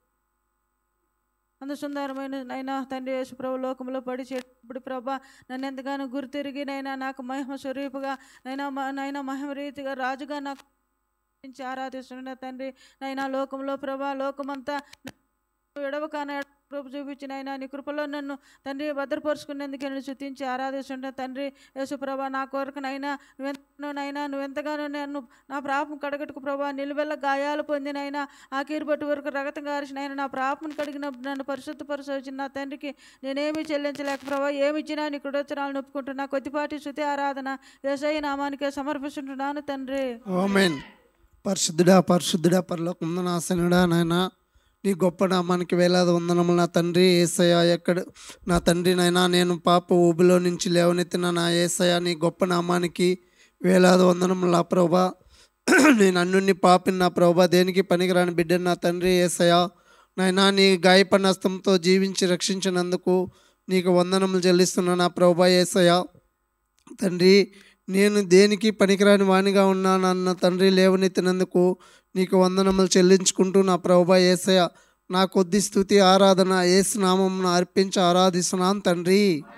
అంత సుందరమైన నైనా తండ్రి యేసు ప్రభు లోకంలో పడి చేప్పుడు ప్రభా నన్ను ఎంతగానో గుర్తిరిగి నైనా నాకు మహిమ స్వరూపుగా నైనా మ- నైనా మహిమ రీతిగా రాజుగా నాకు నుంచి ఆరాధిస్తున్న తండ్రి నైనా లోకంలో ప్రభా లోకమంతా ఎడవకాన ప్రభు చూపించిన ఆయన నీ కృపలో నన్ను తండ్రి భద్రపరుచుకునేందుకు నేను శుద్ధించి ఆరాధిస్తుంటే తండ్రి యేసు ప్రభా నా కొరకు నైనా నువ్వెంతనైనా నువ్వెంతగానో నన్ను నా ప్రాపం కడగట్టుకు ప్రభా నిలువెల్ల గాయాలు పొందినైనా ఆ కీరుబట్టు వరకు రగతం గారిసినైనా నా ప్రాపం కడిగిన నన్ను పరిశుద్ధపరచవచ్చిన నా తండ్రికి నేనేమీ చెల్లించలేక ప్రభా ఏమి ఇచ్చినా నీ కృడచరాలు నొప్పుకుంటున్నా కొద్దిపాటి శృతి ఆరాధన ఏసై నామానికే సమర్పిస్తుంటున్నాను తండ్రి ఆమెన్ పరిశుద్ధుడా పరిశుద్ధుడా పరలోక నాశనుడా నాయన నీ గొప్ప నామానికి వేలాది వందనములు నా తండ్రి ఏసయ ఎక్కడ నా తండ్రి నైనా నేను పాప ఊబిలో నుంచి లేవనెత్తిన నా ఏసయ నీ గొప్ప నామానికి వేలాది వందనములు నా ప్రభా నేను అన్నుని పాపిని నా ప్రభా దేనికి పనికిరాని బిడ్డను నా తండ్రి ఏసయ నైనా నీ గాయపడిన హస్తంతో జీవించి రక్షించినందుకు నీకు వందనములు చెల్లిస్తున్నా నా ప్రభా ఏసయ తండ్రి నేను దేనికి పనికిరాని వాణిగా ఉన్నానన్న తండ్రి లేవనెత్తినందుకు నీకు వందనములు చెల్లించుకుంటూ నా ప్రభా ఏసయ నా కొద్ది స్థుతి ఆరాధన ఏసు నామం అర్పించి ఆరాధిస్తున్నాను తండ్రి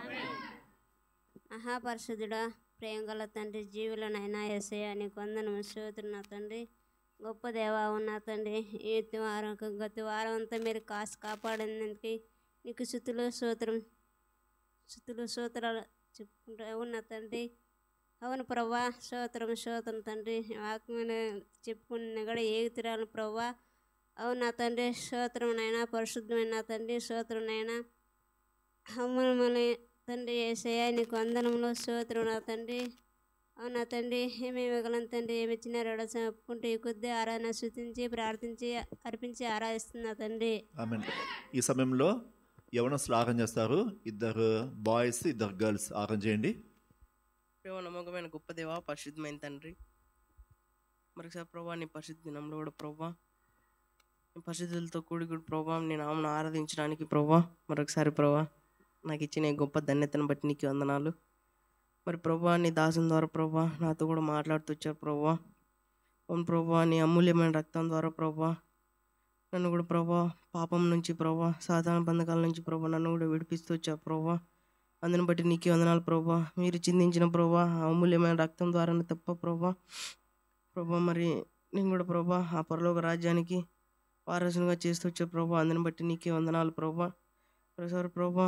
మహాపరిశుద్ధుడా ప్రేమగల తండ్రి జీవులనైనా ఎసయ నీకు వందనము స్తోత్రం నా తండ్రి గొప్ప దేవా ఉన్న తండ్రి ఈ వారం గత వారం అంతా మీరు కాసు కాపాడినందుకు నీకు శుతులు స్తోత్రం శుతులు స్తోత్రాలు చెప్పుకుంటూ ఉన్న తండ్రి అవును ప్రభా స్తోత్రం స్తోత్రం తండ్రి వాక్యమైన చెప్పుకున్న కూడా ఏగుతురాలు ప్రభా అవును నా తండ్రి స్తోత్రమునైనా పరిశుద్ధమైన నా తండ్రి స్తోత్రమునైనా అమ్మని తండ్రి ఏసయ్య నీకు వందనములు స్తోత్రం నా తండ్రి అవునా తండ్రి ఏమి ఇవ్వగలను తండ్రి ఏమి ఇచ్చినారో చెప్పుకుంటూ ఈ కొద్ది ఆరాధన శృతించి ప్రార్థించి అర్పించి ఆరాధిస్తున్నా తండ్రి ఆమెన్ ఈ సమయంలో యవనస్తులు ఆరం చేస్తారు ఇద్దరు బాయ్స్ ఇద్దరు గర్ల్స్ ఆరం చేయండి ప్రేమ నమ్మకమైన గొప్ప దేవ పరిశుద్ధమైన తండ్రి మరొకసారి ప్రభా నీ పరిశుద్ధ దినంలో కూడా ప్రభా నీ పరిశుద్ధులతో కూడి కూడా ప్రభా నీ నామను ఆరాధించడానికి ప్రభా మరొకసారి ప్రభా నాకు ఇచ్చిన ఈ గొప్ప ధన్యతను బట్టి నీకు వందనాలు మరి ప్రభా నీ దాసం ద్వారా ప్రభా నాతో కూడా మాట్లాడుతూ వచ్చారు ప్రభా అవును ప్రభా నీ అమూల్యమైన రక్తం ద్వారా ప్రభా నన్ను కూడా ప్రభా పాపం నుంచి ప్రభా సాధారణ బంధకాల నుంచి ప్రభా నన్ను కూడా విడిపిస్తూ వచ్చావు ప్రభా అందుని బట్టి నీకే వందనాలు ప్రభా మీరు చిందించిన ప్రభా అమూల్యమైన రక్తం ద్వారానే తప్ప ప్రభా ప్రభా మరి నేను కూడా ప్రభా ఆ పరలోక రాజ్యానికి వారసునిగా చేస్తూ వచ్చే ప్రభా అందుని బట్టి నీకే వందనాలు ప్రభా ప్రసార్ ప్రభా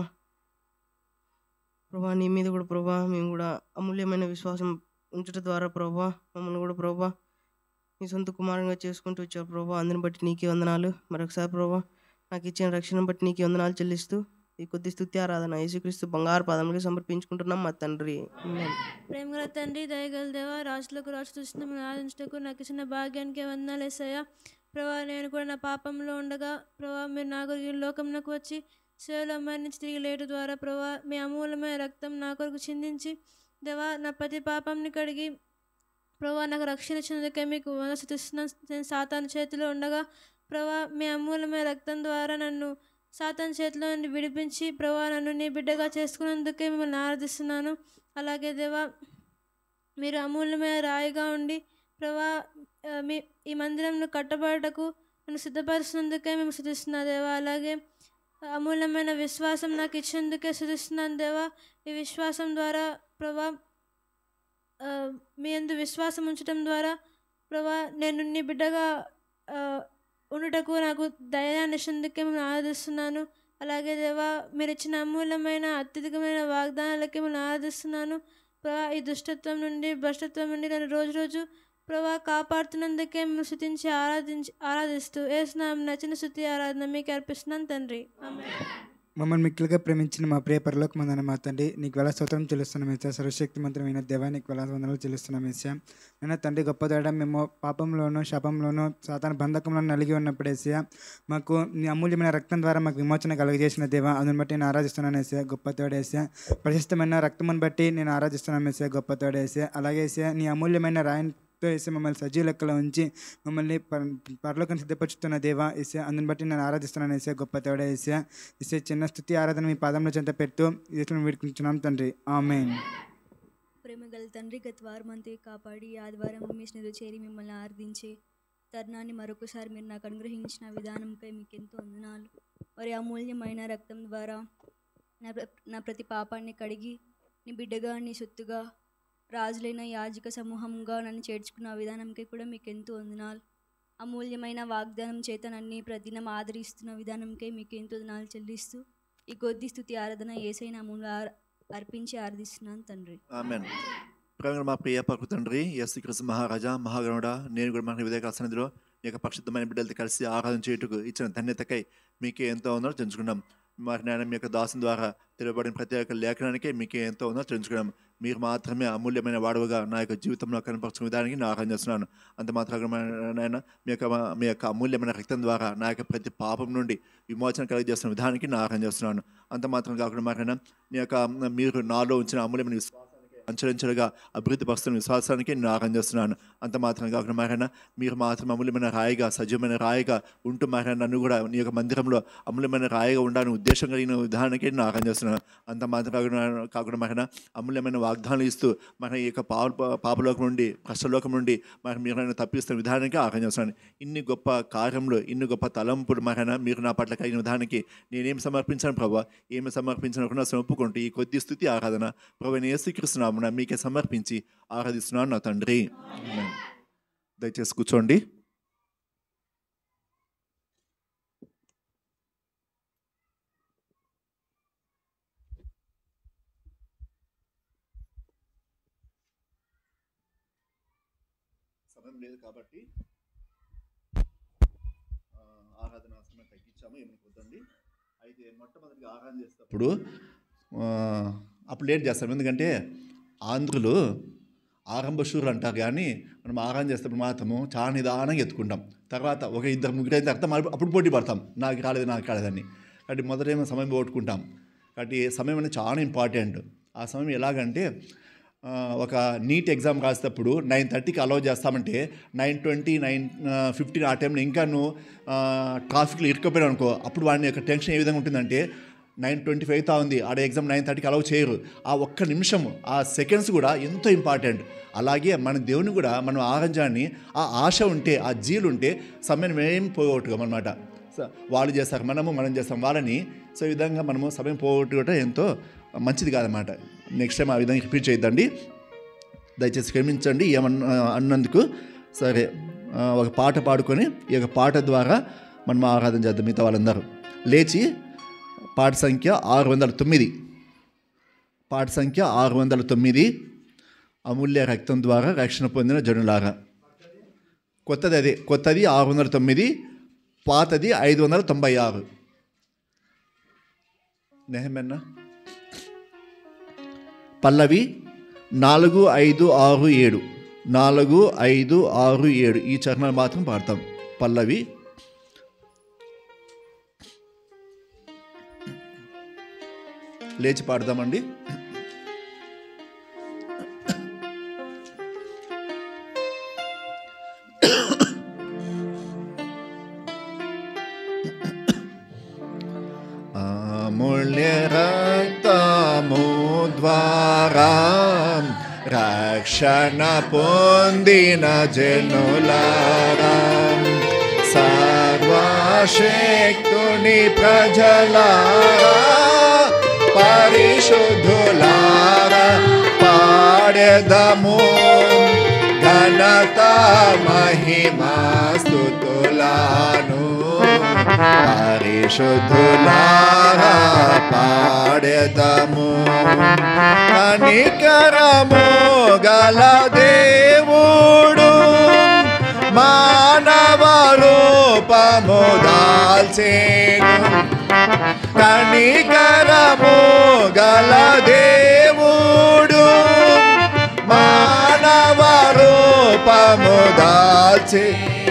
ప్రభా నీ మీద కూడా ప్రభా మేము కూడా అమూల్యమైన విశ్వాసం ఉంచడం ద్వారా ప్రభా మమ్మల్ని కూడా ప్రభా నీ సొంత కుమారంగా చేసుకుంటూ వచ్చావు ప్రభా అందుని బట్టి నీకే వందనాలు మరొకసారి ప్రభా నాకు ఇచ్చిన రక్షణ బట్టి నీకే వందనాలు చెల్లిస్తూ ఈ కొద్ది స్థుతి ఆరాధన యేసుక్రీస్తు బంగారు పాదములకి సమర్పించుకుంటున్నాం మా తండ్రి ఆమేన్. ప్రేమగల తండ్రి దయగల దేవ రాజులకు రాజు చూసిన ఆదించటకు నాకు ఇచ్చిన భాగ్యానికి వందనాలు వేసాయా ప్రభా నేను కూడా నా పాపంలో ఉండగా ప్రభా మీరు నా కొరకు ఈ లోకంలోకి వచ్చి సేవలో మరణించి తిరిగి లేటు ద్వారా ప్రభా మీ అమూల్యమైన రక్తం నా కొరకు చిందించి దేవా నా ప్రతి పాపంని కడిగి ప్రభా నాకు రక్షణ ఇచ్చినందుకే మీకు వనస్థిస్తున్నాను నేను సాతాను చేతిలో ఉండగా ప్రభా మీ అమూల్యమైన రక్తం ద్వారా నన్ను సాతాన్ చేతిలో నుండి విడిపించి ప్రభా నన్ను నీ బిడ్డగా చేసుకున్నందుకే మిమ్మల్ని ఆరాధిస్తున్నాను అలాగే దేవా మీరు అమూల్యమైన రాయిగా ఉండి ప్రభా ఆ, మీ ఈ మందిరంను కట్టబడటకు నన్ను సిద్ధపరుస్తున్నందుకే మేము శుధిస్తున్నా దేవా అలాగే అమూల్యమైన విశ్వాసం నాకు ఇచ్చేందుకే శుధిస్తున్నాను దేవా ఈ విశ్వాసం ద్వారా ప్రభా ఆ, మీ అందు విశ్వాసం ఉంచడం ద్వారా ప్రభా నేను నీ బిడ్డగా ఆ, ఉండుటకు నాకు ధైర్యాన్ని ఇచ్చేందుకే మేము ఆరాధిస్తున్నాను అలాగే దేవా మీరు ఇచ్చిన అమూల్యమైన అత్యధికమైన వాగ్దానాలకి మేము ఆరాధిస్తున్నాను ప్రభా ఈ దుష్టత్వం నుండి భ్రష్టత్వం నుండి నన్ను రోజు రోజు ప్రభా కాపాడుతున్నందుకే మేము స్థుతించి ఆరాధించి ఆరాధిస్తూ ఏసునాం నచ్చిన స్థుతి ఆరాధన మీకు అర్పిస్తున్నాను తండ్రి ఆమేన్. మమ్మల్ని మిక్కిలిగా ప్రేమించిన మా ప్రియ పరలోక మందన మా తండ్రి నీకు వేళ స్తోత్రం చెల్లిస్తున్నాం ఏసా సర్వశక్తి మంత్రమైన దేవా నీకు వేళ వందనాలు చెల్లిస్తున్నాం ఏసా నేను తండ్రి గొప్పదాడ మేము పాపంలోనూ శాపంలోనూ సాతాన బంధకంలోనూ నలిగి ఉన్నప్పుడు ఏసా మాకు నీ అమూల్యమైన రక్తం ద్వారా మాకు విమోచన కలుగజేసిన దేవా అందుని బట్టి నేను ఆరాధిస్తున్నాను ఏసా గొప్ప తోడేసా ప్రశస్తమైన రక్తమును బట్టి నేను ఆరాధిస్తున్నాను ఏసా గొప్ప తోడేసా అలాగే ఏసా నీ అమూల్యమైన రాయన్ తో వేసి మమ్మల్ని సజీవ లెక్కలో ఉంచి మమ్మల్ని పర- పరలోకం సిద్ధపరుచుతున్న దేవా ఇసే అందుని బట్టి నేను ఆరాధిస్తున్నాను వేసే గొప్ప తేడ వేసే ఇసే చిన్న స్థుతి ఆరాధన మీ పాదంలో చెంత పెడుతూ ఇతను వీడుకుంటున్నాం తండ్రి ఆమెన్ ప్రేమగల తండ్రి గత వారం అంతే కాపాడి ఆదివారం మీ స్నేహితులు చేరి మిమ్మల్ని ఆరాధించే తరుణాన్ని మరొకసారి మీరు నాకు అనుగ్రహించిన విధానంకై మీకు ఎంతో వందనాలు మరి అమూల్యమైన రక్తం ద్వారా నా ప్ర- నా ప్రతి పాపాన్ని కడిగి నీ బిడ్డగా నీ సొత్తుగా రాజులైన యాజక సమూహంగా నన్ను చేర్చుకున్న విధానంకై కూడా మీకు ఎంతో వందనాలు అమూల్యమైన వాగ్దానం చేత నన్ను ప్రతిదినం ఆదరిస్తున్న విధానంకై మీకు ఎంతో వందనాలు చెల్లిస్తూ ఈ కొద్ది స్థుతి ఆరాధన ఏసైన అమూల అర్పించి ఆరాధిస్తున్నాను తండ్రి ఆమెన్ ప్రేమ మా ప్రియ పక్కు తండ్రి యేసుక్రీస్తు మహారాజా మహాగణుడ నేను కూడా మన వివేక సన్నిధిలో మీ యొక్క పరిశుద్ధమైన బిడ్డలతో కలిసి ఆరాధన చేయుటకు ఇచ్చిన ధన్యతకై మీకే ఎంతో ఉందో తెలుసుకున్నాం మరి నేను మీ యొక్క దాసం ద్వారా తెలియబడిన ప్రతి ఒక్క లేఖనానికే మీకే ఎంతో ఉందో తెలుసుకున్నాం మీరు మాత్రమే అమూల్యమైన వాడవగా నా యొక్క జీవితంలో కనపరచిన విధానికి నేను ఆరాధన చేస్తున్నాను అంత మాత్రమే నాయన మీ యొక్క మీ యొక్క అమూల్యమైన రక్తం ద్వారా నా యొక్క ప్రతి పాపం నుండి విమోచన కలిగజేస్తున్న విధానానికి నేను ఆరాధన చేస్తున్నాను అంత మాత్రం కాకుండా మరి మీ యొక్క మీరు నాలో ఉంచిన అమూల్యమైన విశ్వాసానికి అంచెలంచెలుగా అభివృద్ధి పరుస్తున్న విశ్వాసానికి నేను ఆరాధన చేస్తున్నాను అంత మాత్రం కాకుండా మరైనా మీరు మాత్రం అమూల్యమైన రాయిగా సజీవమైన రాయిగా ఉంటూ మరైనా నన్ను కూడా నీ యొక్క మందిరంలో అమూల్యమైన రాయిగా ఉండాలని ఉద్దేశం కలిగిన విధానానికి నేను ఆరాధన చేస్తున్నాను అంత మాత్రం కాకుండా కాకుండా మరైనా అమూల్యమైన వాగ్దానాలు ఇస్తూ మన ఈ యొక్క పాప పాపలోకం నుండి కష్టలోకం నుండి మరి మీరు నన్ను తప్పిస్తున్న విధానానికి ఆరాధన చేస్తున్నాను ఇన్ని గొప్ప కార్యములు ఇన్ని గొప్ప తలంపులు మరైనా మీరు నా పట్ల కలిగిన విధానానికి నేనేం సమర్పించాను ప్రభా ఏమి సమర్పించకుండా ఒప్పుకుంటూ ఈ కొద్ది స్థుతి ఆరాధన ప్రభు నేను యేసుక్రీస్తునామమున మీకే సమర్పించి ఆరాధిస్తున్నాను నా తండ్రి ఆమేన్. దయచేసి కూర్చోండి సమయం లేదు కాబట్టి ఆ, ఆరాధన సమయం తగ్గించాము ఏమనుకోద్దండి అయితే మొట్టమొదటిగా ఆరాధన చేసేటప్పుడు ఆ, అప్పుడు లేట్ చేస్తాం ఎందుకంటే ఆంధ్రులు ఆరంభ శూరులు అంటారు కానీ మనం ఆరాధన చేసేటప్పుడు మాత్రము చాలా నిదానంగా ఎత్తుకుంటాం తర్వాత ఒక ఇద్దరు ముగ్గురు అయిన తర్వాత మళ్ళీ అప్పుడు పోటీ పడతాం నాకు రాలేదు నాకు రాలేదని కాబట్టి మొదటేమో సమయం పోగొట్టుకుంటాం కాబట్టి సమయం అనేది చాలా ఇంపార్టెంట్ ఆ సమయం ఎలాగంటే ఆ, ఒక నీట్ ఎగ్జామ్ రాసేటప్పుడు నైన్ థర్టీకి అలౌ చేస్తామంటే నైన్ ట్వంటీ నైన్ ఫిఫ్టీన్ ఆ టైంలో ఇంకా నువ్వు ట్రాఫిక్లో ఇరుక్కుపోయావు అనుకో అప్పుడు వాడిని యొక్క టెన్షన్ ఏ విధంగా ఉంటుందంటే నైన్ ట్వంటీ ఫైవ్ అవుతా ఉంది ఆడ ఎగ్జామ్ నైన్ థర్టీకి అలౌ చేయరు ఆ ఒక్క నిమిషం ఆ సెకండ్స్ కూడా ఎంతో ఇంపార్టెంట్ అలాగే మన దేవుని కూడా మనం ఆరంజాన్ని ఆ ఆశ ఉంటే ఆ జీలు ఉంటే సమయం ఏం పోగొట్టుకోం అనమాట సో వాళ్ళు చేస్తారు మనము మనం చేస్తాం వాళ్ళని సో ఈ విధంగా మనము సమయం పోగొట్టుకోవటం ఎంతో మంచిది కాదన్నమాట నెక్స్ట్ టైం ఆ విధంగా రిపీట్ చేయొద్దండి దయచేసి క్షమించండి ఏమన్నా అన్నందుకు సరే ఆ, ఒక పాట పాడుకొని ఈ యొక్క పాట ద్వారా మనం ఆరాధన చేద్దాం మిగతా వాళ్ళందరూ లేచి పాట సంఖ్య ఆరు వందల తొమ్మిది పాట సంఖ్య ఆరు వందల తొమ్మిది అమూల్య రక్తం ద్వారా రక్షణ పొందిన జనులారా కొత్తది అదే కొత్తది ఆరు వందల తొమ్మిది పాతది ఐదు వందల తొంభై ఆరు నెహమెన్న పల్లవి నాలుగు ఐదు ఆరు ఏడు నాలుగు ఐదు ఆరు ఏడు ఈ చరణాలు మాత్రం పాడతాం పల్లవి లేచి పాడదామండి అమూల్య రక్తము ద్వారా రక్షణ పొందిన జనులారా సర్వశక్తుని ప్రజలారా పరిశుద్ధులారా పాడెదము ఘనత మహిమా స్తుతులాను పరిశుద్ధులారా పాడెదము కనికరము గల దేవుడు మానవ రూపము దాల్చేను కనికరము గల దేవుడు మానవ రూపము దాల్చే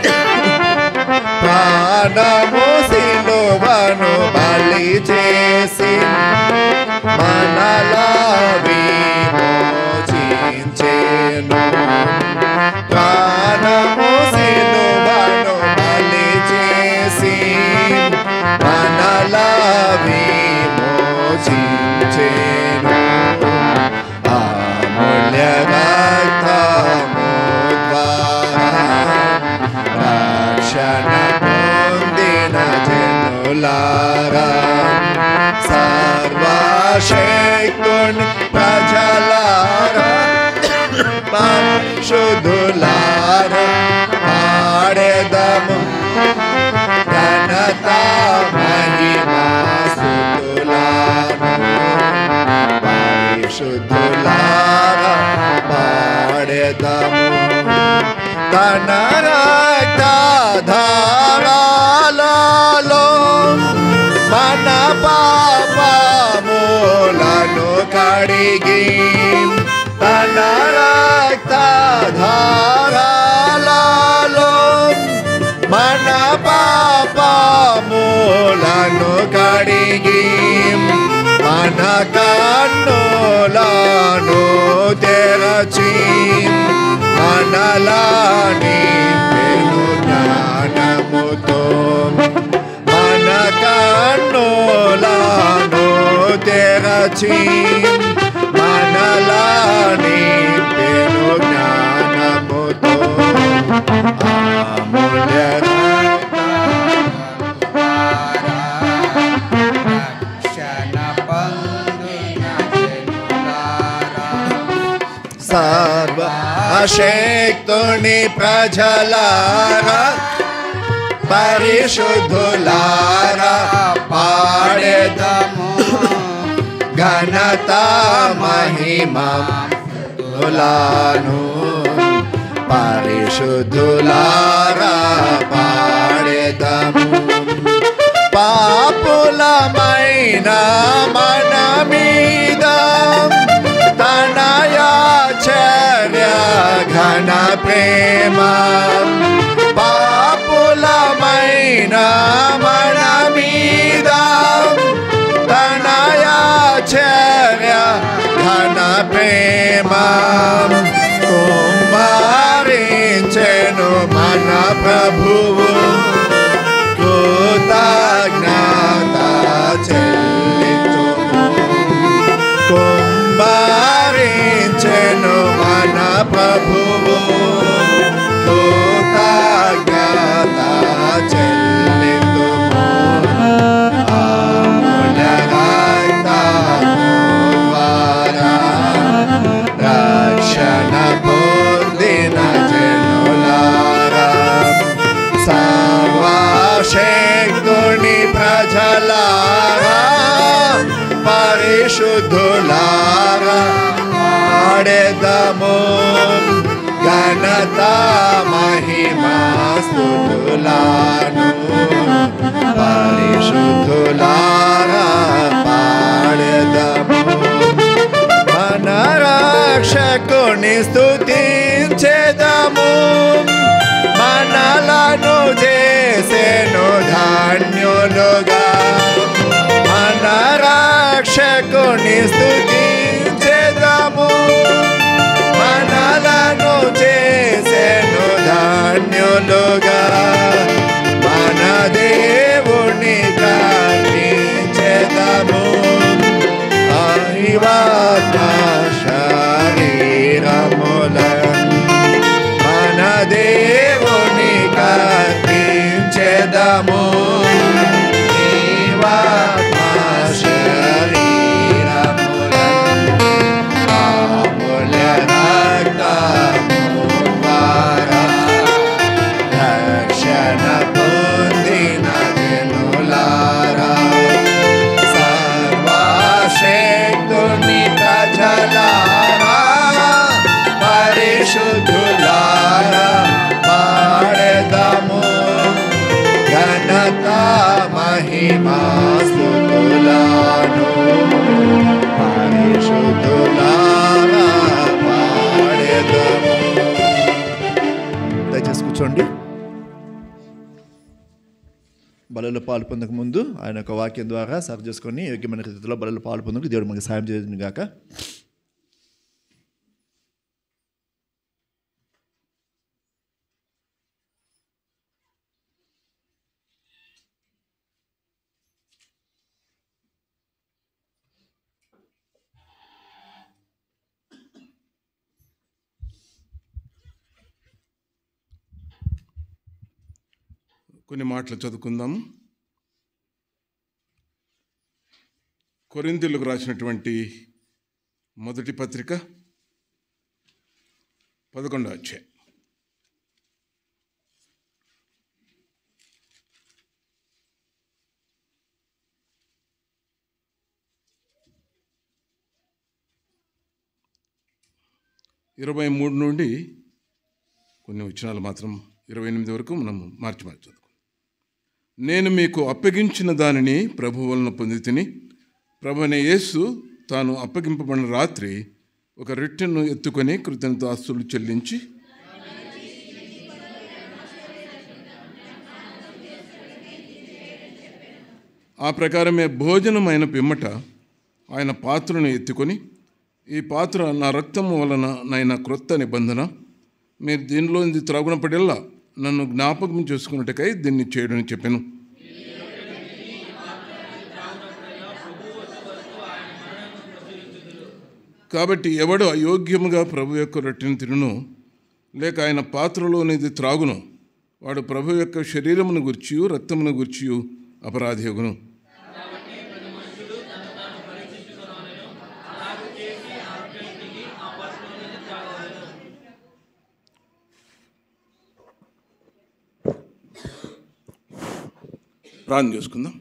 ప్రాణము సిలువను బలి చేసి మనలా విమోచించెను ప్రాణము సిలువను బలి చేసి మనలా విమోచించెను అమూల్య రక్తము ద్వారా రక్షణ పొందిన జనులారా సర్వశక్తుని ప్రజలారా పరిశుద్ధులారా పాడెదము ఘనత మహిమా స్తుతులాను పరిశుద్ధులారా పాడెదము తన రక్తధారాలలో మన పాపములను కడిగి తన రక్తధారాలలో మన పాపములను కడిగి మన కన్నులను తెరచి మనలాని పెను జ్ఞానముతో మన కన్నులను తెరచి మనలాని పెను జ్ఞానముతో అమూల్య సర్వ అశక్తుని ప్రజలారా పరిశుద్ధులారా పాడెదము ఘనత మహిమలాను పరిశుద్ధులారా పాడెదము పాపులమైన మన మీద తనయాచర్య ఘన ప్రేమ పాపులమైన మన మీద తనయాచర్య ఘన ప్రేమ కుమారించెను మన ప్రభువు కృతజ్ఞత చెల్లించుము కుమారించెను మన ప్రభువు కృతజ్ఞత చెల్లించుము అమూల్య రక్తము ప్రజలారా పరిశుద్ధులారా ఆడెదము ఘనత మహిమాస్తుతులాను పరిశుద్ధులారా పాడెదము మన రక్షకుని స్తుతించెదము మనలను చేసెను ధాన్యులుగా మన రక్షకుని స్తుతించెదము మనలను చేసెను ధాన్యులుగా మన దేవుని కర్ణించెదము ఐవాత్మ శరీరములను మన దేవుని కర్పించెదము జీవాత్మ శరీరములను అమూల్య రక్తము ద్వారా రక్షణ పొందిన జనులారా సర్వశక్తుని ప్రజలారా పరిశుద్ధులారా పాడెదము ఘనత మహిమాస్తుతులను పరిశుద్ధులారా పాడెదము దయచేసి కూర్చోండి బలలో పాలు పొందక ముందు ఆయన యొక్క వాక్యం ద్వారా సరి చేసుకొని యోగ్యమైన రీతిలో బలలో పాలు పొందకు దేవుడు మనకి సాయం చేయను గాక కొన్ని మాటలు చదువుకుందాము కొరింథీయులకు రాసినటువంటి మొదటి పత్రిక పదకొండో అధ్యాయం ఇరవై మూడు నుండి కొన్ని వచనాలు మాత్రం ఇరవై ఎనిమిది వరకు మనం మార్చి మార్చి చదువుకుందాం నేను మీకు అప్పగించిన దానిని ప్రభు వలన పొంది తిని ప్రభు అనే యేసు తాను అప్పగింపబడిన రాత్రి ఒక రిట్టెను ఎత్తుకొని కృతజ్ఞతాస్తులు చెల్లించి ఆ ప్రకారమే భోజనమైన పిమ్మట ఆయన పాత్రను ఎత్తుకొని ఈ పాత్ర నా రక్తము వలన నైన క్రొత్త నిబంధన మీరు దీనిలోంది త్రాగునపడల్లా నన్ను జ్ఞాపకం చేసుకున్నట్టుకై దీన్ని చేయడని చెప్పాను కాబట్టి ఎవడు అయోగ్యముగా ప్రభు యొక్క రొట్టెను తినును లేక ఆయన పాత్రలోనిది త్రాగును వాడు ప్రభు యొక్క శరీరమును గుర్చియు రక్తమును గుర్చియు అపరాధియగును ప్రార్థన చేసుకుందాం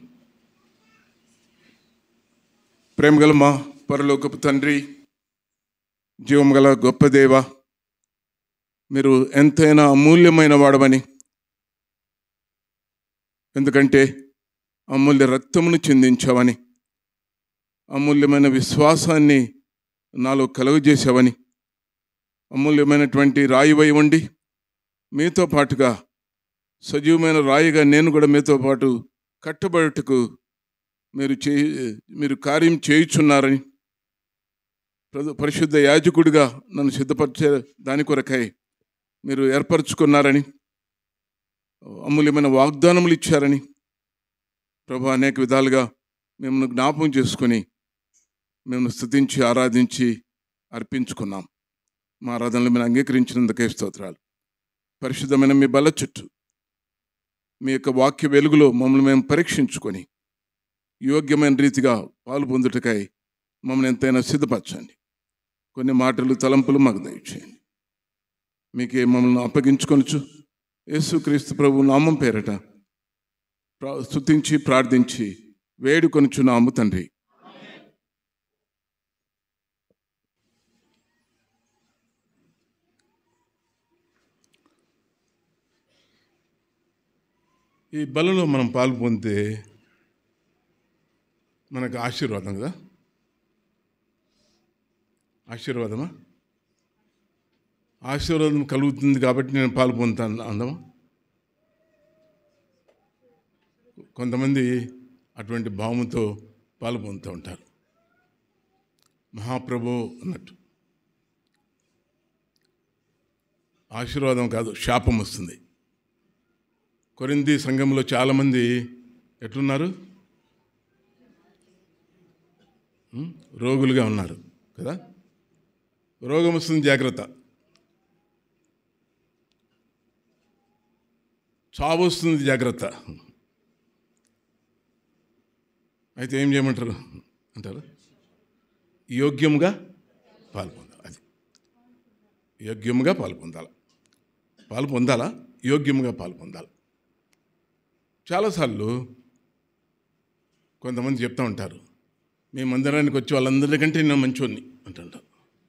ప్రేమగల మా పరలోకపు తండ్రి జీవం గల గొప్ప దేవ మీరు ఎంతైనా అమూల్యమైన వాడవని ఎందుకంటే అమూల్య రక్తమును చిందించావని అమూల్యమైన విశ్వాసాన్ని నాలో కలుగజేసావని అమూల్యమైనటువంటి రాయివై ఉండి మీతో పాటుగా సజీవమైన రాయిగా నేను కూడా మీతో పాటు కట్టబడుటకు మీరు చే మీరు కార్యం చేయుచున్నారని ప్రద- పరిశుద్ధ యాజకుడిగా నన్ను సిద్ధపరిచే దాని కొరకై మీరు ఏర్పరచుకున్నారని అమూల్యమైన వాగ్దానములు ఇచ్చారని ప్రభు అనేక విధాలుగా మిమ్మల్ని జ్ఞాపకం చేసుకొని మేము స్తుతించి ఆరాధించి అర్పించుకున్నాం మా ఆరాధనలు మీరు అంగీకరించినందుకే స్తోత్రాలు పరిశుద్ధమైన మీ బల చుట్టూ మీ యొక్క వాక్య వెలుగులో మమ్మల్ని మేము పరీక్షించుకొని యోగ్యమైన రీతిగా పాలు పొందుటకై మమ్మల్ని ఎంతైనా సిద్ధపరచండి కొన్ని మాటలు తలంపులు మాకు దయచేయండి మీకే మమ్మల్ని అప్పగించుకొనచ్చు యేసుక్రీస్తు ప్రభు నామం పేరట ప్రా- స్తుతించి ప్రార్థించి వేడుకొనుచున్నాము తండ్రి ఈ బలలో మనం పాలు పొందితే మనకు ఆశీర్వాదం కదా ఆశీర్వాదమా ఆశీర్వాదం కలుగుతుంది కాబట్టి నేను పాలు పొందుతాను అందమా కొంతమంది అటువంటి భావంతో పాలు పొందుతూ ఉంటారు మహాప్రభు అన్నట్టు ఆశీర్వాదం కాదు శాపం వస్తుంది కొరింది సంఘంలో చాలామంది ఎట్లున్నారు ఉం? రోగులుగా ఉన్నారు కదా రోగం వస్తుంది జాగ్రత్త చావు వస్తుంది జాగ్రత్త అయితే ఏం చేయమంటారు అంటారు యోగ్యముగా పాలు పొందాలి అది యోగ్యముగా పాలు పొందాలి పాలు పొందాలా యోగ్యముగా పాలు పొందాలి చాలాసార్లు కొంతమంది చెప్తూ ఉంటారు మీ మందిరానికి వచ్చి వాళ్ళందరికంటే నేను మంచోడిని అంటుంటారు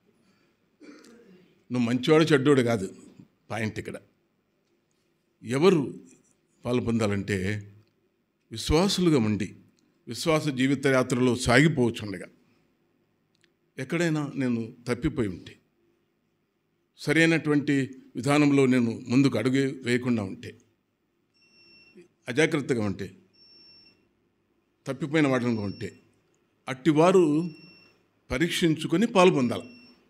నువ్వు మంచివాడు చెడ్డోడు కాదు పాయింట్ ఇక్కడ ఎవరు పాలు పొందాలంటే విశ్వాసులుగా ఉండి విశ్వాస జీవిత యాత్రలో సాగిపోవచ్చుండగా ఎక్కడైనా నేను తప్పిపోయి ఉంటే సరైనటువంటి విధానంలో నేను ముందుకు అడుగు వేయకుండా ఉంటే అజాగ్రత్తగా ఉంటే తప్పిపోయిన వాటిగా ఉంటే అట్టివారు పరీక్షించుకొని పాలు పొందాలి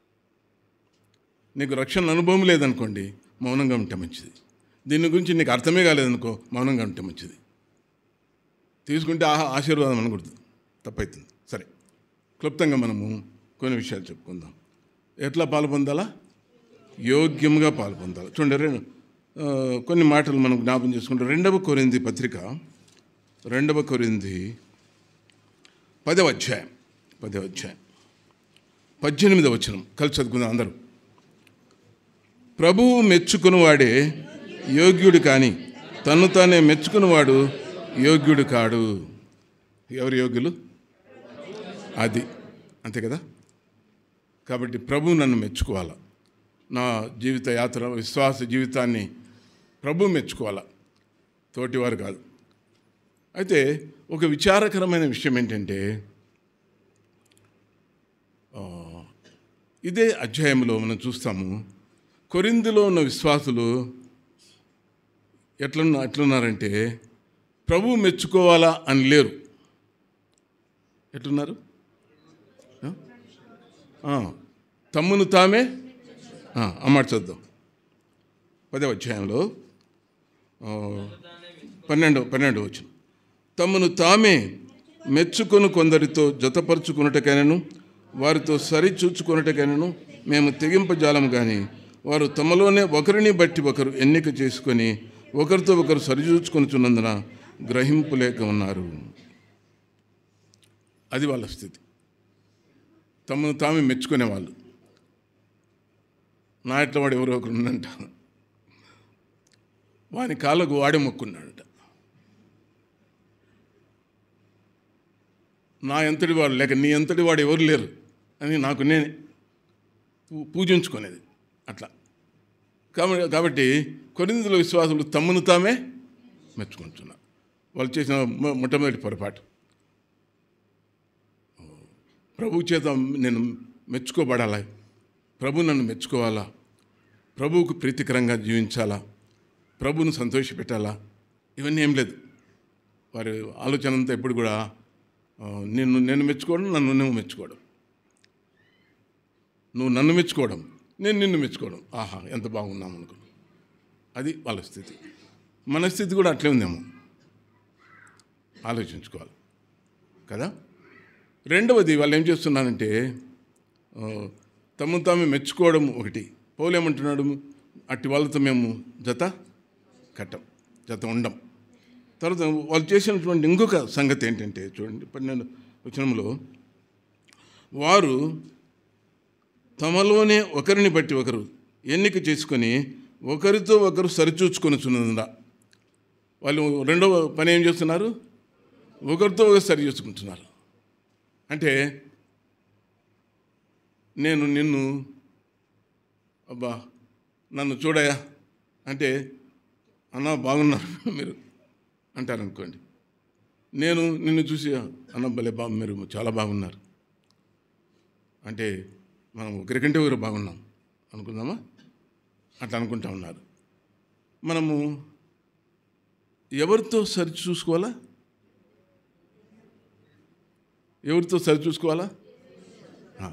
నీకు రక్షణ అనుభవం లేదనుకోండి మౌనంగా ఉంటే మంచిది దీని గురించి నీకు అర్థమే కాలేదనుకో మౌనంగా ఉంటే మంచిది తీసుకుంటే ఆ ఆశీర్వాదం అనకూడదు తప్పవుతుంది సరే క్లుప్తంగా మనము కొన్ని విషయాలు చెప్పుకుందాం ఎట్లా పాలు పొందాలా యోగ్యంగా పాలు పొందాలి చూడండి రెండు ఆ, కొన్ని మాటలు మనం జ్ఞాపం చేసుకుంటాం రెండవ కొరింది పత్రిక రెండవ కొరింది పదవ అధ్యాయం పదవ అధ్యాయం పద్దెనిమిదవ వచనం కలిసి చదువుకుందాం అందరూ ప్రభువు మెచ్చుకునివాడే యోగ్యుడు కానీ తను తానే మెచ్చుకునివాడు యోగ్యుడు కాడు ఎవరు యోగ్యులు అది అంతే కదా కాబట్టి ప్రభు నన్ను మెచ్చుకోవాలా నా జీవిత యాత్ర విశ్వాస జీవితాన్ని ప్రభు మెచ్చుకోవాలా తోటివారు కాదు అయితే ఒక విచారకరమైన విషయం ఏంటంటే ఆ, ఇదే అధ్యాయంలో మనం చూస్తాము కొరిందులో ఉన్న విశ్వాసులు ఎట్లున్న ఎట్లున్నారంటే ప్రభు మెచ్చుకోవాలా అని లేరు ఎట్లున్నారు ఆ? ఆ, తమ్మును తామే ఆ, ఆ మాట చూద్దాం పదవ అధ్యాయంలో ఆ, పన్నెండు పన్నెండు వచ్చిన తమను తామే మెచ్చుకొని కొందరితో జతపరుచుకున్నటకైనను వారితో సరిచూచుకున్నటకైనను మేము తెగింపజాలం కానీ వారు తమలోనే ఒకరిని బట్టి ఒకరు ఎన్నిక చేసుకొని ఒకరితో ఒకరు సరిచూచుకొనుచున్నందున గ్రహింపు లేక ఉన్నారు అది వాళ్ళ స్థితి తమను తామే మెచ్చుకునేవాళ్ళు నా ఇట్లా వాడు ఎవరో ఒకరు ఉండంట వాని కాళ్ళకు వాడే మొక్కున్నాడట నా ఎంతటి వాడు లేక నీ ఎంతటి వాడు ఎవరు లేరు అని నాకు నేనే పూ- పూజించుకునేది అట్లా కాబట్టి కాబట్టి కొరిందుల విశ్వాసులు తమ్మును తామే మెచ్చుకుంటున్నారు వాళ్ళు చేసిన మొ- మొట్టమొదటి పొరపాటు ప్రభు చేత నేను మెచ్చుకోబడాలా ప్రభు నన్ను మెచ్చుకోవాలా ప్రభువుకు ప్రీతికరంగా జీవించాలా ప్రభువును సంతోషపెట్టాలా ఇవన్నీ ఏం లేదు వారి ఆలోచన అంతా ఎప్పుడు కూడా ఆ, నిన్ను నేను మెచ్చుకోవడం నన్ను నువ్వు మెచ్చుకోవడం నువ్వు నన్ను మెచ్చుకోవడం నేను నిన్ను మెచ్చుకోవడం ఆహా ఎంత బాగున్నాం అనుకో అది వాళ్ళ స్థితి మన స్థితి కూడా అట్లే ఉందేమో ఆలోచించుకోవాలి కదా రెండవది వాళ్ళు ఏం చేస్తున్నారంటే ఆ, తమను తాము మెచ్చుకోవడం ఒకటి పౌలు ఏమంటున్నాడు అట్టి వాళ్ళతో మేము జత కట్టం జత ఉండం తర్వాత వాళ్ళు చేసినటువంటి ఇంకొక సంగతి ఏంటంటే చూడండి పన్నెండు వచనంలో వారు తమలోనే ఒకరిని బట్టి ఒకరు ఎన్నిక చేసుకొని ఒకరితో ఒకరు సరిచూచుకొని చున్నదా వాళ్ళు రెండవ పని ఏం చేస్తున్నారు ఒకరితో ఒకరు సరి చేసుకుంటున్నారు అంటే నేను నిన్ను అబ్బా నన్ను చూడయా అంటే అన్న బాగున్నారు మీరు అంటారనుకోండి నేను నిన్ను చూసి అన్న భలే బా మీరు చాలా బాగున్నారు అంటే మనం ఒకరికంటే ఒకరు బాగున్నాం అనుకుందామా అట్లా అనుకుంటా ఉన్నారు మనము ఎవరితో సరి చూసుకోవాలా ఎవరితో సరి చూసుకోవాలా ఆ.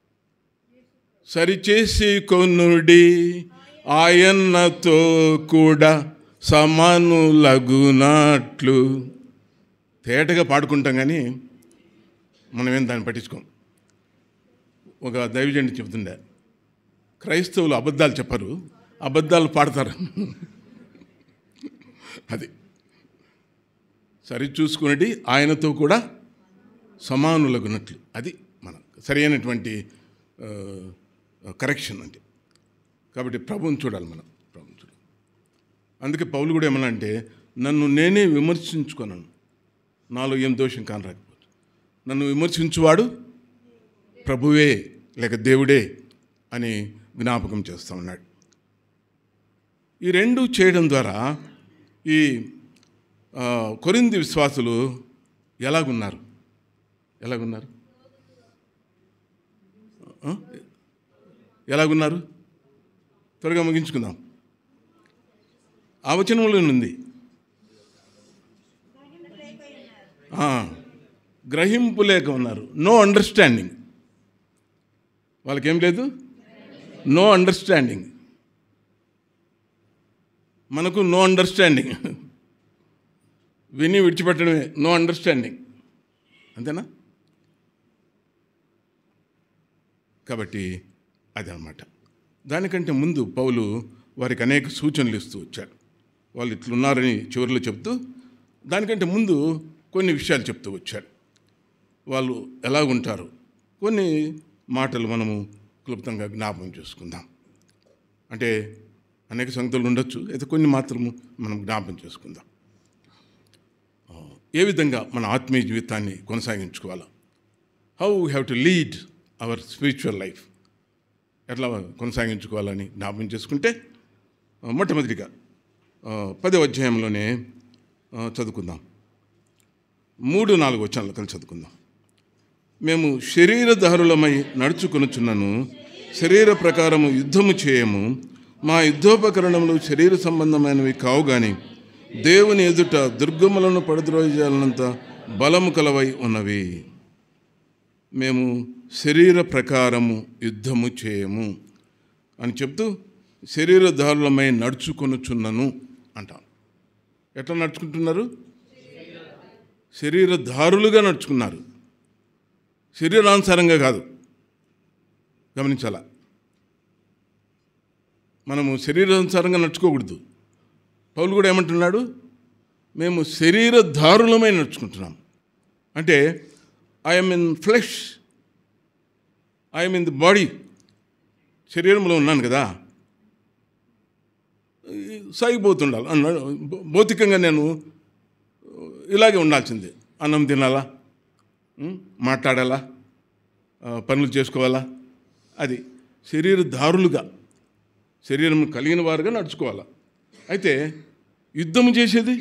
సరిచేసి కొనుడి ఆయన్నతో కూడా సమానులగునట్లు తేటగా పాడుకుంటాం కానీ మనమేం దాన్ని పట్టించుకోం ఒక దైవజండి చెబుతుండే క్రైస్తవులు అబద్ధాలు చెప్పరు అబద్ధాలు పాడతారు అది సరి చూసుకునేది ఆయనతో కూడా సమానులగునట్లు అది మన సరి అయినటువంటి కరెక్షన్ అంటే కాబట్టి ప్రభువుని చూడాలి మనం ప్రభుని చూడాలి అందుకే పౌలు కూడా ఏమన్నా అంటే నన్ను నేనే విమర్శించుకున్నాను నాలో ఏం దోషం కానరాకపోతే నన్ను విమర్శించువాడు ప్రభువే లేక దేవుడే అని జ్ఞాపకం చేస్తూ ఉన్నాడు ఈ రెండు చేయడం ద్వారా ఈ ఆ, కొరింది విశ్వాసులు ఎలాగున్నారు ఎలాగున్నారు ఆ? ఎలాగున్నారు త్వరగా ముగించుకుందాం ఆ వచనంలో ఉంది ఆ, గ్రహింపు లేక ఉన్నారు నో అండర్స్టాండింగ్ వాళ్ళకేం లేదు నో అండర్స్టాండింగ్ మనకు నో అండర్స్టాండింగ్ విని విడిచిపెట్టడమే నో అండర్స్టాండింగ్ అంతేనా కాబట్టి అదనమాట దానికంటే ముందు పౌలు వారికి అనేక సూచనలు ఇస్తూ వచ్చాడు వాళ్ళు ఇట్లున్నారని చివరిలో చెప్తూ దానికంటే ముందు కొన్ని విషయాలు చెప్తూ వచ్చాడు వాళ్ళు ఎలా ఉంటారు కొన్ని మాటలు మనము క్లుప్తంగా జ్ఞాపకం చేసుకుందాం అంటే అనేక సంగతులు ఉండొచ్చు అయితే కొన్ని మాత్రము మనం జ్ఞాపకం చేసుకుందాం ఆ, ఏ విధంగా మన ఆత్మీయ జీవితాన్ని కొనసాగించుకోవాలా how we have to lead our spiritual life ఎట్లా కొనసాగించుకోవాలని జ్ఞాపకం చేసుకుంటే ఆ, మొట్టమొదటిగా ఆ, పదో అధ్యాయంలోనే ఆ, చదువుకుందాం మూడు నాలుగు వచనాలు కలిసి చదువుకుందాం మేము శరీరధారులమై నడుచుకొనుచున్నను శరీర ప్రకారము యుద్ధము చేయము మా యుద్ధోపకరణములు శరీర సంబంధమైనవి కావు గాని దేవుని ఎదుట దుర్గములను పడద్రోజాలనంత బలము కలవై ఉన్నవి మేము శరీర ప్రకారము యుద్ధము చేయము అని చెప్తూ శరీరధారులమై నడుచుకొనుచున్నను అంటాం ఎట్లా నడుచుకుంటున్నారు శరీరధారులుగా నడుచుకున్నారు శరీరానుసారంగా కాదు గమనించాలా మనము శరీరానుసారంగా నడుచుకోకూడదు పౌలు కూడా ఏమంటున్నాడు మేము శరీరధారులమై నడుచుకుంటున్నాం అంటే I'm in flesh I'm in the body శరీరంలో ఉన్నాను కదా సాగిపోతుండాలి అన్నాడు భౌ- భౌతికంగా నేను ఇలాగే ఉండాల్సిందే అన్నం తినాలా ఉం? మాట్లాడాలా ఆ, పనులు చేసుకోవాలా అది శరీరధారులుగా శరీరం కలిగిన వారుగా నడుచుకోవాలా అయితే యుద్ధం చేసేది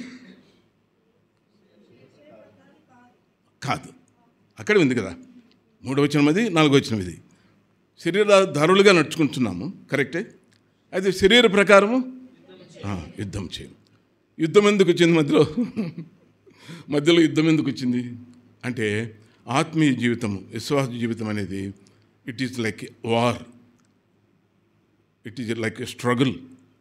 కాదు అక్కడే ఉంది కదా మూడో వచ్చిన ఇది నాలుగో వచ్చిన ఇది శరీరధారులుగా నడుచుకుంటున్నాము కరెక్టే అయితే శరీర ప్రకారము ఆ, యుద్ధం చేయం యుద్ధం ఎందుకు వచ్చింది మధ్యలో మధ్యలో యుద్ధం ఎందుకు వచ్చింది అంటే ఆత్మీయ జీవితము విశ్వాస జీవితం అనేది it is like war it is like a struggle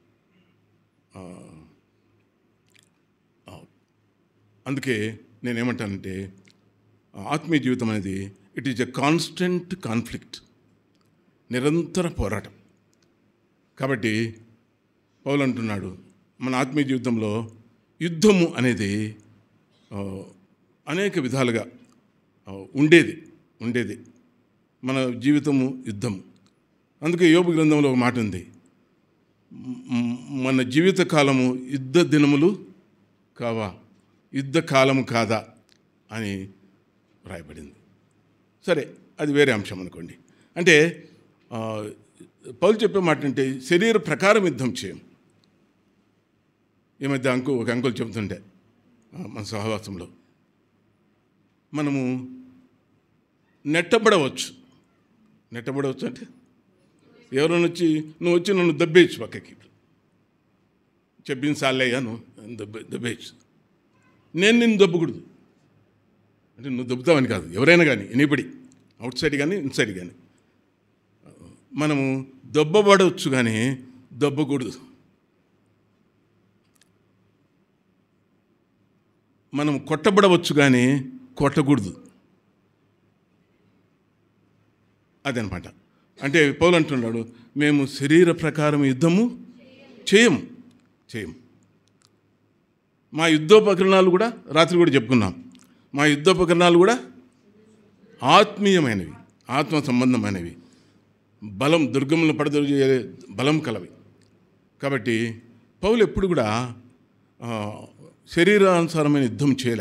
అందుకే నేనేమంటానంటే ఆత్మీయ జీవితం అనేది it is a constant conflict నిరంతర పోరాటం కాబట్టి పౌలు అంటున్నాడు మన ఆత్మీయ జీవితంలో యుద్ధము అనేది ఆ, అనేక విధాలుగా ఆ, ఉండేది ఉండేది మన జీవితము యుద్ధము అందుకే యోబు గ్రంథంలో ఒక మాట ఉంది మ్- మన జీవిత కాలము యుద్ధ దినములు కావా యుద్ధ కాలం కాదా అని రాయబడింది సరే అది వేరే అంశం అనుకోండి అంటే ఆ, పౌలు చెప్పే మాట అంటే శరీర ప్రకారం యుద్ధం చేయం ఈ మధ్య అంకు ఒక అంకుల్ చెబుతుంటే ఆ, మన సహవాసంలో మనము నెట్టబడవచ్చు నెట్టబడవచ్చు అంటే ఎవరైనా వచ్చి నువ్వు వచ్చి నన్ను దబ్బేయచ్చు పక్కకి చెప్పిన సాలేయ్యా నువ్వు దబ్బే దబ్బేయచ్చు నేను నిన్ను దబ్బకూడదు అంటే నువ్వు దొబ్బుతావని కాదు ఎవరైనా కానీ ఎనీబడి అవుట్ సైడ్ కానీ ఇన్సైడ్ కానీ మనము దొబ్బబడవచ్చు కానీ దొబ్బకూడదు మనం కొట్టబడవచ్చు కానీ కొట్టకూడదు అదనమాట అంటే పౌలు అంటున్నాడు మేము శరీర ప్రకారం యుద్ధము చేయము చేయము మా యుద్ధోపకరణాలు కూడా రాత్రి కూడా చెప్పుకున్నాం మా యుద్ధోపకరణాలు కూడా ఆత్మీయమైనవి ఆత్మ సంబంధమైనవి బలం దుర్గములను పడదొరు బలం కలవి కాబట్టి పౌలు ఎప్పుడు కూడా ఆ, శరీరానుసారమైన యుద్ధం చేయలే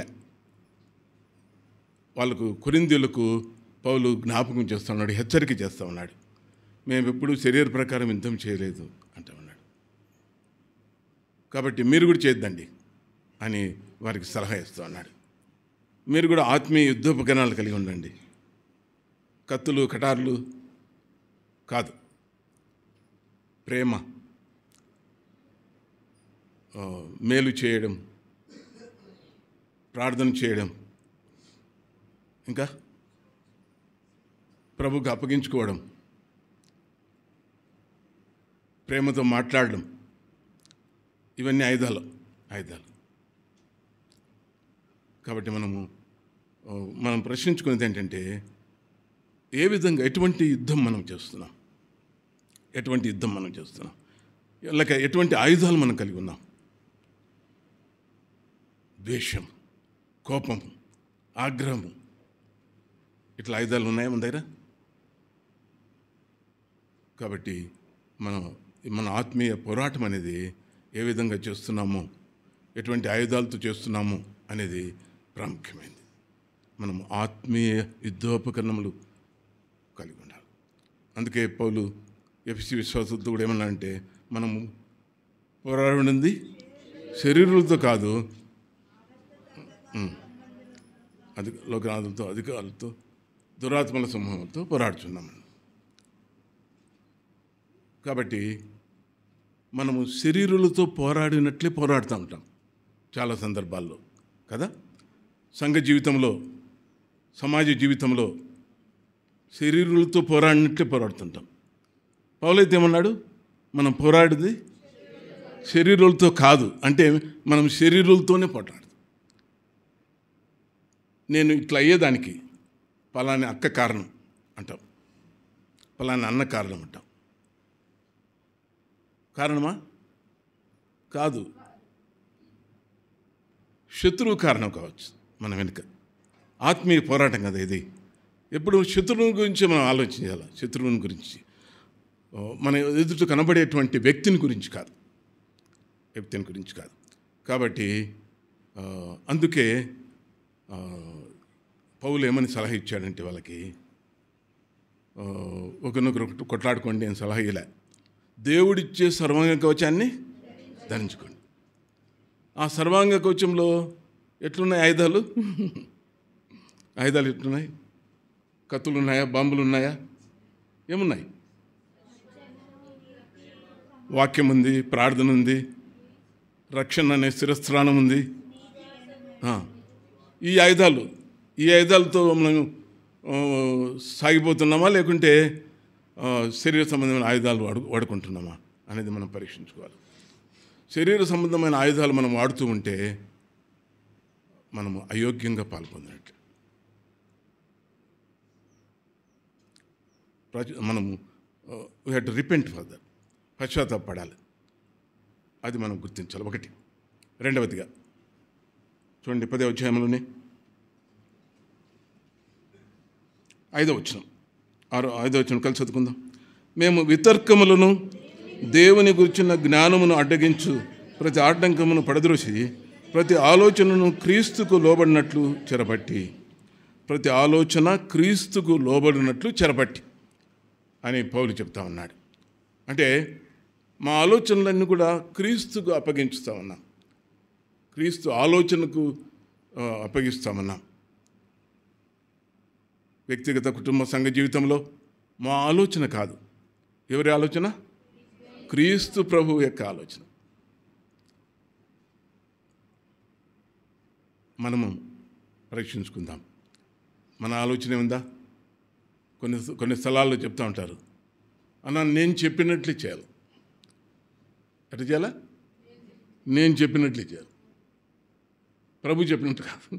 వాళ్ళకు కొరిందీలకు పౌలు జ్ఞాపకం చేస్తూ ఉన్నాడు హెచ్చరిక చేస్తూ ఉన్నాడు మేము ఎప్పుడు శరీర ప్రకారం యుద్ధం చేయలేదు అంటూ ఉన్నాడు కాబట్టి మీరు కూడా చేద్దండి అని వారికి సలహా ఇస్తూ ఉన్నాడు మీరు కూడా ఆత్మీయ యుద్ధోపకరణాలు కలిగి ఉండండి కత్తులు కటార్లు కాదు ప్రేమ ఆ, మేలు చేయడం ప్రార్థన చేయడం ఇంకా ప్రభుకు అప్పగించుకోవడం ప్రేమతో మాట్లాడడం ఇవన్నీ ఆయుధాలు ఆయుధాలు కాబట్టి మనము ఆ, మనం ప్రశ్నించుకునేది ఏంటంటే ఏ విధంగా ఎటువంటి యుద్ధం మనం చేస్తున్నాం ఎటువంటి యుద్ధం మనం చేస్తున్నాం లేక ఎటువంటి ఆయుధాలు మనం కలిగి ఉన్నాం ద్వేషం కోపం ఆగ్రహము ఇట్లా ఆయుధాలు ఉన్నాయా మన దగ్గర కాబట్టి మనం మన ఆత్మీయ పోరాటం అనేది ఏ విధంగా చేస్తున్నామో ఎటువంటి ఆయుధాలతో చేస్తున్నామో అనేది ప్రాముఖ్యమైనది మనం ఆత్మీయ యుద్ధోపకరణములు కలిగి ఉండాలి అందుకే పౌలు ఎఫ్సి విశ్వాసంతో కూడా ఏమన్నా అంటే మనము పోరాడింది శరీరులతో కాదు ఉమ్, అది లోకనాథులతో అధికారులతో దురాత్మల సమూహంతో పోరాడుచున్నాం కాబట్టి మనము శరీరులతో పోరాడినట్లే పోరాడుతూ ఉంటాం చాలా సందర్భాల్లో కదా సంఘ జీవితంలో సమాజ జీవితంలో శరీరులతో పోరాడినట్లే పోరాడుతుంటాం పౌలైతే ఏమన్నాడు మనం పోరాడేది శరీరులతో కాదు అంటే మనం శరీరులతోనే పోరాడు నేను ఇట్లా అయ్యేదానికి పలాని అక్క కారణం అంటాం పలాని అన్న కారణం అంటాం కారణమా కాదు శత్రువు కారణం కావచ్చు మన వెనుక ఆత్మీయ పోరాటం కదా ఇది ఎప్పుడు శత్రువుని గురించి మనం ఆలోచించాలి శత్రువుని గురించి ఓ, మన ఎదుట కనబడేటువంటి వ్యక్తిని గురించి కాదు వ్యక్తిని గురించి కాదు కాబట్టి ఆ, అందుకే ఆ, పౌలు ఏమని సలహా ఇచ్చాడంటే వాళ్ళకి ఆ, ఒకరినొకరు కొట్లాడుకోండి అని సలహా ఇలే దేవుడిచ్చే సర్వాంగ కవచాన్ని ధరించుకోండి ఆ సర్వాంగ కవచంలో ఎట్లున్నాయి ఆయుధాలు ఆయుధాలు ఎట్లున్నాయి కత్తులు ఉన్నాయా బాంబులు ఉన్నాయా ఏమున్నాయి వాక్యం ఉంది ప్రార్థన ఉంది రక్షణ అనే శిరస్త్రాణం ఉంది ఆ, ఈ ఆయుధాలు ఈ ఆయుధాలతో మనం ఆ, సాగిపోతున్నామా లేకుంటే ఆ, శరీర సంబంధమైన ఆయుధాలు వాడు వాడుకుంటున్నామా అనేది మనం పరీక్షించుకోవాలి శరీర సంబంధమైన ఆయుధాలు మనం వాడుతూ ఉంటే మనము అయోగ్యంగా పాల్పొందినట్లు ప్రజ- మనము we had to repent for that పశ్చాత్తాపడాలి అది మనం గుర్తించాలి ఒకటి రెండవదిగా చూడండి పదే అధ్యాయంలోనే ఐదో వచనం ఆరో ఐదో వచనం కలిసి చదువుకుందాం మేము వితర్కములను దేవుని గురించిన జ్ఞానమును అడ్డగించు ప్రతి ఆటంకమును పడద్రోసి ప్రతి ఆలోచనను క్రీస్తుకు లోబడినట్లు చెరపట్టి ప్రతి ఆలోచన క్రీస్తుకు లోబడినట్లు చెరపట్టి అని పౌలు చెప్తా ఉన్నాడు అంటే మా ఆలోచనలన్నీ కూడా క్రీస్తుకు అప్పగించుతా ఉన్నాం క్రీస్తు ఆలోచనకు ఆ, అప్పగిస్తామన్నాం వ్యక్తిగత కుటుంబ సంఘ జీవితంలో మా ఆలోచన కాదు ఎవరి ఆలోచన క్రీస్తు ప్రభు యొక్క ఆలోచన మనము పరీక్షించుకుందాం మన ఆలోచన ఉందా కొన్ని కొన్ని స్థలాల్లో చెప్తా ఉంటారు అన్న నేను చెప్పినట్లు చేయాలి ఎట్లా చేయాలా నేను చెప్పినట్లు చేయాలి ప్రభు చెప్పినట్టు కాదు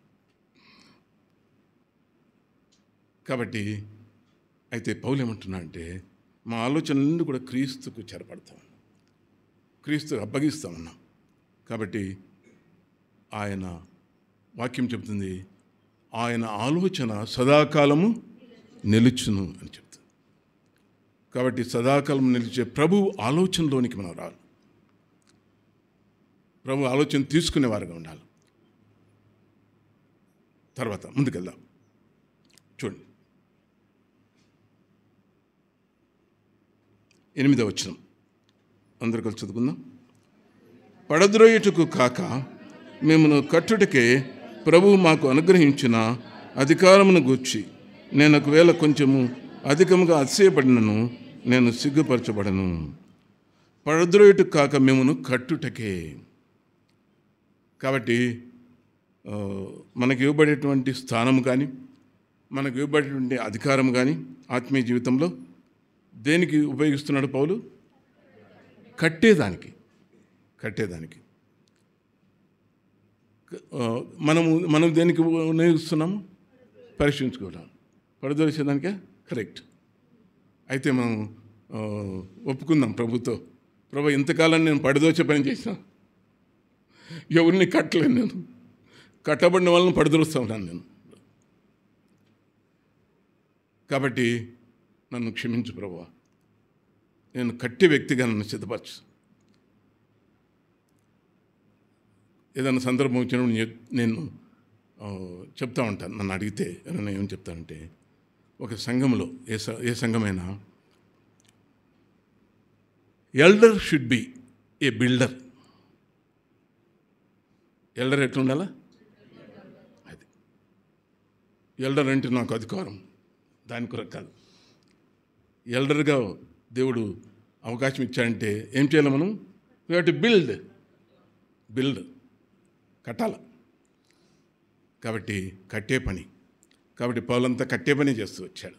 కాబట్టి అయితే పౌలు ఏమంటున్నా అంటే మా ఆలోచనలన్నీ కూడా క్రీస్తుకు చెరపడతాం క్రీస్తుకు అప్పగిస్తామన్నాం కాబట్టి ఆయన వాక్యం చెప్తుంది ఆయన ఆలోచన సదాకాలము నిలుచును అని చెప్తుంది కాబట్టి సదాకాలం నిలిచే ప్రభు ఆలోచనలోనికి మనం రావాలి ప్రభు ఆలోచన తీసుకునేవారుగా ఉండాలి తర్వాత ముందుకెళ్దాం చూడండి ఎనిమిదవ వచనం అందరు కలిసి చదువుకుందాం పడద్రోయుటకు కాక మిమ్మను కట్టుటకే ప్రభువు మాకు అనుగ్రహించిన అధికారమును గూర్చి నేను ఒకవేళ కొంచెము అధికముగా అతిశయపడినను నేను సిగ్గుపరచబడను పడద్రోయుటకు కాక మిమ్మను కట్టుటకే కాబట్టి ఆ, మనకి ఇవ్వబడేటువంటి స్థానం కానీ మనకు ఇవ్వబడేటువంటి అధికారం కానీ ఆత్మీయ జీవితంలో దేనికి ఉపయోగిస్తున్నాడు పౌలు కట్టేదానికి కట్టేదానికి ఆ, మనము మనం దేనికి వినియోగిస్తున్నాము పరీక్షించుకోవడం పడదోసేదానికే కరెక్ట్ అయితే మనం ఆ, ఒప్పుకుందాం ప్రభుతో ప్రభు ఇంతకాలం నేను పడదోచే పని చేసిన ఎవరిని కట్టలేను నేను కట్టబడిన వాళ్ళని పడదొరుస్తూ ఉన్నాను నేను కాబట్టి నన్ను క్షమించు ప్రభు నేను కట్టే వ్యక్తిగా నన్ను సిద్ధపరచు ఏదైనా సందర్భం వచ్చినప్పుడు నేను- నేను ఆ, చెప్తా ఉంటాను నన్ను అడిగితే నేను ఏం చెప్తానంటే ఒక సంఘంలో ఏ స- ఏ సంఘమైనా elder should be a builder elder ఎట్లుండాలా అది ఎల్డర్ అంటే నాకు అధికారం దాని కొరకు కాదు ఎల్డర్గా దేవుడు అవకాశం ఇచ్చాడంటే ఏం చేయాలి మనం వీ టు బిల్డ్ బిల్డ్ కట్టాల కాబట్టి కట్టే పని కాబట్టి పౌలంతా కట్టే పని చేస్తూ వచ్చాడు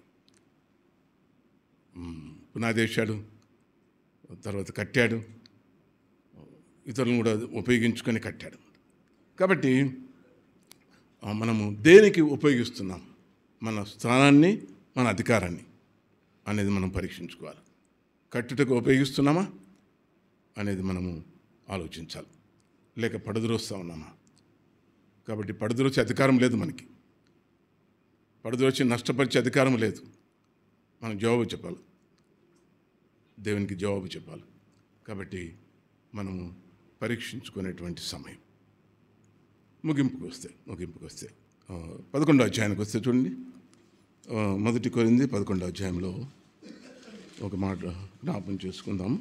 మ్, పునాది వేశాడు తర్వాత కట్టాడు ఇతరులను కూడా ఉపయోగించుకొని కట్టాడు కాబట్టి ఆ, మనము దేనికి ఉపయోగిస్తున్నాం మన స్థానాన్ని మన అధికారాన్ని అనేది మనం పరీక్షించుకోవాలి కట్టుటకు ఉపయోగిస్తున్నామా అనేది మనము ఆలోచించాలి లేక పడుదురోస్తా ఉన్నామా కాబట్టి పడుదురోచే అధికారం లేదు మనకి పడుదురోచి నష్టపరిచే అధికారం లేదు మనం జవాబు చెప్పాలి దేవునికి జవాబు చెప్పాలి కాబట్టి మనము పరీక్షించుకునేటువంటి సమయం ముగింపుకు వస్తే ముగింపుకు వస్తే ఆ, పదకొండో అధ్యాయానికి వస్తే చూడండి ఆ, మొదటి కోరింది పదకొండో అధ్యాయంలో ఒక మాట జ్ఞాపం చేసుకుందాం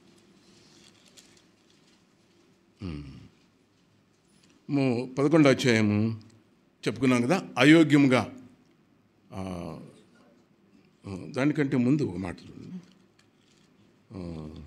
ఉమ్. మో పదకొండో అధ్యాయము చెప్పుకున్నాం కదా అయోగ్యముగా ఆ, ఆ, దానికంటే ముందు ఒక మాట చూడండి ఆ,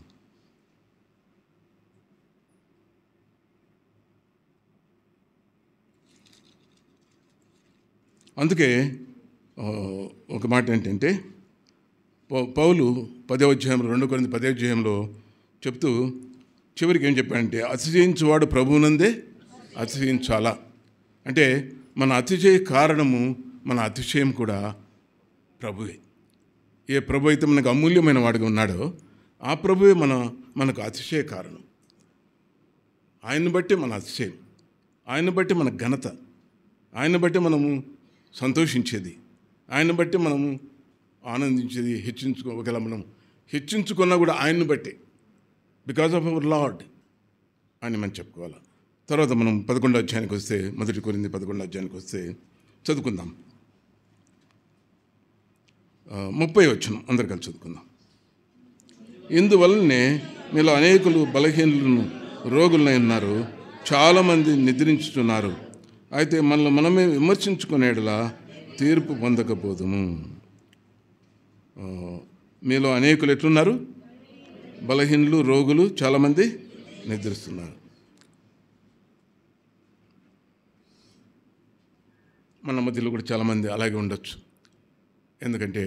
అందుకే ఆ, ఒక మాట ఏంటంటే పౌ- పౌలు పదే అధ్యాయంలో రెండో కొరింది పదే అధ్యాయంలో చెప్తూ చివరికి ఏం చెప్పాడంటే అతిశయించువాడు ప్రభువునందే అతిశయించాలా అంటే మన అతిశయ కారణము మన అతిశయం కూడా ప్రభువే ఏ ప్రభు అయితే మనకు అమూల్యమైన వాడిగా ఉన్నాడో ఆ ప్రభువే మన మనకు అతిశయ కారణం ఆయన్ని బట్టి మన అతిశయం ఆయన బట్టి మన ఘనత ఆయన బట్టి మనము సంతోషించేది ఆయన బట్టి మనము ఆనందించేది హెచ్చించుకో ఒకవేళ మనం హెచ్చించుకున్నా కూడా ఆయన్ని బట్టి బికాస్ ఆఫ్ అవర్ లార్డ్ అని మనం చెప్పుకోవాలి తర్వాత మనం పదకొండో అధ్యాయానికి వస్తే మొదటి కొరింది పదకొండో అధ్యాయానికి వస్తే చదువుకుందాం ఆ, ముప్పై వచ్చిన అందరు కలిసి చదువుకుందాం ఇందువలనే మీలో అనేకులు బలహీనులను రోగులై ఉన్నారు చాలామంది నిద్రించుతున్నారు అయితే మనల్ని మనమే విమర్శించుకునేలా తీర్పు పొందకపోదుము ఆ, మీలో అనేకులు ఎట్లున్నారు బలహీనులు రోగులు చాలామంది నిద్రిస్తున్నారు మన మధ్యలో కూడా చాలామంది అలాగే ఉండొచ్చు ఎందుకంటే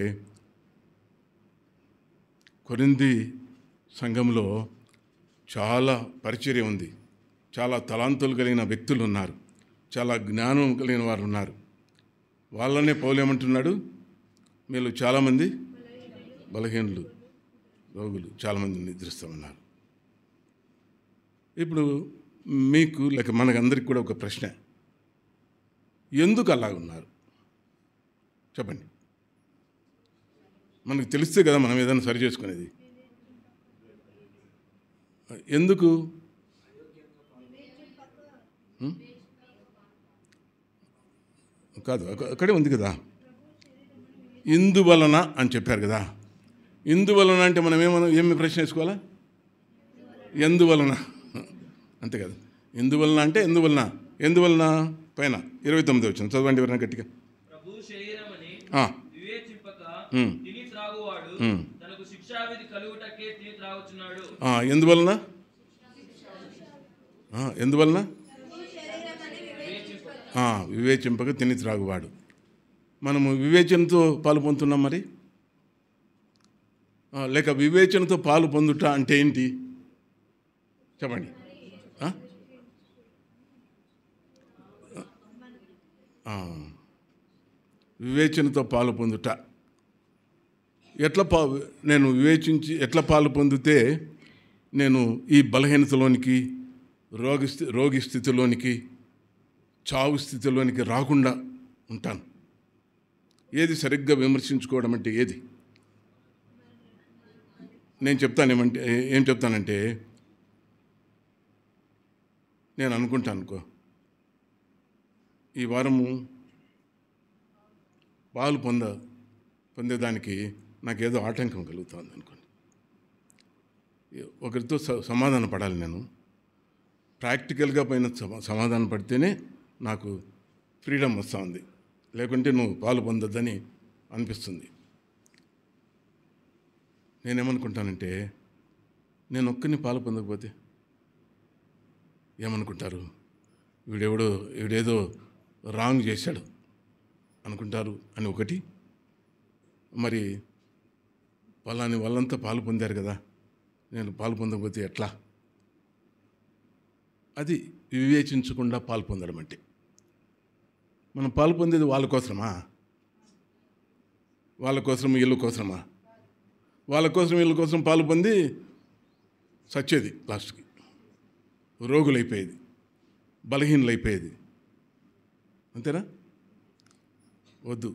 కొరింది సంఘంలో చాలా పరిచర్య ఉంది చాలా తలాంతులు కలిగిన వ్యక్తులు ఉన్నారు చాలా జ్ఞానం కలిగిన వారు ఉన్నారు వాళ్ళనే పౌలేమంటున్నాడు మీరు చాలామంది బలహీనులు రోగులు చాలామంది నిద్రిస్తూ ఉన్నారు ఇప్పుడు మీకు లేక మనకందరికి కూడా ఒక ప్రశ్న ఎందుకు అలా ఉన్నారు చెప్పండి మనకు తెలిస్తే కదా మనం ఏదైనా సరి చేసుకునేది ఎందుకు హ్మ్? కాదు అక్క- అక్కడే ఉంది కదా ఇందువలన అని చెప్పారు కదా ఇందువలన అంటే మనం ఏమన్నా ఏమి ప్రశ్న వేసుకోవాలా ఎందువలన అంతే కదా ఎందువలన అంటే ఎందువలన ఎందువలన పైన ఇరవై తొమ్మిది వచ్చింది చదవండి ఎవరైనా గట్టిగా ప్రభు శరీరమని ఆ. వివేచింపక ఉమ్. తిని త్రాగువాడు ఉమ్. తనకు శిక్షావిధి కలుగుటకే తిని త్రాగుచున్నాడు ఆ, ఎందువలన ఆ, ఎందువలన ఆ, వివేచింపక తిని త్రాగువాడు మనము వివేచనతో పాలు పొందుతున్నాం మరి ఆ, లేక వివేచనతో పాలు పొందుట అంటే ఏంటి చెప్పండి ఆ? ఆ, వివేచనతో పాలు పొందుట ఎట్లా పా నేను వివేచించి ఎట్లా పాలు పొందితే నేను ఈ బలహీనతలోనికి రోగి స్థి- రోగి స్థితిలోనికి చావు స్థితిలోనికి రాకుండా ఉంటాను ఏది సరిగ్గా విమర్శించుకోవడం అంటే ఏది నేను చెప్తాను ఏమంటే ఏం చెప్తానంటే నేను అనుకుంటాను అనుకో ఈ వారము పాలు పొంద పొందేదానికి నాకేదో ఆటంకం కలుగుతుంది అనుకోండి ఒకరితో స- సమాధాన పడాలి నేను ప్రాక్టికల్గా పైన సమా- సమాధాన పడితేనే నాకు ఫ్రీడమ్ వస్తూ ఉంది లేకుంటే నువ్వు పాలు పొందొద్దని అనిపిస్తుంది నేనేమనుకుంటానంటే నేను ఒక్కరిని పాలు పొందకపోతే ఏమనుకుంటారు వీడెవడో వీడేదో రాంగ్ చేశాడు అనుకుంటారు అని ఒకటి మరి వాళ్ళని వాళ్ళంతా పాలు పొందారు కదా నేను పాలు పొందకపోతే ఎట్లా అది వివేచించకుండా పాలు పొందడం అంటే మనం పాలు పొందేది వాళ్ళ కోసమా వాళ్ళ కోసం ఇల్లు కోసమా వాళ్ళ కోసం వీళ్ళ కోసం పాలు పొంది సచ్చేది లాస్ట్కి రోగులైపోయేది బలహీనలైపోయేది అంతేనా వద్దు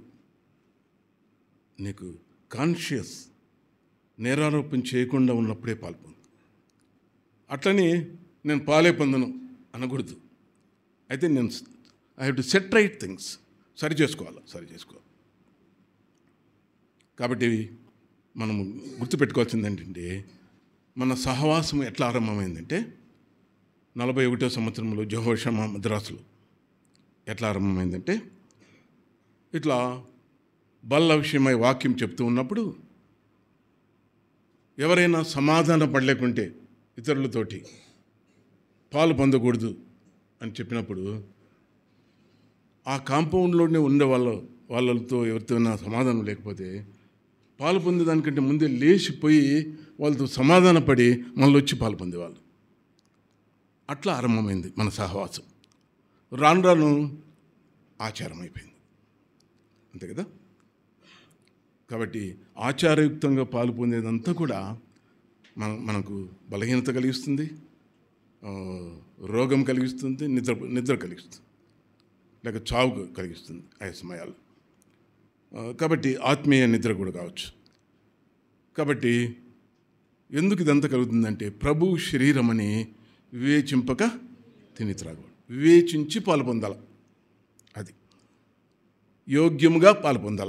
నీకు కాన్షియస్ నేరారోపణ చేయకుండా ఉన్నప్పుడే పాల్పొందు అట్లని నేను పాలే పొందను అనకూడదు అయితే నేను I have to set right things సరి చేసుకోవాలి సరి చేసుకోవాలి కాబట్టి మనం గుర్తుపెట్టుకోవాల్సింది ఏంటంటే మన సహవాసం ఎట్లా ఆరంభమైందంటే నలభై ఒకటో సంవత్సరంలో జోహోషమ మద్రాసులో ఎట్లా ఆరంభమైందంటే ఇట్లా బల్ల విషయమై వాక్యం చెప్తూ ఉన్నప్పుడు ఎవరైనా సమాధానం పడలేకుంటే ఇతరులతోటి పాలు పొందకూడదు అని చెప్పినప్పుడు ఆ కాంపౌండ్లోనే ఉండే వాళ్ళ వాళ్ళతో ఎవరితోనైనా సమాధానం లేకపోతే పాలు పొందేదానికంటే ముందే లేచిపోయి వాళ్ళతో సమాధాన పడి మళ్ళీ వచ్చి పాలు పొందేవాళ్ళు అట్లా ఆరంభమైంది మన సహవాసం రాను రాను ఆచారం అయిపోయింది అంతే కదా కాబట్టి ఆచారయుక్తంగా పాలు పొందేదంతా కూడా మన మనకు బలహీనత కలిగిస్తుంది ఆ, రోగం కలిగిస్తుంది నిద్ర నిద్ర కలిగిస్తుంది లేక చావు కలిగిస్తుంది ఆ సమయాలు ఆ, కాబట్టి ఆత్మీయ నిద్ర కూడా కావచ్చు కాబట్టి ఎందుకు ఇదంతా కలుగుతుందంటే ప్రభు శరీరం అని వివేచింపక తిని త్రాగువాడు వివేచించి పాలు పొందాల అది యోగ్యముగా పాలు పొందాల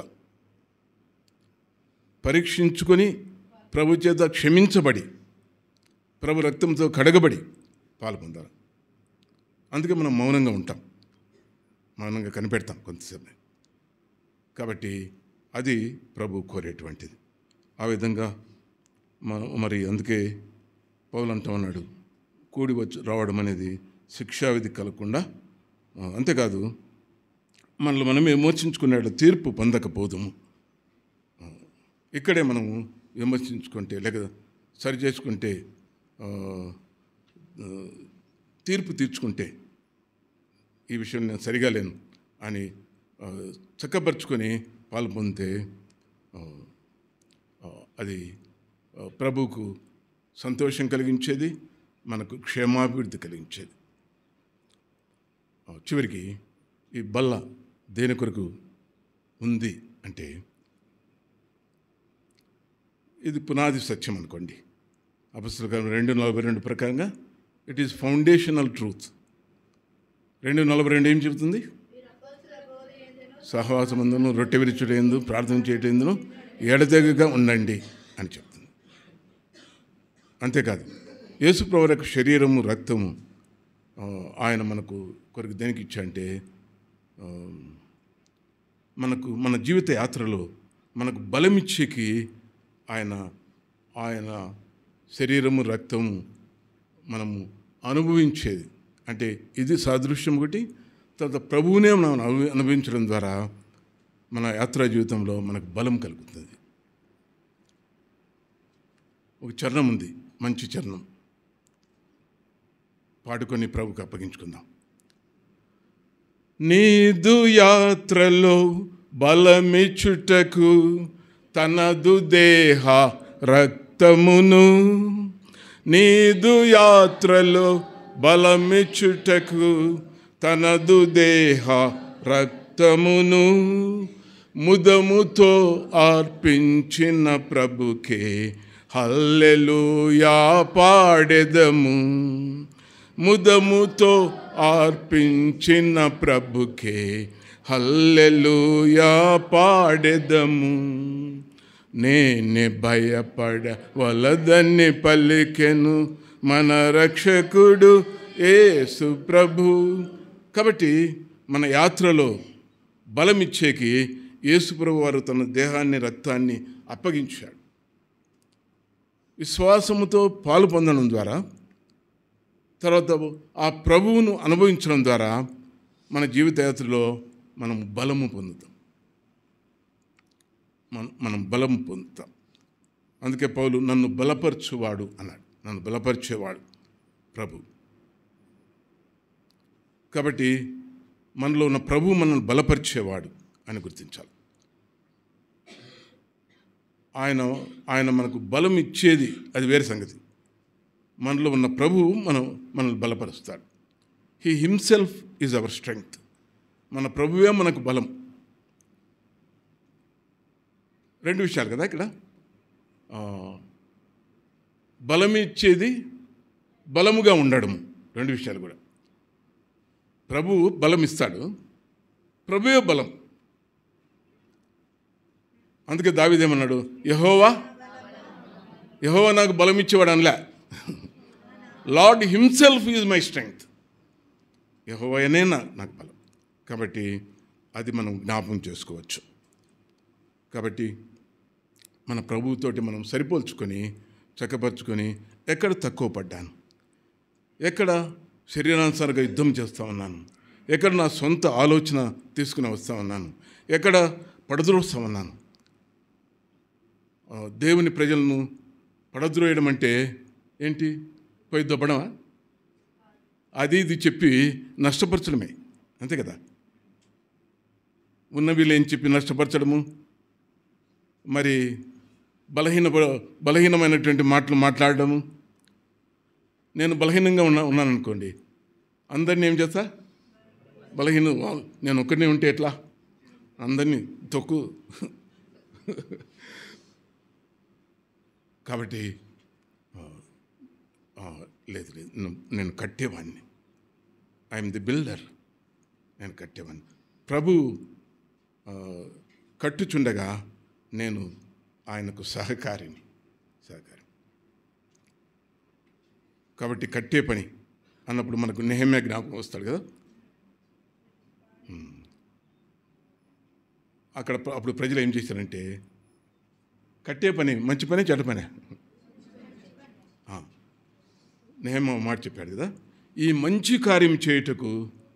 పరీక్షించుకొని ప్రభు చేత క్షమించబడి ప్రభు రక్తంతో కడగబడి పాలు పొందాలి అందుకే మనం మౌనంగా ఉంటాం మౌనంగా కనిపెడతాం కొంతసేపు కాబట్టి అది ప్రభు కోరేటువంటిది ఆ విధంగా మనం మరి అందుకే పౌలు అంటూ ఉన్నాడు కూడి వచ్చి రావడం అనేది శిక్షావిధి కలగకుండా ఆ, అంతేకాదు మనల్ని మనం విమర్శించుకునే తీర్పు పొందకపోదుము ఆ, ఇక్కడే మనము విమర్శించుకుంటే లేక సరి చేసుకుంటే ఆ, ఆ, తీర్పు తీర్చుకుంటే ఈ విషయం నేను సరిగా లేను అని ఆ, చక్కపరుచుకొని పాలు పొందితే ఆ, ఆ, అది ఆ, ప్రభువుకు సంతోషం కలిగించేది మనకు క్షేమాభివృద్ధి కలిగించేది ఆ, చివరికి ఈ బల్ల దేని కొరకు ఉంది అంటే ఇది పునాది సత్యం అనుకోండి అపస్తుల రెండు నలభై రెండు ప్రకారంగా ఇట్ ఈస్ ఫౌండేషనల్ ట్రూత్ రెండు నలభై రెండు ఏం చెబుతుంది సహవాసమందును రొట్టె విరుచుడేందు ప్రార్థన చేయటేందును ఎడతెగగా ఉండండి అని చెప్తుంది అంతేకాదు యేసుప్రభు యొక్క శరీరము రక్తము ఆ, ఆయన మనకు కొరకు దేనికి ఇచ్చంటే ఆ, మనకు మన జీవిత యాత్రలో మనకు బలమిచ్చేకి ఆయన ఆయన శరీరము రక్తము మనము అనుభవించేది అంటే ఇది సాదృశ్యం ఒకటి తర్వాత ప్రభువునే మనం అను- అనుభవించడం ద్వారా మన యాత్రా జీవితంలో మనకు బలం కలుగుతుంది ఒక చరణం ఉంది మంచి చరణం పాడుకొని ప్రభుకు అప్పగించుకుందాం నీదు యాత్రలో బలమిచ్చుటకు తనదు దేహ రక్తమును నీదు యాత్రలో బలమిచ్చుటకు తనదు దేహ రక్తమును ముదముతో అర్పించిన ప్రభుకే హల్లెలూయా పాడెదము ముదముతో అర్పించిన ప్రభుకే హల్లెలూయా పాడెదము నేనే భయపడ వలదని పలికెను మన రక్షకుడు యేసు ప్రభు కాబట్టి మన యాత్రలో బలమిచ్చేకి యేసు ప్రభు వారు తన దేహాన్ని రక్తాన్ని అప్పగించాడు విశ్వాసముతో పాలు పొందడం ద్వారా తర్వాత ఆ ప్రభువును అనుభవించడం ద్వారా మన జీవిత యాత్రలో మనం బలము పొందుతాం మనం మనం బలం పొందుతాం అందుకే పౌలు నన్ను బలపరచువాడు అన్నాడు నన్ను బలపరిచేవాడు ప్రభు కాబట్టి మనలో ఉన్న ప్రభు మనల్ని బలపరిచేవాడు అని గుర్తించాలి ఆయన ఆయన మనకు బలం ఇచ్చేది అది వేరే సంగతి మనలో ఉన్న ప్రభువు మనం మనల్ని బలపరుస్తాడు he himself is our strength మన ప్రభువే మనకు బలం రెండు విషయాలు కదా ఇక్కడ ఆ, బలమిచ్చేది బలముగా ఉండడం రెండు విషయాలు కూడా ప్రభువు బలం ఇస్తాడు ప్రభువే బలం అందుకే దావిదేమన్నాడు యహోవా యహోవా నాకు బలం ఇచ్చేవాడు అనలే Lord himself is my strength యహోవయనే నా నాకు బలం కాబట్టి అది మనం జ్ఞాపకం చేసుకోవచ్చు కాబట్టి మన ప్రభువుతోటి మనం సరిపోల్చుకొని చక్కపరుచుకొని ఎక్కడ తక్కువ పడ్డాను ఎక్కడ శరీరానుసారంగా యుద్ధం చేస్తూ ఉన్నాను ఎక్కడ నా సొంత ఆలోచన తీసుకుని వస్తూ ఉన్నాను ఎక్కడ పడద్రోస్తూ ఉన్నాను ఆ, దేవుని ప్రజలను పడద్రోయడం అంటే ఏంటి పోయి దొబ్బడమా అది ఇది చెప్పి నష్టపరచడమే అంతే కదా ఉన్నవి లేని చెప్పి నష్టపరచడము మరి బలహీన బలహీనమైనటువంటి మాటలు మాట్లాడడము నేను బలహీనంగా ఉన్నా ఉన్నాను అనుకోండి అందరినీ ఏం చేస్తా బలహీన నేను ఒక్కడినే ఉంటే ఎట్లా అందరినీ తొక్కు కాబట్టి ఆ, ఆ, లేదు లేదు నేను- నేను కట్టేవాడిని ఐఎమ్ ది బిల్డర్ నేను కట్టేవాడిని ప్రభు ఆ, కట్టుచుండగా నేను ఆయనకు సహకారిని సహకారి కాబట్టి కట్టే పని అన్నప్పుడు మనకు నెహమ్య జ్ఞాపకం వస్తాడు కదా ఉమ్. అక్కడ ప్ర- అప్పుడు ప్రజలు ఏం చేశారంటే కట్టే పని మంచి పని చెడ్డ పని నేమ మాట చెప్పాడు కదా ఈ మంచి కార్యం చేయుటకు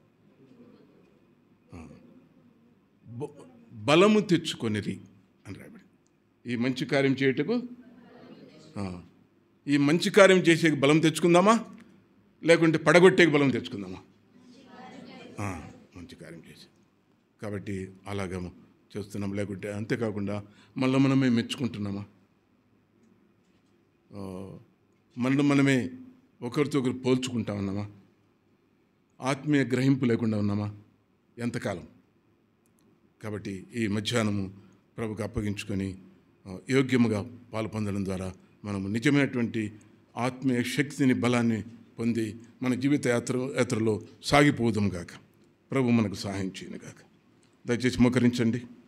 ఆ, బ- బలము తెచ్చుకొనిరి అని రాయబడి ఈ మంచి కార్యం చేయుటకు ఆ, ఈ మంచి కార్యం చేసే బలం తెచ్చుకుందామా లేకుంటే పడగొట్టే బలం తెచ్చుకుందామా ఆ, మంచి కార్యం చేసి కాబట్టి అలాగ చేస్తున్నాం లేకుంటే అంతేకాకుండా మళ్ళీ మనమే మెచ్చుకుంటున్నామా ఆ, మనల్ని మనమే ఒకరితో ఒకరు పోల్చుకుంటా ఉన్నామా ఆత్మీయ గ్రహింపు లేకుండా ఉన్నామా ఎంతకాలం కాబట్టి ఈ మధ్యాహ్నము ప్రభుకు అప్పగించుకొని ఆ, యోగ్యముగా పాలు పొందడం ద్వారా మనము నిజమైనటువంటి ఆత్మీయ శక్తిని బలాన్ని పొంది మన జీవిత యాత్ర యాత్రలో సాగిపోదాం గాక ప్రభు మనకు సహాయం చేయను గాక దయచేసి మోకరించండి